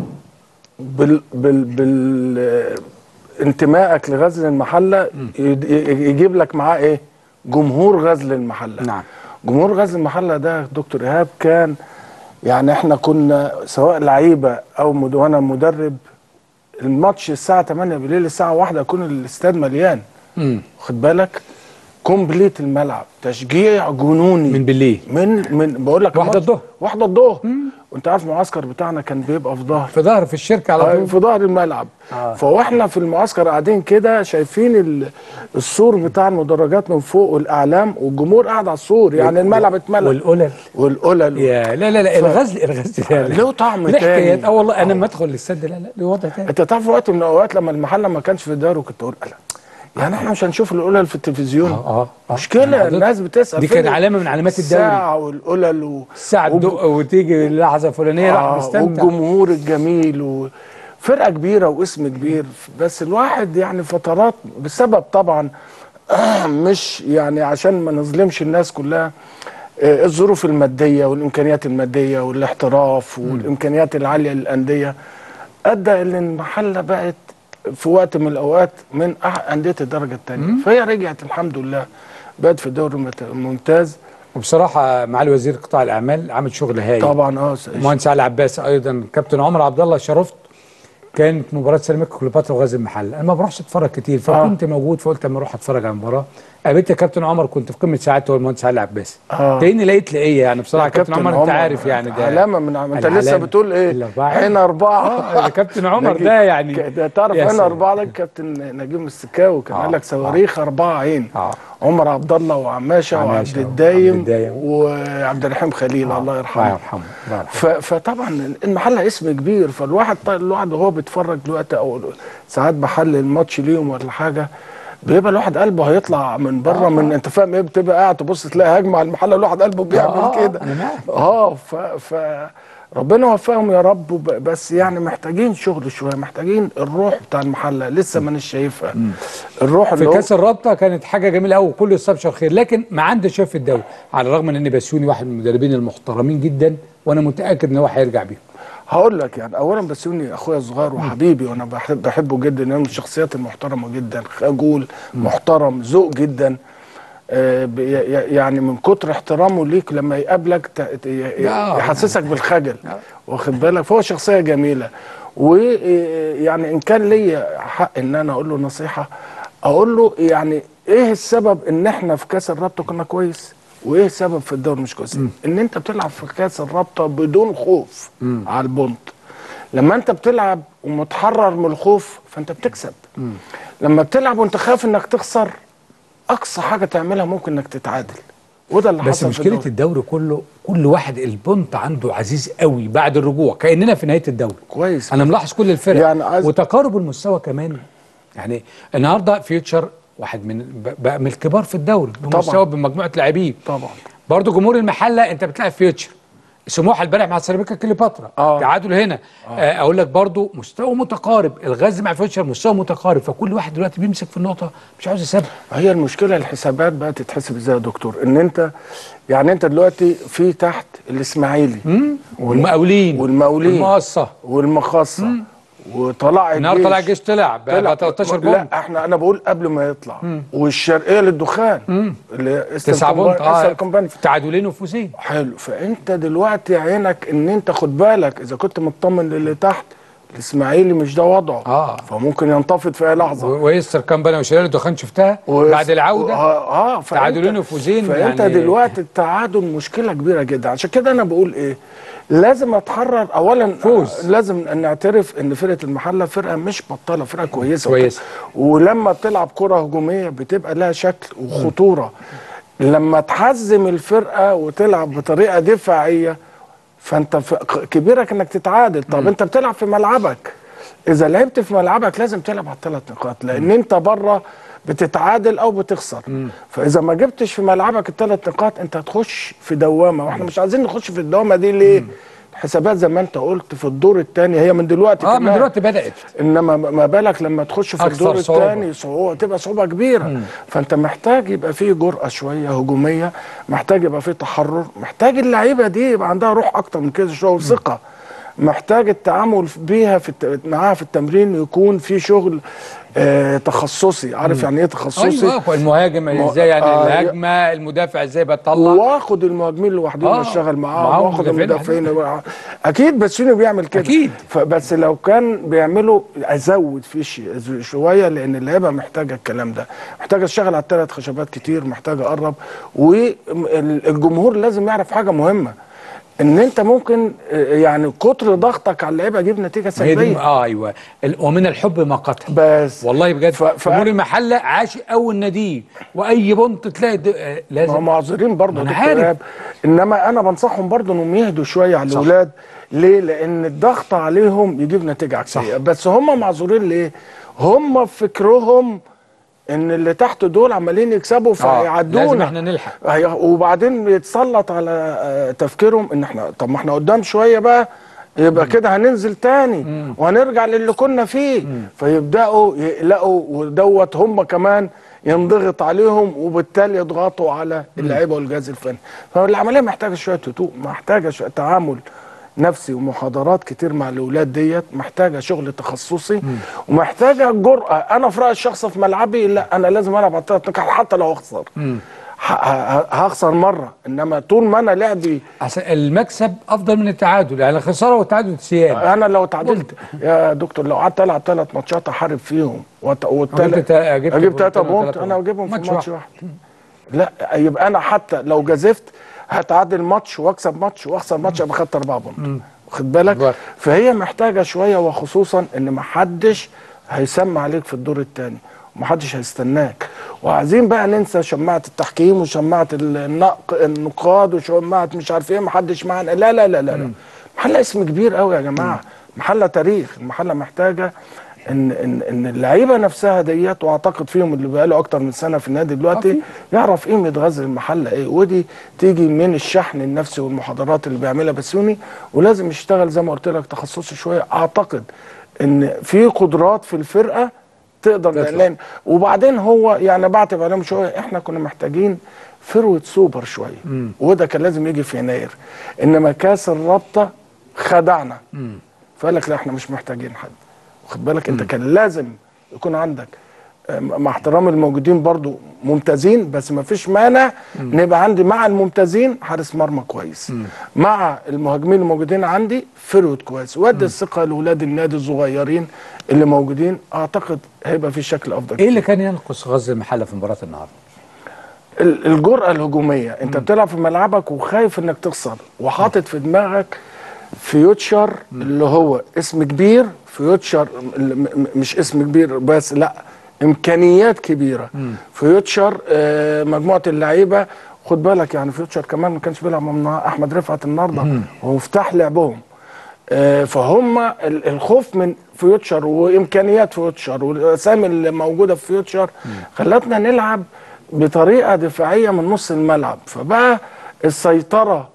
بال بال بال انتمائك لغزل المحله يد- ي- يجيب لك معاه ايه جمهور غزل المحله نعم جمهور غزل المحله ده دكتور ايهاب كان يعني احنا كنا سواء لعيبه او مد- وانا مدرب الماتش الساعه 8 بالليل الساعه 1 يكون الاستاد مليان امم واخد بالك كومبليت الملعب تشجيع جنوني من بالليل من من بقول لك واحدة الماتش- الظهر. واحدة الظهر وانت عارف المعسكر بتاعنا كان بيبقى في ظهر في ظهر في الشركه على طول في ظهر الملعب آه. فواحنا في المعسكر قاعدين كده شايفين ال- السور بتاع المدرجات من فوق والاعلام والجمهور قاعد على السور يعني الملعب اتملى والقلل والقلل يا لا لا لا ف- الغزل الغزل لا لا. له طعم له حكايات تاني اه والله انا لما ادخل الاستاد لا لا له وضع تاني انت تعرف وقت من الاوقات لما المحل ما كانش في الدار وكنت اقول لا يعني احنا مش هنشوف القلل في التلفزيون اه اه مشكله حضرتك- الناس بتسال دي فين كان علامه من علامات الدوري الساعه والقلل و... الساعه تدق وتيجي اللحظه الفلانيه لا آه بستمتع والجمهور الجميل وفرقه كبيره واسم كبير بس الواحد يعني فترات بسبب طبعا مش يعني عشان ما نظلمش الناس كلها آه، الظروف الماديه والامكانيات الماديه والاحتراف والامكانيات العاليه للانديه ادى الى ان المحله بقت في وقت من الاوقات من أح- انديه الدرجه الثانيه فهي رجعت الحمد لله بقت في الدوري المت- الممتاز وبصراحه معالي وزير قطاع الاعمال عامل شغل هايل طبعا اه المهندس علي عباس ايضا كابتن عمر عبد الله شرفت كانت مباراه سيراميكا كليوباترا وغازي المحل انا ما بروحش اتفرج كتير فكنت آه. موجود فقلت اما اروح اتفرج على المباراه قابلت كابتن عمر كنت في قمه سعادته والمهندس علي عباس آه. تلاقيني لقيت لقيه يعني بصراحه يا كابتن عمر انت عارف يعني ده علامه من عم... انت لسه العلامة. بتقول ايه الأربعة. هنا اربعه آه، ده كابتن عمر نجيب- ده يعني ده تعرف يا هنا سلام. اربعه ده كابتن نجيب السكاوي كان آه، قال لك صواريخ اربعه عين آه. عمر عبد الله وعماشه عماشة وعبد وعبد الدايم الدايم. وعبد الرحيم خليل الله الله يرحمه يرحمه الله يرحمه ف... فطبعا المحله اسم كبير فالواحد طيب الواحد وهو بيتفرج دلوقتي او ساعات بحلل الماتش ليهم ولا حاجه بيبقى الواحد قلبه هيطلع من بره من انت فاهم ايه بتبقى قاعد تبص تلاقي هجمه على المحله الواحد قلبه بيعمل آه، كده أنا معاك. اه ف, ف... ربنا يوفقهم يا رب وب- بس يعني محتاجين شغل شويه محتاجين الروح بتاع المحله لسه مانيش شايفها الروح في اللي هو كاس الرابطه كانت حاجه جميله قوي كله يستبشر خير لكن ما عندي شايف في الدوري على الرغم من ان بسيوني واحد من المدربين المحترمين جدا وانا متاكد ان هو هيرجع بيهم هقول لك يعني اولا بسيوني اخويا الصغير وحبيبي وانا بحب بحبه جدا لانه من الشخصيات المحترمه جدا خجول محترم ذوق جدا آه، بي- ي- يعني من كتر احترامه ليك لما يقابلك ت- ت- ي- آه. يحسسك بالخجل واخد بالك فهو شخصيه جميله ويعني ان كان ليا حق ان انا اقول له نصيحه اقول له يعني ايه السبب ان احنا في كاس الرابطه كنا كويس وايه السبب في الدوري مش كويس ان انت بتلعب في كاس الرابطه بدون خوف على البونت لما انت بتلعب ومتحرر من الخوف فانت بتكسب لما بتلعب وانت خايف انك تخسر اقصى حاجه تعملها ممكن انك تتعادل وده اللي بس حصل في مشكله الدوري. الدوري كله كل واحد البونت عنده عزيز قوي بعد الرجوع كاننا في نهايه الدوري كويس انا ملاحظ كل الفرق يعني عايز- وتقارب المستوى كمان يعني النهارده فيوتشر واحد من ب- بقى من الكبار في الدوري بمستوى بمجموعه لاعبين طبعا برضه جمهور المحله انت بتلعب فيوتشر سموحه امبارح مع سيراميكا كليوباترا آه. تعادل هنا آه. اقول لك برضه مستوى متقارب الغاز مع فيوتشر مستوى متقارب فكل واحد دلوقتي بيمسك في النقطه مش عاوز يسيبها هي المشكله الحسابات بقى تتحسب ازاي يا دكتور ان انت يعني انت دلوقتي في تحت الاسماعيلي والمقاولين والمقاولين والمقصه والمخصه وطلع النهارده طلع الجيش طلع ب طلع 13 بونت لا احنا انا بقول قبل ما يطلع والشرقيه للدخان اللي تسعة بونت اه اه تعادلين وفوزين حلو فانت دلوقتي عينك ان انت خد بالك اذا كنت مطمن للي تحت الاسماعيلي مش ده وضعه اه فممكن ينتفض في اي لحظه ويستر كامبانا وشلال الدخان شفتها و- بعد العوده اه, آه فأنت- تعادلين وفوزين فانت يعني دلوقتي التعادل مشكله كبيره جدا عشان كده انا بقول ايه لازم اتحرر اولا فوز لازم نعترف ان فرقه المحله فرقه مش بطاله فرقه كويسه كويسة. ولما بتلعب كره هجوميه بتبقى لها شكل وخطوره لما تحزم الفرقه وتلعب بطريقه دفاعيه فانت ف- كبيرك انك تتعادل طب انت بتلعب في ملعبك اذا لعبت في ملعبك لازم تلعب على الثلاث نقاط لان انت بره بتتعادل او بتخسر فاذا ما جبتش في ملعبك الثلاث نقاط انت هتخش في دوامه واحنا مش عايزين نخش في الدوامه دي ليه حسابات زي ما انت قلت في الدور الثاني هي من دلوقتي اه من كمان. دلوقتي بدات انما ما بالك لما تخش في أكثر الدور صعوبة. الثاني صعوبه تبقى صعوبه كبيره فانت محتاج يبقى فيه جرأه شويه هجوميه محتاج يبقى فيه تحرر محتاج اللعيبه دي يبقى عندها روح اكتر من كده شويه وثقه محتاج التعامل بيها في الت... معاها في التمرين يكون في شغل آه تخصصي عارف يعني ايه تخصصي ايوه المهاجم مو- ازاي يعني آه، الهجمه المدافع ازاي بيطلع واخد المهاجمين لوحدهم آه، اشتغل معاهم معاهم واخد مدافعين المدافعين اكيد بسيوني بيعمل كده أكيد. فبس لو كان بيعمله ازود فيه شي- شويه لان اللعيبه محتاجه الكلام ده محتاجه تشتغل على الثلاث خشبات كتير محتاجه اقرب والجمهور لازم يعرف حاجه مهمه ان انت ممكن آه، يعني كتر ضغطك على اللعيبه يجيب نتيجه هي دي سلبيه اه ايوه ال- ومن الحب ما قتل بس والله بجد ف- ف- جمهور المحله عاشق قوي النادي واي بنت تلاقي د- آه، ما هم لازم معذورين برضه ما يا أنا دكتور عارف. إيهاب. انما انا بنصحهم برضه انهم يهدوا شويه على صح. الاولاد ليه؟ لان الضغط عليهم يجيب نتيجه عكسيه بس هم معذورين ليه؟ هم في فكرهم ان اللي تحت دول عمالين يكسبوا فيعدونا لازم احنا نلحق هي- وبعدين يتسلط على آه، تفكيرهم ان احنا طب ما احنا قدام شويه بقى يبقى كده هننزل تاني وهنرجع للي كنا فيه فيبداوا يقلقوا ودوت هم كمان ينضغط عليهم وبالتالي يضغطوا على اللعيبه والجهاز الفني فالعمليه محتاجه شويه هدوء محتاجه شوية تعامل نفسي ومحاضرات كتير مع الاولاد ديت محتاجه شغل تخصصي ومحتاجه جرأه انا في رايي الشخص في ملعبي لا انا لازم العب على الثلاث نقاط حتى لو اخسر ه- ه- هخسر مره انما طول ما انا لعبي عشان المكسب افضل من التعادل يعني الخساره والتعادل سيان انا لو تعادلت يا دكتور لو قعدت العب ثلاث ماتشات احارب فيهم وت- والتالت وجبت تا- جبت اجيب ثلاثه بونت- بونت تلاتة انا بونت. اجيبهم في ماتش ماتش واحد لا يبقى انا حتى لو جازفت هتعادل ماتش واكسب ماتش واخسر ماتش ابقى خدت اربعه بونت واخد بالك فهي محتاجه شويه وخصوصا ان ما حدش هيسمع عليك في الدور الثاني ومحدش هيستناك وعايزين بقى ننسى شماعه التحكيم وشماعه النق... النقاد وشماعه مش عارف ايه محدش معانا لا لا لا لا, لا. محله اسم كبير قوي يا جماعه محله تاريخ المحله محتاجه ان ان ان اللعيبه نفسها ديت واعتقد فيهم اللي بقاله اكتر من سنه في النادي دلوقتي يعرف قيمه غزل المحله ايه ودي تيجي من الشحن النفسي والمحاضرات اللي بيعملها بسيوني ولازم يشتغل زي ما قلت لك تخصصي شويه اعتقد ان في قدرات في الفرقه تقدر تطلع. لان وبعدين هو يعني بعتب عليهم شويه احنا كنا محتاجين فروه سوبر شويه مم. وده كان لازم يجي في يناير انما كاس الرابطه خدعنا مم. فقال لك لا احنا مش محتاجين حد واخد بالك انت كان لازم يكون عندك آه، مع احترام الموجودين برضو ممتازين بس ما فيش مانع نبقى عندي مع الممتازين حارس مرمى كويس مع المهاجمين الموجودين عندي فرود كويس وادي الثقه لاولاد النادي الصغيرين اللي موجودين اعتقد هيبقى في شكل افضل ايه اللي كان ينقص غزل المحله في مباراه النهارده؟ ال- الجرأة الهجومية انت بتلعب في ملعبك وخايف انك تخسر وحاطط في دماغك فيوتشر اللي هو اسم كبير فيوتشر م- م- مش اسم كبير بس لا امكانيات كبيره فيوتشر آه، مجموعه اللعيبه خد بالك يعني فيوتشر كمان ما كانش بيلعب مع احمد رفعت النهارده هو مفتاح لعبهم آه، فهم ال- الخوف من فيوتشر وامكانيات فيوتشر والاسامي اللي موجوده في فيوتشر خلتنا نلعب بطريقه دفاعيه من نص الملعب فبقى السيطره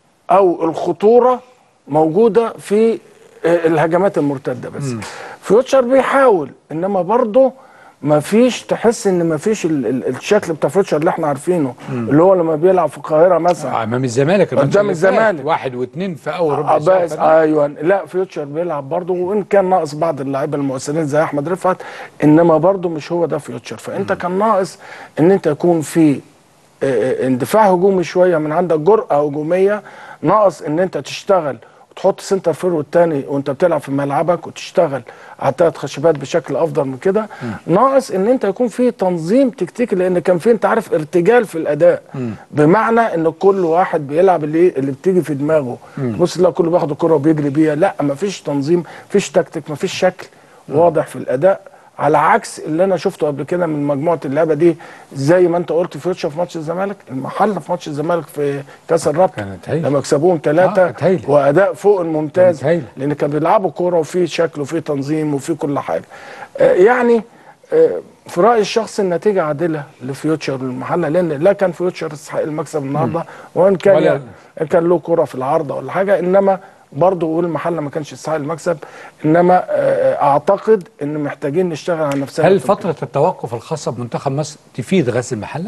او الخطوره موجوده في آه، الهجمات المرتده بس فيوتشر بيحاول انما برضه ما فيش تحس ان ما فيش ال- ال- الشكل بتاع فيوتشر اللي احنا عارفينه اللي هو لما بيلعب في القاهره مثلا امام الزمالك الماتش قدام اللي فات، الزمالك. واحد واثنين في اول آه، ربع ساعه بس فاتت. ايوه لا فيوتشر بيلعب برضه وان كان ناقص بعض اللعيبه المؤثرين زي احمد رفعت انما برضه مش هو ده فيوتشر فانت كان ناقص ان انت يكون في آه، آه، اندفاع هجومي شويه من عندك جرأه هجوميه ناقص ان انت تشتغل وتحط سنتر فيرود تاني وانت بتلعب في ملعبك وتشتغل على ثلاث خشبات بشكل افضل من كده ناقص ان انت يكون في تنظيم تكتيكي لان كان في انت عارف ارتجال في الاداء بمعنى ان كل واحد بيلعب اللي اللي بتيجي في دماغه بص لا كله بياخد الكره وبيجري بيها لا مفيش تنظيم مفيش تكتيك مفيش شكل واضح في الاداء على عكس اللي انا شفته قبل كده من مجموعه اللعبه دي زي ما انت قلت فيوتشر في ماتش الزمالك المحله في ماتش الزمالك في كاس الرابطه لما كسبوهم ثلاثه كانت هايلة. واداء فوق الممتاز كانت هايلة. لان كانوا بيلعبوا كوره وفي شكل وفي تنظيم وفي كل حاجه آه، يعني آه، في رايي الشخصي النتيجه عادله لفيوتشر المحله لان لا كان فيوتشر يستحق المكسب النهارده وان كان ولا- يعني إن كان له كره في العارضه ولا حاجه انما برضه والمحله ما كانش يستحق المكسب انما آه، اعتقد ان محتاجين نشتغل على نفسنا هل في فتره التوقف الخاصه بمنتخب مصر تفيد غزل المحله؟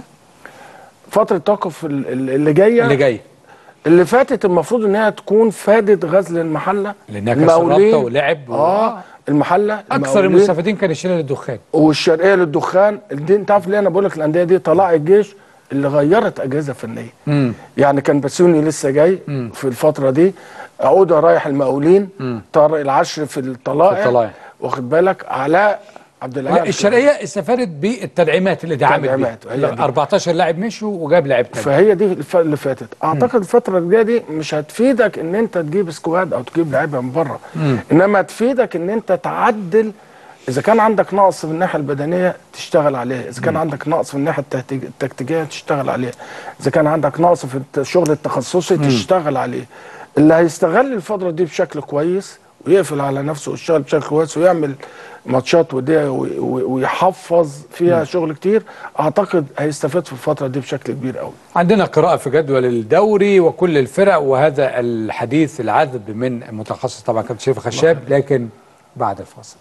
فتره التوقف ال- ال- اللي جايه اللي جاي اللي فاتت المفروض انها تكون فادت غزل المحله لانها كاس المقاولين. الرابطه ولعب و... اه المحله اكثر المقاولين المستفيدين كان الشلال الدخان والشرقيه للدخان دي انت عارف ليه انا بقول لك الانديه دي طلائع الجيش اللي غيرت اجهزه فنيه مم. يعني كان بسيوني لسه جاي في الفتره دي عوده رايح المقاولين طارق العشر في الطلائع في الطلائع. واخد بالك علاء عبد العال لا الشرقيه استفادت بالتدعيمات اللي دعمت بيها التدعيمات، هي دي. 14 لاعب مشوا وجاب لاعب تاني فهي دي الف- اللي فاتت اعتقد الفتره الجايه دي مش هتفيدك ان انت تجيب سكواد او تجيب لعيبه من بره مم. انما هتفيدك ان انت تعدل اذا كان عندك نقص في الناحيه البدنيه تشتغل عليه اذا كان عندك نقص في الناحيه التهتيج- التكتيكيه تشتغل عليه اذا كان عندك نقص في الشغل التخصصي تشتغل عليه اللي هيستغل الفتره دي بشكل كويس ويقفل على نفسه ويشتغل بشكل كويس ويعمل ماتشات وديه وي- وي- ويحفظ فيها شغل كتير اعتقد هيستفاد في الفتره دي بشكل كبير قوي عندنا قراءة في جدول الدوري وكل الفرق وهذا الحديث العذب من متخصص طبعا كابتن شريف خشاب لكن بعد الفاصل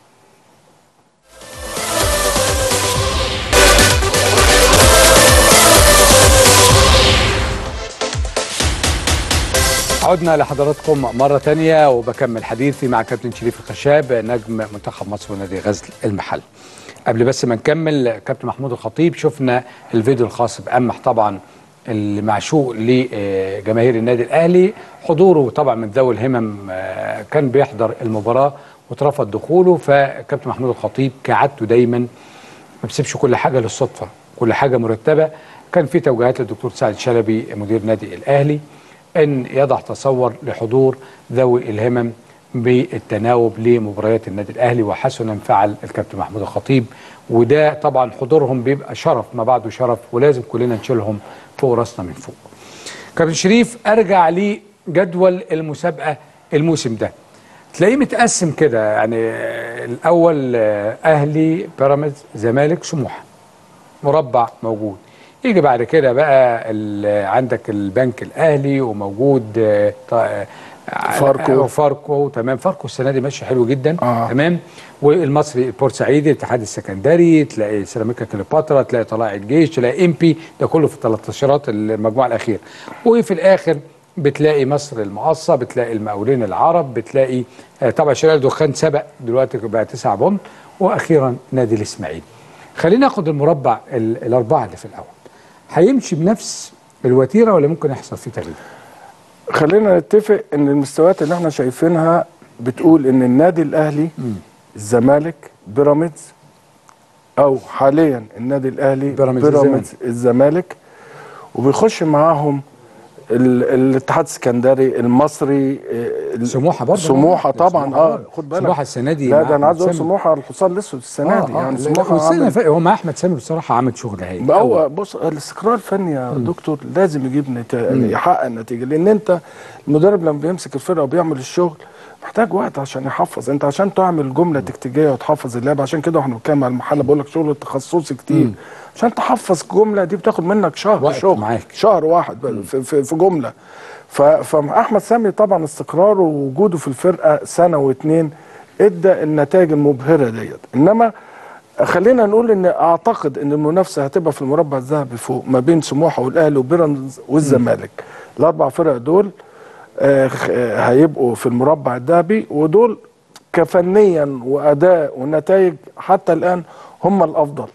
عدنا لحضراتكم مرة تانية وبكمل حديثي مع كابتن شريف الخشاب نجم منتخب مصر ونادي غزل المحل قبل بس ما نكمل كابتن محمود الخطيب شفنا الفيديو الخاص بأمح طبعا المعشوق لجماهير النادي الاهلي حضوره طبعا من ذوي الهمم آه، كان بيحضر المباراه واترفض دخوله فكابتن محمود الخطيب كعادته دايما ما بيسيبش كل حاجه للصدفه كل حاجه مرتبه كان في توجيهات للدكتور سعد شلبي مدير نادي الاهلي ان يضع تصور لحضور ذوي الهمم بالتناوب لمباريات النادي الاهلي وحسنا فعل الكابتن محمود الخطيب وده طبعا حضورهم بيبقى شرف ما بعده شرف ولازم كلنا نشيلهم فوق راسنا من فوق. كابتن شريف ارجع لجدول المسابقه الموسم ده. تلاقيه متقسم كده يعني الاول آه، اهلي بيراميدز زمالك سموحه. مربع موجود. يجي بعد كده بقى ال- عندك البنك الاهلي وموجود آه، ط- آه، فاركو. فاركو تمام فاركو السنه دي ماشي حلو جدا آه. تمام والمصري البورسعيدي الاتحاد السكندري تلاقي سيراميكا كليوباترا تلاقي طلائع الجيش تلاقي امبي ده كله في 13 المجموعه الاخيره وفي الاخر بتلاقي مصر المقاصه بتلاقي المقاولين العرب بتلاقي آه، طبعا شارع الدخان سبق دلوقتي بقى 9 بونت واخيرا نادي الاسماعيلي خلينا ناخد المربع ال- الاربعه اللي في الاول هيمشي بنفس الوتيره ولا ممكن يحصل فيه تغيير خلينا نتفق ان المستويات اللي احنا شايفينها بتقول ان النادي الاهلي الزمالك بيراميدز او حاليا النادي الاهلي بيراميدز بيراميدز الزمالك وبيخش معاهم ال- الاتحاد السكندري المصري ال- سموحه برضه سموحه طبعا سموحة اه برضه. خد بالك سموحه السنه دي لا مع ده انا عايز اقول أحمد سامي. سموحه الحصان الاسود السنه دي يعني سموحه والسنه عامل- فاتت هو مع احمد سامي بصراحه عامل شغل هايل هو بص الاستقرار الفني يا دكتور لازم يجيب نتائج يحقق نتيجه لان انت المدرب لما بيمسك الفرقه وبيعمل الشغل محتاج وقت عشان يحفظ انت عشان تعمل جمله تكتيكيه وتحفظ اللعب عشان كده واحنا بنتكلم على المحل بقول لك شغل تخصصي كتير عشان تحفظ جمله دي بتاخد منك شهر وقت شغل معاك. شهر واحد بقى في, في, في جمله ف- فاحمد سامي طبعا استقراره ووجوده في الفرقه سنه واتنين ادى النتائج المبهره ديت انما خلينا نقول ان اعتقد ان المنافسه هتبقى في المربع الذهبي فوق ما بين سموحه والاهلي وبيراميدز والزمالك الاربع فرق دول آه، خ- آه، هيبقوا في المربع الذهبي ودول كفنيا واداء ونتائج حتى الان هم الافضل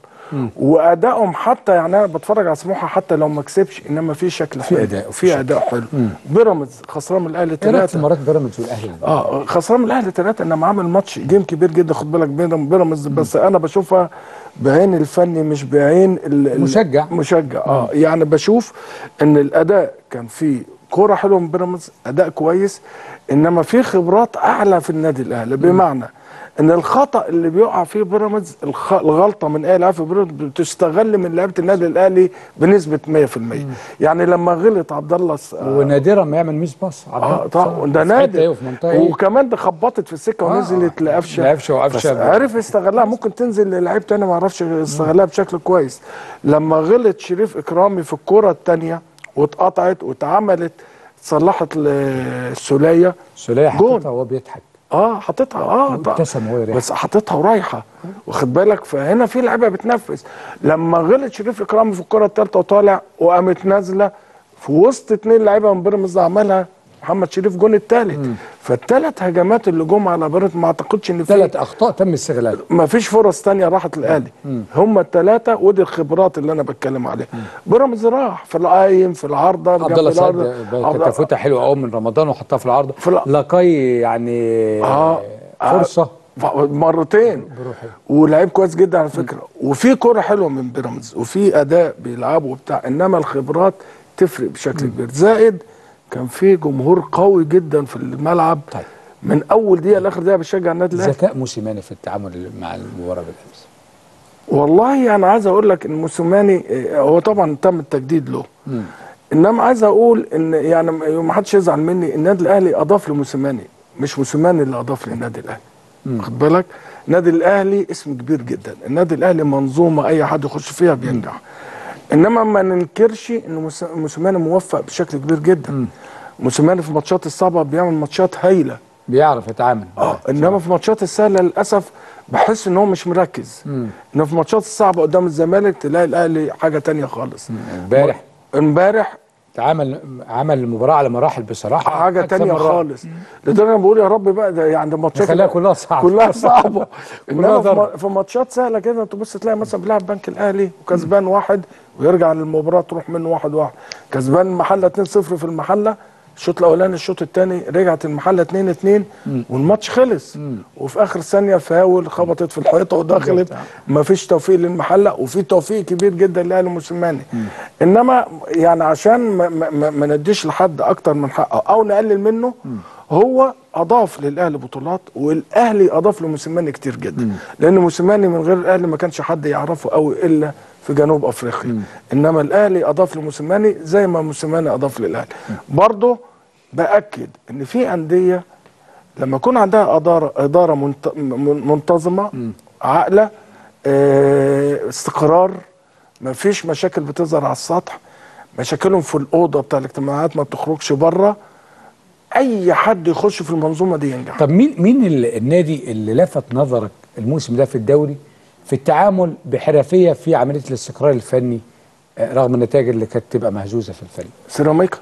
وادائهم حتى يعني انا بتفرج على سموحه حتى لو ما كسبش انما في شكل في حلو أداء وفي في شكل. اداء حلو مم. بيراميدز خسران من الاهلي ايه رايك في ثلاثه مباراه بيراميدز والاهلي اه خسران من الاهلي ثلاثه انما عامل ماتش جيم كبير جدا خد بالك بين بيراميدز بس انا بشوفها بعين الفني مش بعين ال- ال- مشجع. مشجع اه يعني بشوف ان الاداء كان فيه كوره حلوه من بيراميدز اداء كويس انما في خبرات اعلى في النادي الاهلي بمعنى ان الخطا اللي بيقع فيه بيراميدز الخ- الغلطه من اي لاعب في بيراميدز بتستغل من لعيبه النادي الاهلي بنسبه 100% يعني لما غلط عبد الله س- ونادرا ما يعمل ميس باص عبد اه الله. طبعا ده في حتة نادر إيه وفي منطقه ايه وكمان ده خبطت في السكه آه، ونزلت لقفشه لقفشة وقفشة. بس عرف يستغلها ممكن تنزل للعيب تاني ما عرفش يستغلها بشكل كويس لما غلط شريف اكرامي في الكره الثانيه واتقطعت واتعملت صلحت للسوليه سوليه جون. حطيتها وهو بيضحك اه حاططها اه طبعا. وابتسم وهو يريح. بس حاططها ورايحه واخد بالك فهنا في لعيبه بتنفذ لما غلط شريف اكرامي في الكره الثالثه وطالع وقامت نازله في وسط اثنين لعيبه من بيراميدز عملها محمد شريف جون الثالث فالثلاث هجمات اللي جم على بيراميدز ما اعتقدش ان في ثلاث اخطاء تم استغلالها ما فيش فرص تانية راحت للاهلي هم الثلاثه ودي الخبرات اللي انا بتكلم عليها بيراميدز راح في القايم في العارضه عبد جنب الله سعد العارضة. كانت عبد- تفوته حلوه قوي من رمضان وحطها في العارضه لاقاي يعني اه فرصه ف- مرتين ولعيب كويس جدا على فكره وفي كوره حلوه من بيراميدز وفي اداء بيلعبوا وبتاع انما الخبرات تفرق بشكل كبير زائد كان في جمهور قوي جدا في الملعب طيب. من اول دقيقه لاخر دقيقه بيشجع النادي الاهلي ذكاء موسيماني في التعامل مع المباراه بالامس والله انا عايز اقول لك ان موسيماني آه، هو طبعا تم التجديد له انما عايز اقول ان يعني ما حدش يزعل مني النادي الاهلي اضاف لموسيماني مش موسيماني اللي اضاف للنادي الاهلي واخد بالك النادي الاهلي اسم كبير جدا النادي الاهلي منظومه اي حد يخش فيها بينجح انما ما ننكرش ان موس- موسيماني موفق بشكل كبير جدا موسيماني في الماتشات الصعبه بيعمل ماتشات هايله بيعرف يتعامل اه انما في الماتشات السهله للاسف بحس ان هو مش مركز انما في الماتشات الصعبه قدام الزمالك تلاقي الاهلي حاجه تانية خالص امبارح امبارح عمل عمل المباراه على مراحل بصراحه حاجه أكثر تانية من رائع. خالص لدرجه انا بقول يا رب بقى ده يعني ماتشات نخليها كلها صعبة. كلها صعبه كلها انما في ضرب. ما- في ماتشات سهله كده تبص تلاقي مثلا بيلعب بنك الاهلي وكسبان واحد ويرجع للمباراه تروح منه واحد واحد كسبان المحله 2-0 في المحله الشوط الاولاني الشوط الثاني رجعت المحله 2 2 والماتش خلص وفي اخر ثانيه فاول خبطت في الحيطه ودخلت ما فيش توفيق للمحله وفي توفيق كبير جدا للاهلي المسلماني انما يعني عشان ما, ما, ما- ما نديش لحد اكتر من حقه او نقلل منه هو اضاف للاهلي بطولات والاهلي اضاف لموسيماني كتير جدا لان موسيماني من غير الاهلي ما كانش حد يعرفه قوي الا في جنوب افريقيا انما الاهلي اضاف لموسيماني زي ما موسيماني اضاف للاهلي برضه باكد ان في انديه لما يكون عندها اداره اداره منت- من- منتظمه عاقله آه، استقرار ما فيش مشاكل بتظهر على السطح مشاكلهم في الاوضه بتاع الاجتماعات ما بتخرجش بره اي حد يخش في المنظومه دي ينجح طب مين مين ال- النادي اللي لفت نظرك الموسم ده في الدوري في التعامل بحرفيه في عمليه الاستقرار الفني آه، رغم النتائج اللي كانت تبقى مهزوزه في الفريق سيراميكا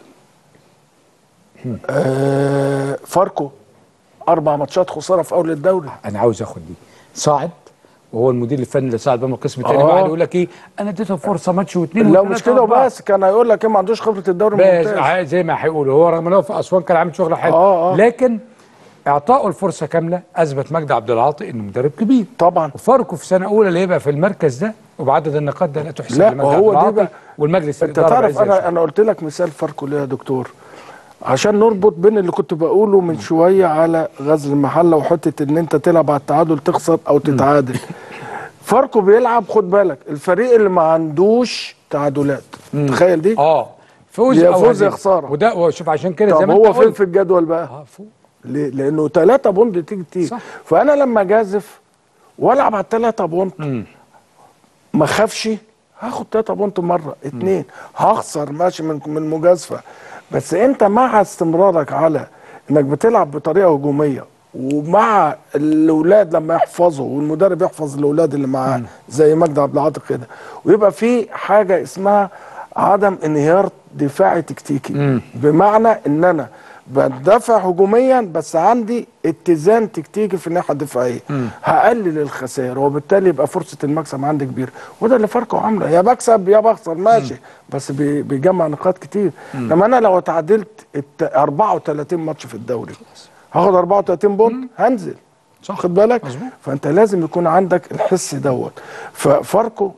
آه فاركو اربع ماتشات خساره في اول الدوري انا عاوز اخد دي صاعد وهو المدير الفني اللي صعد بقى من القسم الثاني آه. واحد يقول لك ايه انا اديته فرصه ماتش واثنين لو وثلاثة مش كده وأربعة. وبس كان هيقول لك ايه ما عندوش خبره الدوري بس الممتاز ع- زي ما هيقولوا هو رغم ان هو في اسوان كان عامل شغل حلو آه، آه. لكن اعطائه الفرصه كامله اثبت مجدي عبد العاطي انه مدرب كبير طبعا وفاركو في سنه اولى اللي يبقى في المركز ده وبعدد النقاط ده لا تحسب لا لمجدي وهو عبد دي العاطي بقى والمجلس انت الإدارة تعرف بعز انا انا قلت لك مثال فاركو ليه يا دكتور عشان نربط بين اللي كنت بقوله من شويه على غزل المحله وحته ان انت تلعب على التعادل تخسر او تتعادل فاركو بيلعب خد بالك الفريق اللي ما عندوش تعادلات تخيل دي اه فوز يا أو فوز يا هزيمة. خساره وده وشوف عشان كده زي طب ما هو انت فين قلت في الجدول بقى اه فوق ليه؟ لانه ثلاثة بوند تيجي كتير صح. فانا لما جازف والعب على الثلاثة بوند ما اخافش هاخد ثلاثة بوند مره اتنين هخسر ماشي من من المجازفه بس انت مع استمرارك على انك بتلعب بطريقه هجوميه ومع الاولاد لما يحفظوا والمدرب يحفظ الاولاد اللي معاه زي مجدي عبد العاطي كده ويبقى في حاجه اسمها عدم انهيار دفاعي تكتيكي بمعنى ان انا بدافع هجوميا بس عندي اتزان تكتيكي في الناحيه الدفاعيه هقلل الخسائر وبالتالي يبقى فرصه المكسب عندي كبيره وده اللي فاركو عامله يا بكسب يا بخسر ماشي بس بي- بيجمع نقاط كتير لما انا لو اتعادلت الت- 34 ماتش في الدوري هاخد 34 بونت هنزل صح خد بالك فانت لازم يكون عندك الحس دوت ففاركو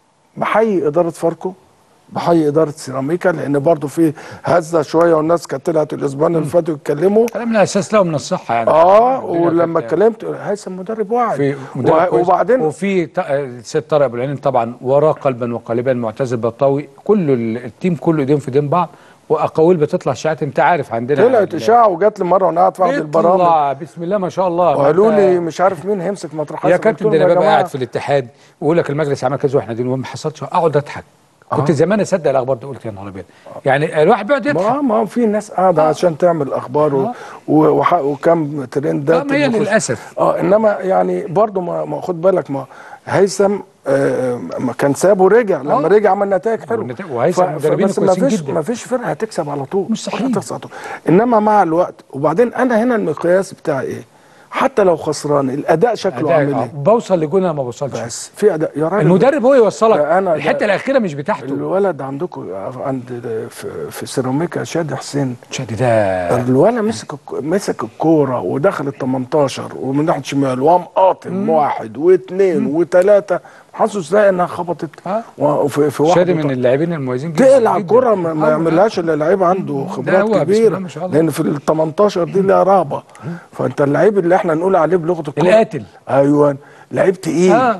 بحيي اداره فاركو بحيي اداره سيراميكا لان برضو في هزه شويه والناس كانت طلعت الاسبوعين اللي فاتوا يتكلموا كلام من الاساس له من الصحه يعني اه الدنيا ولما كانت- اتكلمت هيثم مدرب واعي في مدرب و- كويس. وبعدين وفي ط- السيد طارق ابو العينين طبعا وراه قلبا وقالبا معتز البطاوي كل ال- التيم كله ايدين في ايدين بعض واقاويل بتطلع شائعات انت عارف عندنا طلعت اشاعه وجات لي مره وانا قاعد في احد البرامج بيطلع بسم الله ما شاء الله وقالوا ما لي أنت- مش عارف مين هيمسك مطرح يا حسن. كابتن قلت ده لهم انا يا ببقى جماعة قاعد في الاتحاد ويقول لك المجلس عمل كذا واحنا دي وما حصلش اقعد اضحك كنت آه. زمان اصدق الاخبار دي قلت يا نهار ابيض يعني الواحد بيقعد يضحك ما ما في ناس قاعده عشان تعمل اخبار و- و- وح- وكم ترند آه، ما هي بيخش. للأسف. اه انما يعني برضو ما, ما خد بالك ما هيثم آه ما كان ساب ورجع لما آه. رجع عمل نتائج حلوه والنتائج- وهيثم مدربين بس ما كويسين فيش جدا. ما فيش فرقه هتكسب على طول مستحيل. هتكسب على طول انما مع الوقت وبعدين انا هنا المقياس بتاعي ايه حتى لو خسران الاداء شكله أداء- عامل آه، ايه بوصل لجون أنا ما بوصلش بس في اداء يا راجل المدرب هو يوصلك ده أنا- الحته ده- الاخيره مش بتاعته الولد عندكم عند في, في سيراميكا شادي حسين شادي ده الولد مسك الك- مسك الكوره ودخل ال 18 ومن ناحيه شمال وقام قاطم واحد واثنين وثلاثه حاسس ازاي انها خبطت وفي في واحد شادي وط- من اللاعبين المميزين جدا تقلع جداً. كرة ما, ما آه، يعملهاش الا لعيب عنده هو خبرات بسم الله كبيره ما شاء الله. لان في ال 18 دي لها رهبه فانت اللعيب اللي احنا نقول عليه بلغه الكوره القاتل. ايوه لعيب تقيل آه.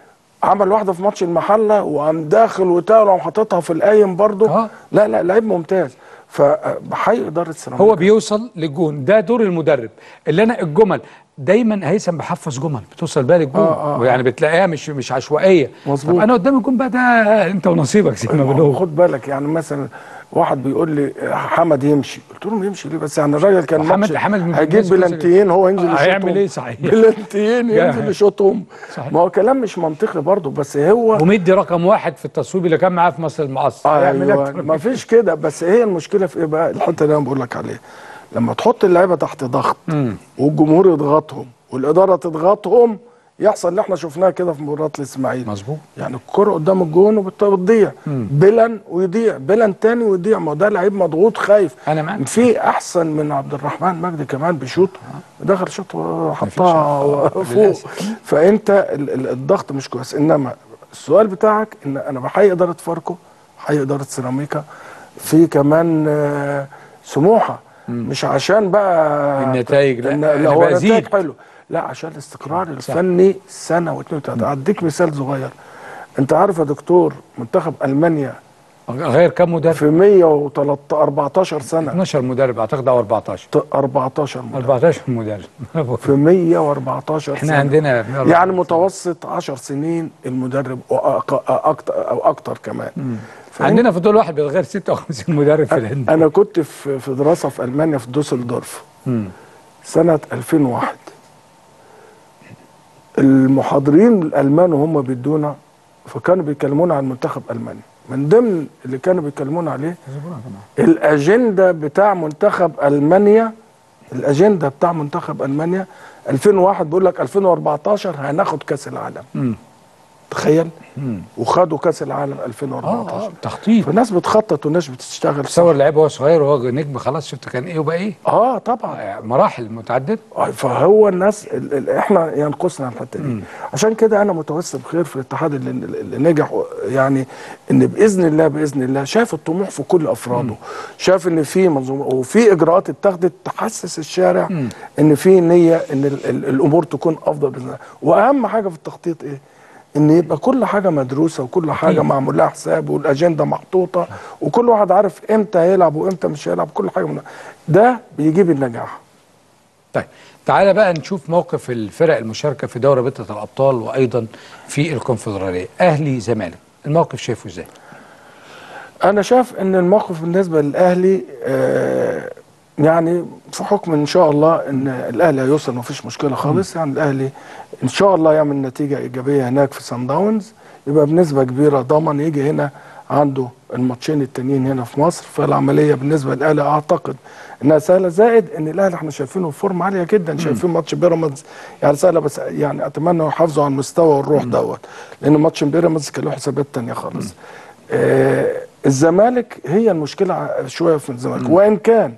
عمل واحده في ماتش المحله وقام داخل وتاني وقام حاططها في القايم برضه آه. لا لا لعيب ممتاز فبحيي اداره سيراميكا هو بيوصل للجون ده دور المدرب اللي انا الجمل دايما هيثم بيحفظ جمل بتوصل بالك جول آه، آه. ويعني بتلاقيها مش مش عشوائيه مظبوط. طب انا قدام الجون بقى ده انت ونصيبك زي ما بنقول خد بالك يعني مثلا واحد بيقول لي حمد يمشي قلت له يمشي ليه بس يعني الراجل كان وحمد- ماتش حمد من هيجيب الناس كويسة بلانتيين هو ينزل آه، يشوطهم هيعمل إيه صحيح؟ بلانتيين يا- ينزل يشوطهم ما هو كلام مش منطقي برضه بس هو ومدي رقم واحد في التصويب اللي كان معاه في مصر المقص هيعمل ايوه أكتر من ما فيش كده بس هي المشكله في ايه بقى الحته اللي انا بقول لك عليها لما تحط اللعيبه تحت ضغط والجمهور يضغطهم والاداره تضغطهم يحصل اللي احنا شفناه كده في مباراه الاسماعيلي مظبوط يعني الكره قدام الجون وبت- بتضيع بلن ويضيع بلن تاني ويضيع ما هو ده لعيب مضغوط خايف انا معاك في احسن من عبد الرحمن مجدي كمان بيشوط دخل شوط حطها فوق فانت ال- ال- الضغط مش كويس انما السؤال بتاعك ان انا بحيي اداره فاركو بحيي اداره سيراميكا في كمان آه، سموحه مش عشان بقى النتائج، لا، إن- أنا لا هو بزيد. نتائج حلو لا عشان الاستقرار الفني سنه واثنين وثلاثه اديك مثال صغير انت عارف يا دكتور منتخب المانيا غير كم مدرب في 114 سنه 12 مدرب اعتقد او 14 14 مدرب 14 مدرب في 114 احنا سنة. عندنا 114 يعني متوسط 10 سنين المدرب وأق- اكتر او اكتر كمان فإن- عندنا في دول واحد بيتغير 56 مدرب في الهند انا كنت في في دراسه في المانيا في دوسلدورف مم. سنه 2001 المحاضرين الالمان وهم بيدونا فكانوا بيكلمونا عن منتخب المانيا من ضمن اللي كانوا بيكلمونا عليه الاجنده بتاع منتخب المانيا الاجنده بتاع منتخب المانيا 2001 بيقول لك 2014 هناخد كاس العالم مم. تخيل مم. وخدوا كاس العالم 2014 اه تخطيط فالناس بتخطط والناس بتشتغل صح. تصور لعيب وهو صغير وهو نجم خلاص شفت كان ايه وبقى ايه اه طبعا مراحل متعدده آه، فهو الناس ال- ال- احنا ينقصنا الحته دي عشان كده انا متوسم خير في الاتحاد اللي, اللي نجح و- يعني ان باذن الله باذن الله شاف الطموح في كل افراده شاف ان في منظومه وفي اجراءات اتخذت تحسس الشارع ان في نيه ان ال ال الامور تكون افضل باذن الله واهم حاجه في التخطيط ايه ان يبقى كل حاجه مدروسه وكل حاجه أكيد. معمول لها حساب والاجنده محطوطه وكل واحد عارف امتى هيلعب وامتى مش هيلعب كل حاجه من ده بيجيب النجاح طيب تعالى بقى نشوف موقف الفرق المشاركه في دوري بطله الابطال وايضا في الكونفدراليه اهلي زمالك الموقف شايفه ازاي انا شايف ان الموقف بالنسبه للاهلي آه يعني في حكم ان شاء الله ان الاهلي هيوصل مفيش مشكله خالص يعني الاهلي ان شاء الله يعمل نتيجه ايجابيه هناك في سان داونز يبقى بنسبه كبيره ضمن يجي هنا عنده الماتشين التانيين هنا في مصر فالعمليه بالنسبه للاهلي اعتقد انها سهله زائد ان الاهلي احنا شايفينه في فورم عاليه جدا شايفين ماتش بيراميدز يعني سهله بس يعني اتمنى يحافظوا على المستوى والروح دوت لان ماتش بيراميدز كان له حسابات تانيه خالص آه الزمالك هي المشكله ع- شويه في الزمالك وان كان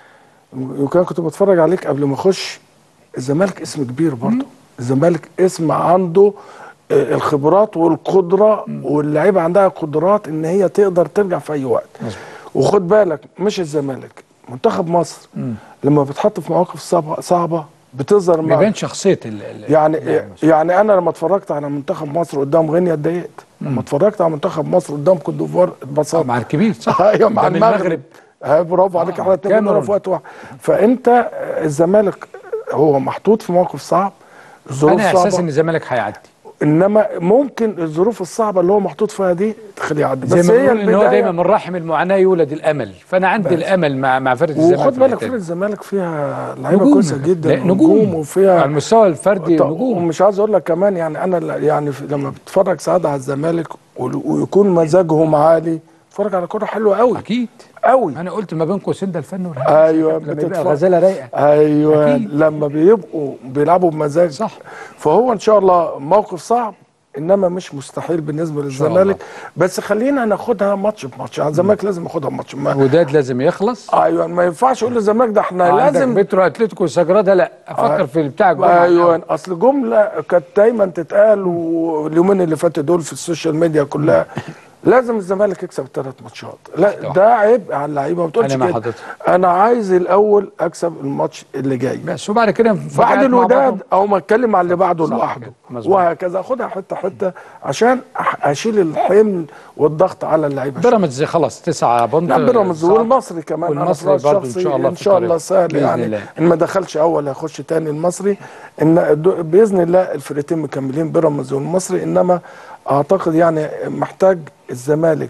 وكان كنت بتفرج عليك قبل ما اخش الزمالك اسم كبير برضه الزمالك اسم عنده آه، الخبرات والقدره واللعيبه عندها قدرات ان هي تقدر ترجع في اي وقت وخد بالك مش الزمالك منتخب مصر لما بتحط في مواقف صعبه صعبه بتظهر مع- بيبان شخصيه ال ال يعني يعني انا لما اتفرجت على منتخب مصر قدام غينيا اتضايقت لما اتفرجت على منتخب مصر قدام كوت ديفوار اتبسطت مع الكبير صح ايوه مع قدام المغرب, المغرب. آه برافو عليك احنا الاتنين كاميرون. كنا في وقت واحد فانت آه، الزمالك هو محطوط في موقف صعب الظروف انا صعبه احساس ان الزمالك هيعدي انما ممكن الظروف الصعبه اللي هو محطوط فيها دي تخليه يعدي زي بس ما هي بنقول ان هو البدايه دايما من رحم المعاناه يولد الامل فانا عندي بس. الامل مع مع فرقه الزمالك وخد في بالك الحتة فرقه دي. الزمالك فيها لعيبه نجوم. كويسه جدا لا، نجوم. وفيها على المستوى الفردي طب- نجوم. ومش عايز اقول لك كمان يعني انا ل- يعني في- لما بتفرج ساعات على الزمالك ول- ويكون مزاجهم عالي اتفرج على كوره حلوه قوي اكيد قوي انا قلت ما بين قوسين ده الفن والهندسه ايوه لما يبقى بتتفرج. غزاله رايقه ايوه أكيد. لما بيبقوا بيلعبوا بمزاج صح فهو ان شاء الله موقف صعب انما مش مستحيل بالنسبه للزمالك بس خلينا ناخدها ماتش بماتش يعني الزمالك لازم ياخدها ماتش ما وداد لازم يخلص ايوه ما ينفعش اقول للزمالك ده احنا عندك لازم بترو اتلتيكو سجرادا لا افكر آه. في بتاع الجمعه ايوه اصل جمله كانت دايما تتقال واليومين اللي فاتوا دول في السوشيال ميديا كلها لازم الزمالك يكسب الثلاث ماتشات لا ده عيب على اللعيبه ما تقولش أنا مع كده حضرتك. انا عايز الاول اكسب الماتش اللي جاي بس وبعد كده بعد مفاجآت مع الوداد بعضهم. او ما اتكلم على اللي بعده صح لوحده كده، مظبوط. وهكذا خدها حته حته عشان أح- اشيل الحمل والضغط على اللعيبه بيراميدز خلاص تسعة بونت لا بيراميدز صعب. والمصري كمان أنا والمصري في رأيي برضه ان شاء الله ان في شاء الطريق. الله سهل بإذن يعني الله. ان ما دخلش اول هيخش تاني المصري ان دو- باذن الله الفرقتين مكملين بيراميدز والمصري انما اعتقد يعني محتاج الزمالك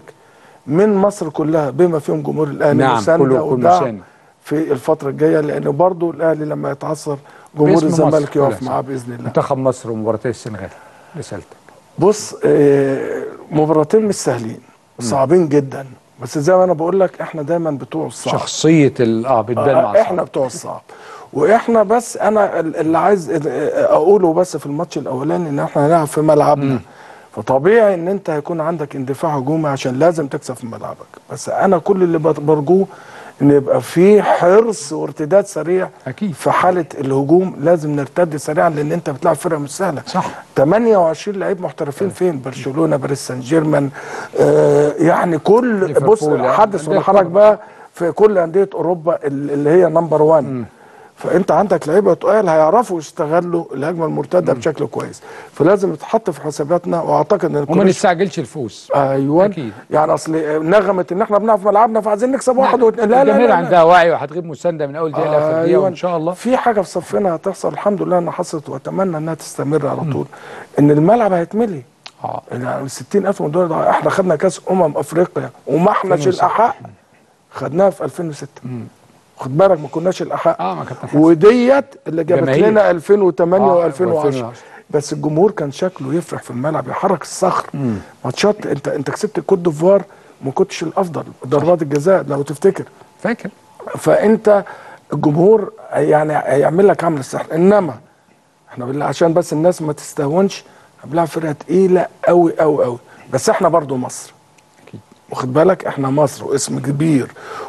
من مصر كلها بما فيهم جمهور الاهلي نعم، مسانده كله- كله ودعم مساند. في الفتره الجايه لان برضه الاهلي لما يتعثر جمهور باسم مصر الزمالك كلها يقف صح. معاه باذن الله منتخب مصر ومباراتي السنغال رسالتك بص آه، مباراتين مش سهلين صعبين جدا بس زي ما انا بقول لك احنا دايما بتوع الصعب شخصية ال- اه بتبان مع آه، احنا بتوع الصعب واحنا بس انا ال- اللي عايز اقوله بس في الماتش الاولاني ان احنا هنلعب في ملعبنا فطبيعي ان انت هيكون عندك اندفاع هجومي عشان لازم تكسب في ملعبك بس انا كل اللي بت- برجوه ان يبقى في حرص وارتداد سريع اكيد في حاله الهجوم لازم نرتد سريعا لان انت بتلعب فرقه مش سهله صح 28 لعيب محترفين فين برشلونه باريس سان جيرمان آه يعني كل بص ليفربول، حدث ولا أندية حرج بقى في كل انديه اوروبا ال- اللي هي نمبر 1 فانت عندك لعيبه تقال هيعرفوا يستغلوا الهجمه المرتده بشكل كويس فلازم يتحط في حساباتنا واعتقد ان وما الكروش نستعجلش الفوز ايوه أكيد. يعني اصل نغمه ان احنا بنلعب في ملعبنا فعايزين نكسب واحد واثنين لا لا الجماهير لا, لا. عندها وعي وهتغيب مسانده من اول دقيقه لاخر دقيقه أيوة. وان شاء الله في حاجه في صفنا هتحصل الحمد لله انها حصلت واتمنى انها تستمر على طول ان الملعب هيتملي اه يعني 60000 من دول احنا خدنا كاس امم افريقيا وما احناش 2006. الاحق خدناها في 2006 خد بالك ما كناش الاحق اه ما كابتن حسن وديت اللي جابت جماهير. لنا 2008 آه، و2010 و2010. بس الجمهور كان شكله يفرح في الملعب يحرك الصخر ماتشات انت انت كسبت الكوت ديفوار ما كنتش الافضل ضربات الجزاء لو تفتكر فاكر فانت الجمهور يعني هيعمل لك عمل السحر انما احنا بالله عشان بس الناس ما تستهونش بنلعب فرقه تقيله قوي قوي قوي بس احنا برضو مصر واخد بالك احنا مصر واسم كبير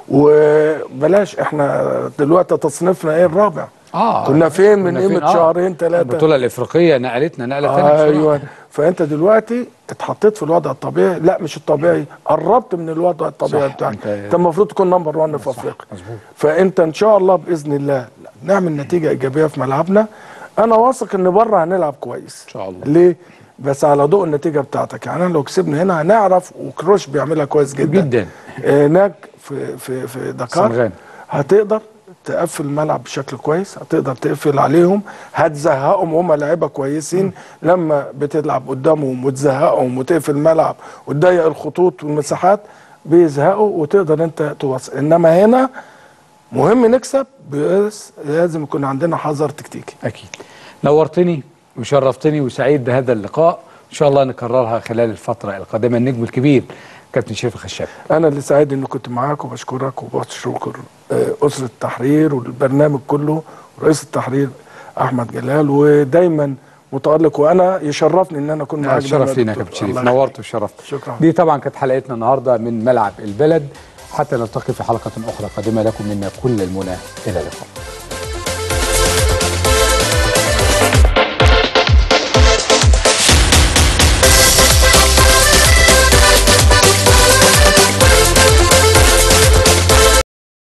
وبلاش احنا دلوقتي تصنيفنا ايه الرابع اه كنا فين من كنا فين؟ قيمه آه. شهرين ثلاثه البطوله الافريقيه نقلتنا نقله ثانيه ايوه فانت دلوقتي اتحطيت في الوضع الطبيعي لا مش الطبيعي قربت من الوضع الطبيعي صح، بتاعك أنت- انت المفروض تكون نمبر 1 في افريقيا مظبوط فانت ان شاء الله باذن الله نعمل نتيجه ايجابيه في ملعبنا انا واثق ان بره هنلعب كويس ان شاء الله ليه بس على ضوء النتيجه بتاعتك يعني انا لو كسبنا هنا هنعرف وكروش بيعملها كويس جدا جدا هناك في في في دكار سنغال. هتقدر تقفل الملعب بشكل كويس هتقدر تقفل عليهم هتزهقهم هم لعيبه كويسين لما بتلعب قدامهم وتزهقهم وتقفل الملعب وتضيق الخطوط والمساحات بيزهقوا وتقدر انت توصل انما هنا مهم نكسب بس لازم يكون عندنا حذر تكتيكي اكيد نورتني وشرفتني وسعيد بهذا اللقاء ان شاء الله نكررها خلال الفتره القادمه النجم الكبير كابتن شريف الخشاب انا اللي سعيد اني كنت معاك وبشكرك وبشكر آه، اسره التحرير والبرنامج كله ورئيس التحرير احمد جلال ودايما متالق وانا يشرفني ان انا اكون معاك شرف دايما يا لينا يا دكتور. كابتن شريف الله نورت وشرفت شكرا دي طبعا كانت حلقتنا النهارده من ملعب البلد حتى نلتقي في حلقه اخرى قادمه لكم منا كل المنى الى اللقاء